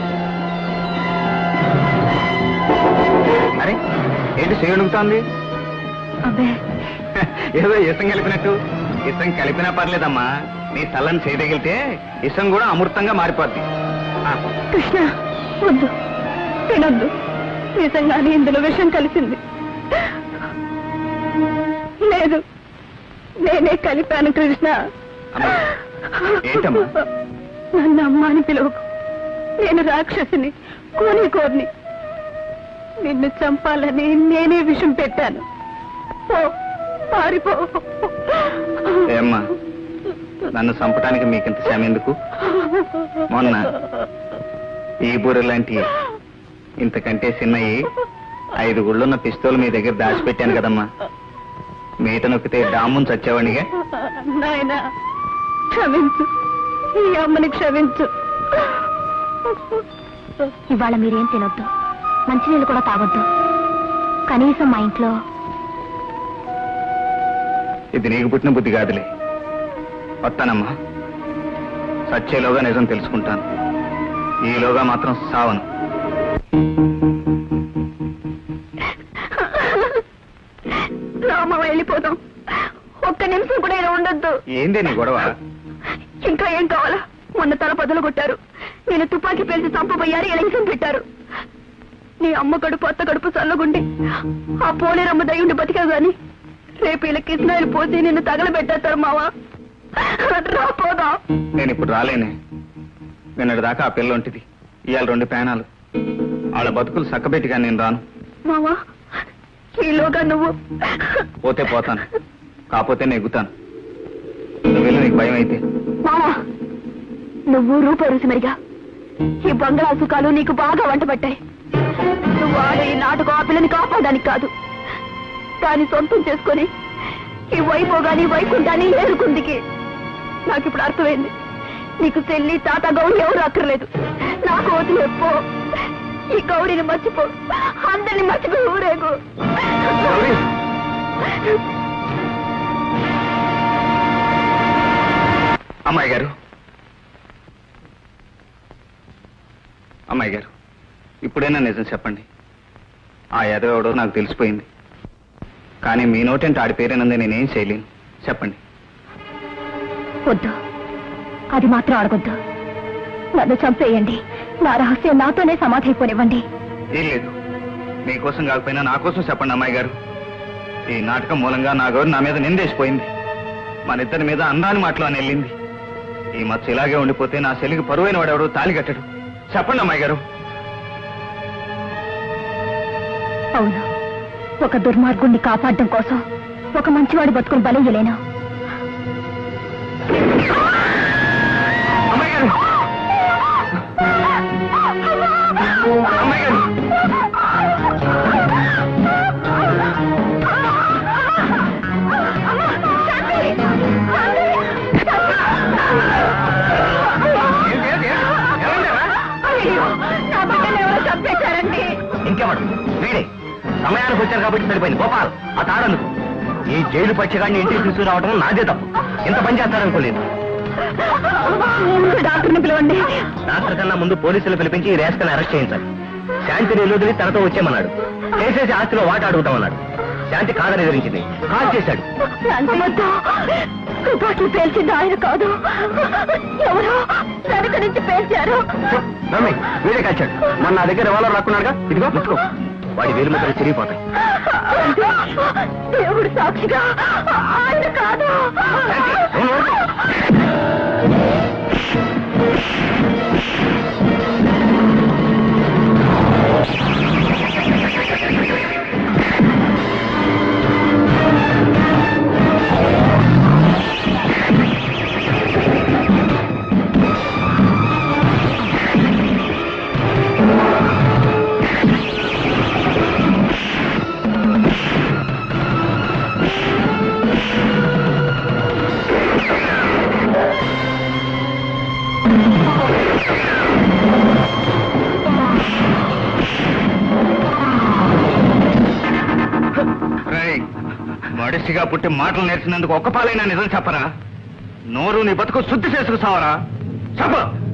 అరే ఏంటి చేయడుగుతోంది అబ్బే ఏదో ఇసం కలిపినట్టు ఇసం కలిపినా పర్లేదమ్మా నీ తల్లని చేయదగిలితే ఇసం కూడా అమృతంగా మారిపోద్ది ఆ, కృష్ణ వద్దు తినొద్దు నిజంగానే ఇందులో విషం కలిసింది లేదు నేనే కలిపాను కృష్ణ అమ్మా, ఏంటమ్మా? నన్ను అమ్మ అని పిలువు నేను రాక్షసిని కోని కోరిని నిన్ను చంపాలని నేనే విషం పెట్టాను పో పారిపో ఏమ్మా నన్ను చంపడానికి మీకింత శ్రమ ఎందుకు మొన్న ఈ బూరె లాంటి ఇంతకంటే చిన్నయి ఐదు గుళ్ళున్న పిస్తోల్ మీ దగ్గర దాచిపెట్టాను కదమ్మా మీట నొక్కితే డాముని చచ్చేవాడిగా నాయనా క్షమించు ఈ అమ్మని క్షమించు ఇవాళ మీరేం తినొద్దు మంచినీళ్ళు కూడా తాగొద్దు కనీసం మా ఇంట్లో ఇది నీకు పుట్టిన బుద్ధి కాదులే వస్తానమ్మా సచ్చేలోగా నిజం తెలుసుకుంటాను ఈలోగా మాత్రం సావను రామ వెళ్ళిపోదాం ఒక్క నిమిషం కూడా ఇలా ఉండొద్దు ఏందే నీ గొడవ ఇంకా ఏం కావాలా మొన్న తల పదలు కొట్టారు నేను తుపాకీ పేల్చి చంపబోయారు ఎలక్షన్ పెట్టారు నీ అమ్మ కడుపు అత్త కడుపు చల్లగుండి ఆ పోలేరమ్మ దయ్యుండి బతికా గాని రేపు ఇలా కిస్నాయిలు పోసి నిన్ను తగలబెట్టేస్తారు మావా రా పోదాం నేను ఇప్పుడు రాలేనే నిన్నటి దాకా ఆ పిల్ల ఉంటిది ఇవాళ రెండు పేనాలు వాళ్ళ బతుకులు సక్కబెట్టిగా నేను రాను మావా ఈలోగా నువ్వు పోతే పోతాను కాకపోతే నెగ్గుతాను నువ్వు వెళ్ళి నీకు భయం అయితే మామా నువ్వు రూపరుసి మరిగా ఈ బంగ్లా సుఖాలు నీకు బాగా వంట పట్టాయి నువ్వు ఆడే ఈ నాటకం ఆ పిల్లని కాపాడడానికి కాదు దాన్ని సొంతం చేసుకొని ఈ వైభోగాన్ని వైకుంఠాన్ని ఏరుకుందికి నాకు ఇప్పుడు అర్థమైంది నీకు చెల్లి తాత గౌరి ఎవరు అక్కర్లేదు నాకు వదిలే పో ఈ గౌరిని మర్చిపో అందరిని మర్చిపో ఊరేగు గౌరీ! అమ్మాయి గారు అమ్మాయి గారు ఇప్పుడైనా నిజం చెప్పండి ఆ ఎదవడో నాకు తెలిసిపోయింది కానీ మీ నోటంటే ఆడి పేరేనందే నేనేం చేయలేను చెప్పండి వద్దు అది మాత్రం అడగొద్దు నన్ను చంపేయండి నా రహస్యం నాతోనే సమాధైపోనివ్వండి ఏం లేదు మీకోసం కాకపోయినా నా కోసం చెప్పండి అమ్మాయి గారు ఈ నాటకం మూలంగా నా గౌరి నా మీద నిందేసిపోయింది మన ఇద్దరి మీద అందాని మాటలు అని వెళ్ళింది ఈ మచ్చ ఇలాగే ఉండిపోతే నా చెల్లికి పరువైన వాడెవడు తాలి కట్టడు చెప్పండి అమ్మాయి గారు అవును ఒక దుర్మార్గుణ్ణి కాపాడడం కోసం ఒక మంచివాడి బతుకుని బలయ్యలేను అమ్మాయి గారు అమ్మాయి గారు నా బిడ్డను ఎవరో చంపేశారండి ఇంకెవడు వీడే సమయానికి వచ్చారు కాబట్టి సరిపోయింది గోపాల్ ఆ తాడందుకు ఈ జైలు పచ్చగాన్ని ఇంటికి తీసుకురావడం నాదే తప్పు ఇంత పని చేస్తారనుకోలేదు ముందు డాక్టర్ని పిలవండి డాక్టర్ కన్నా ముందు పోలీసులు పిలిపించి ఈ రేస్కని అరెస్ట్ చేయించాలి శాంతిని ఎల్లుదిరి తనతో వచ్చేమన్నాడు చేసేసి ఆస్తిలో వాట అడుగుతామన్నాడు శాంతి కాదని ఎదిరించింది కాల్ చేశాడు శాంతిమద్దు తుపాకీ పేల్చింది ఆయన కాదు ఎవరో వెనక నుంచి పేల్చారు మమ్మీ వీడే కాల్చాడు మన నా దగ్గర రివాల్వర్ రాకున్నాడుగా ఇదిగో ముట్టుకో వాడి వేలు ముద్దలు చిరిగిపోతాయి దేవుడు సాక్షిగా ఆయన కాదు అవును. రేయ్, మడిసిగా పుట్టి మాటలు నేర్చినందుకు ఒక్క పాలైనా నిజం చెప్పరా నోరు నీ బతుకు శుద్ధి చేసుకు సావరా చెప్ప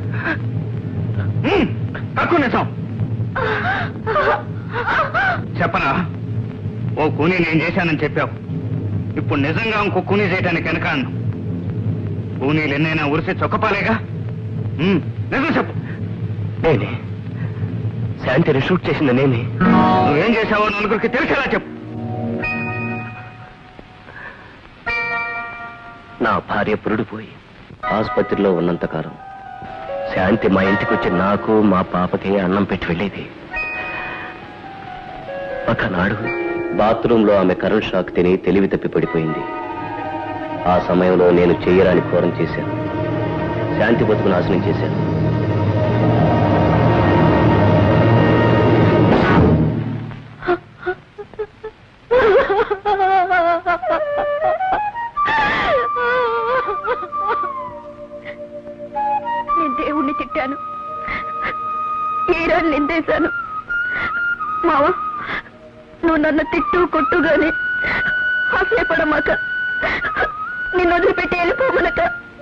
ఉమ్, తక్కువ నిజం చెప్పనా ఓ కూని నేను చేశానని చెప్పావు ఇప్పుడు నిజంగా ఇంకో కూనీ చేయడానికి వెనకాను కూనీలు ఎన్నైనా ఉరిసి చొక్కపాలేగా ఉమ్, నిజం చెప్పు నేనే శాంతిని షూట్ చేసింది నేనే నువ్వేం చేశావో నలుగురికి తెలిసేలా చెప్పు నా భార్య పురుడిపోయి ఆసుపత్రిలో ఉన్నంతకాలం శాంతి మా ఇంటికి వచ్చి నాకు మా పాపకి అన్నం పెట్టి వెళ్ళేది ఒకనాడు బాత్రూంలో ఆమె కరెంట్ షాక్ తిని తెలివి తప్పి పడిపోయింది ఆ సమయంలో నేను చెయ్యరాని ఘోరం చేశాను శాంతి బతుకు నాశనం చేశాను నేను దేవుణ్ణి తిట్టాను ఈరోజు నిందేశాను మావా నువ్వు నన్ను తిట్టు కొట్టుగాని అసలేపడమాక నిన్ను వదిలిపెట్టి వెళ్ళిపోమనక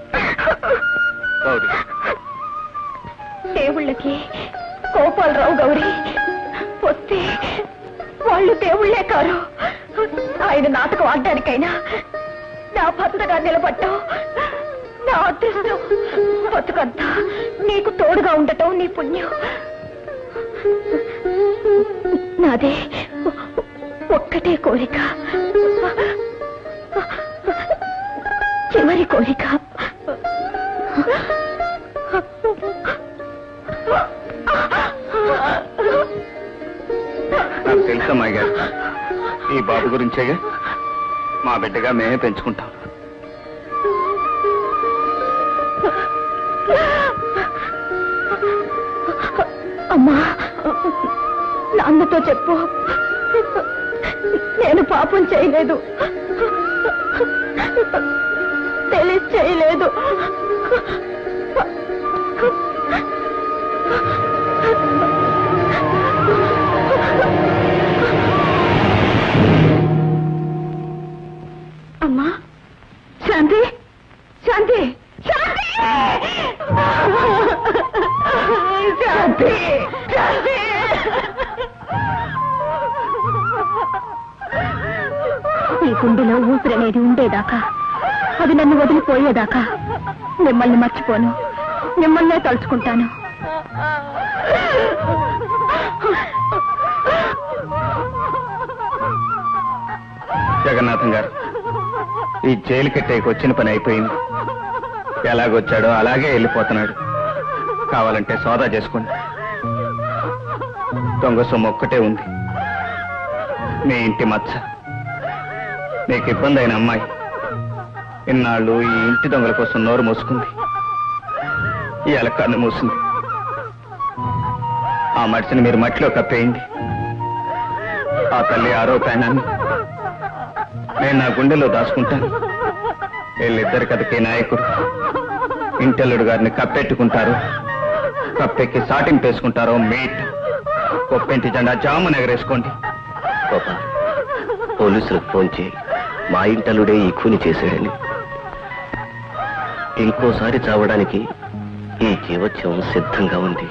గౌరీ దేవుళ్ళకి కోపాలు రావు గౌరీ వస్తే వాళ్ళు దేవుళ్ళే కారు ఆయన నాటకం ఆడడానికైనా నా భర్తగా నిలబడ్డావు నా అదృష్టం బతుకంతా నీకు తోడుగా ఉండటం నీ పుణ్యం నాదే ఒక్కటే కోరిక చివరి కోరిక నాకు తెలుసమ్మా గారు ఈ బాబు గురించేగా మా బిడ్డగా మేమే పెంచుకుంటాం అమ్మా నాన్నతో చెప్పు నేను పాపం చేయలేదు తెలిసి చేయలేదు అమ్మా శాంతి శాంతి శాంతి శాంతి శాంతి ఈ గుండెలో ఊపిరనేది ఉండేదాకా అది నన్ను వదిలిపోయేదాకా మిమ్మల్ని మర్చిపోను మిమ్మల్నే తలుచుకుంటాను జగన్నాథం గారు ఈ జైలు కట్టేకి వచ్చిన పని అయిపోయింది ఎలాగొచ్చాడో అలాగే వెళ్ళిపోతున్నాడు కావాలంటే సోదా చేసుకోండి దొంగ సొమ్ము ఒక్కటే ఉంది మీ ఇంటి మచ్చ మీకు ఇబ్బంది అయిన అమ్మాయి ఇన్నాళ్ళు ఈ ఇంటి దొంగల కోసం నోరు మూసుకుంది ఇవాళ కన్ను మూసింది ఆ మడిసిని మీరు మట్టిలో కప్పేయండి ఆ తల్లి ఆరో ప్రాణాన్ని నేను నా గుండెలో దాచుకుంటాను వీళ్ళిద్దరి కథకి నాయకుడు ఇంటల్లుడు గారిని కప్పెట్టుకుంటారు కప్పెక్కి సాటింపు వేసుకుంటారో మీట్ కొప్పెంటి జెండా జామున ఎగరేసుకోండి గోపాల్ పోలీసులకు ఫోన్ చేయి మా ఇంటలుడే ఈ కూని చేశాడని ఇంకోసారి చావడానికి ఈ జీవోత్సవం సిద్ధంగా ఉంది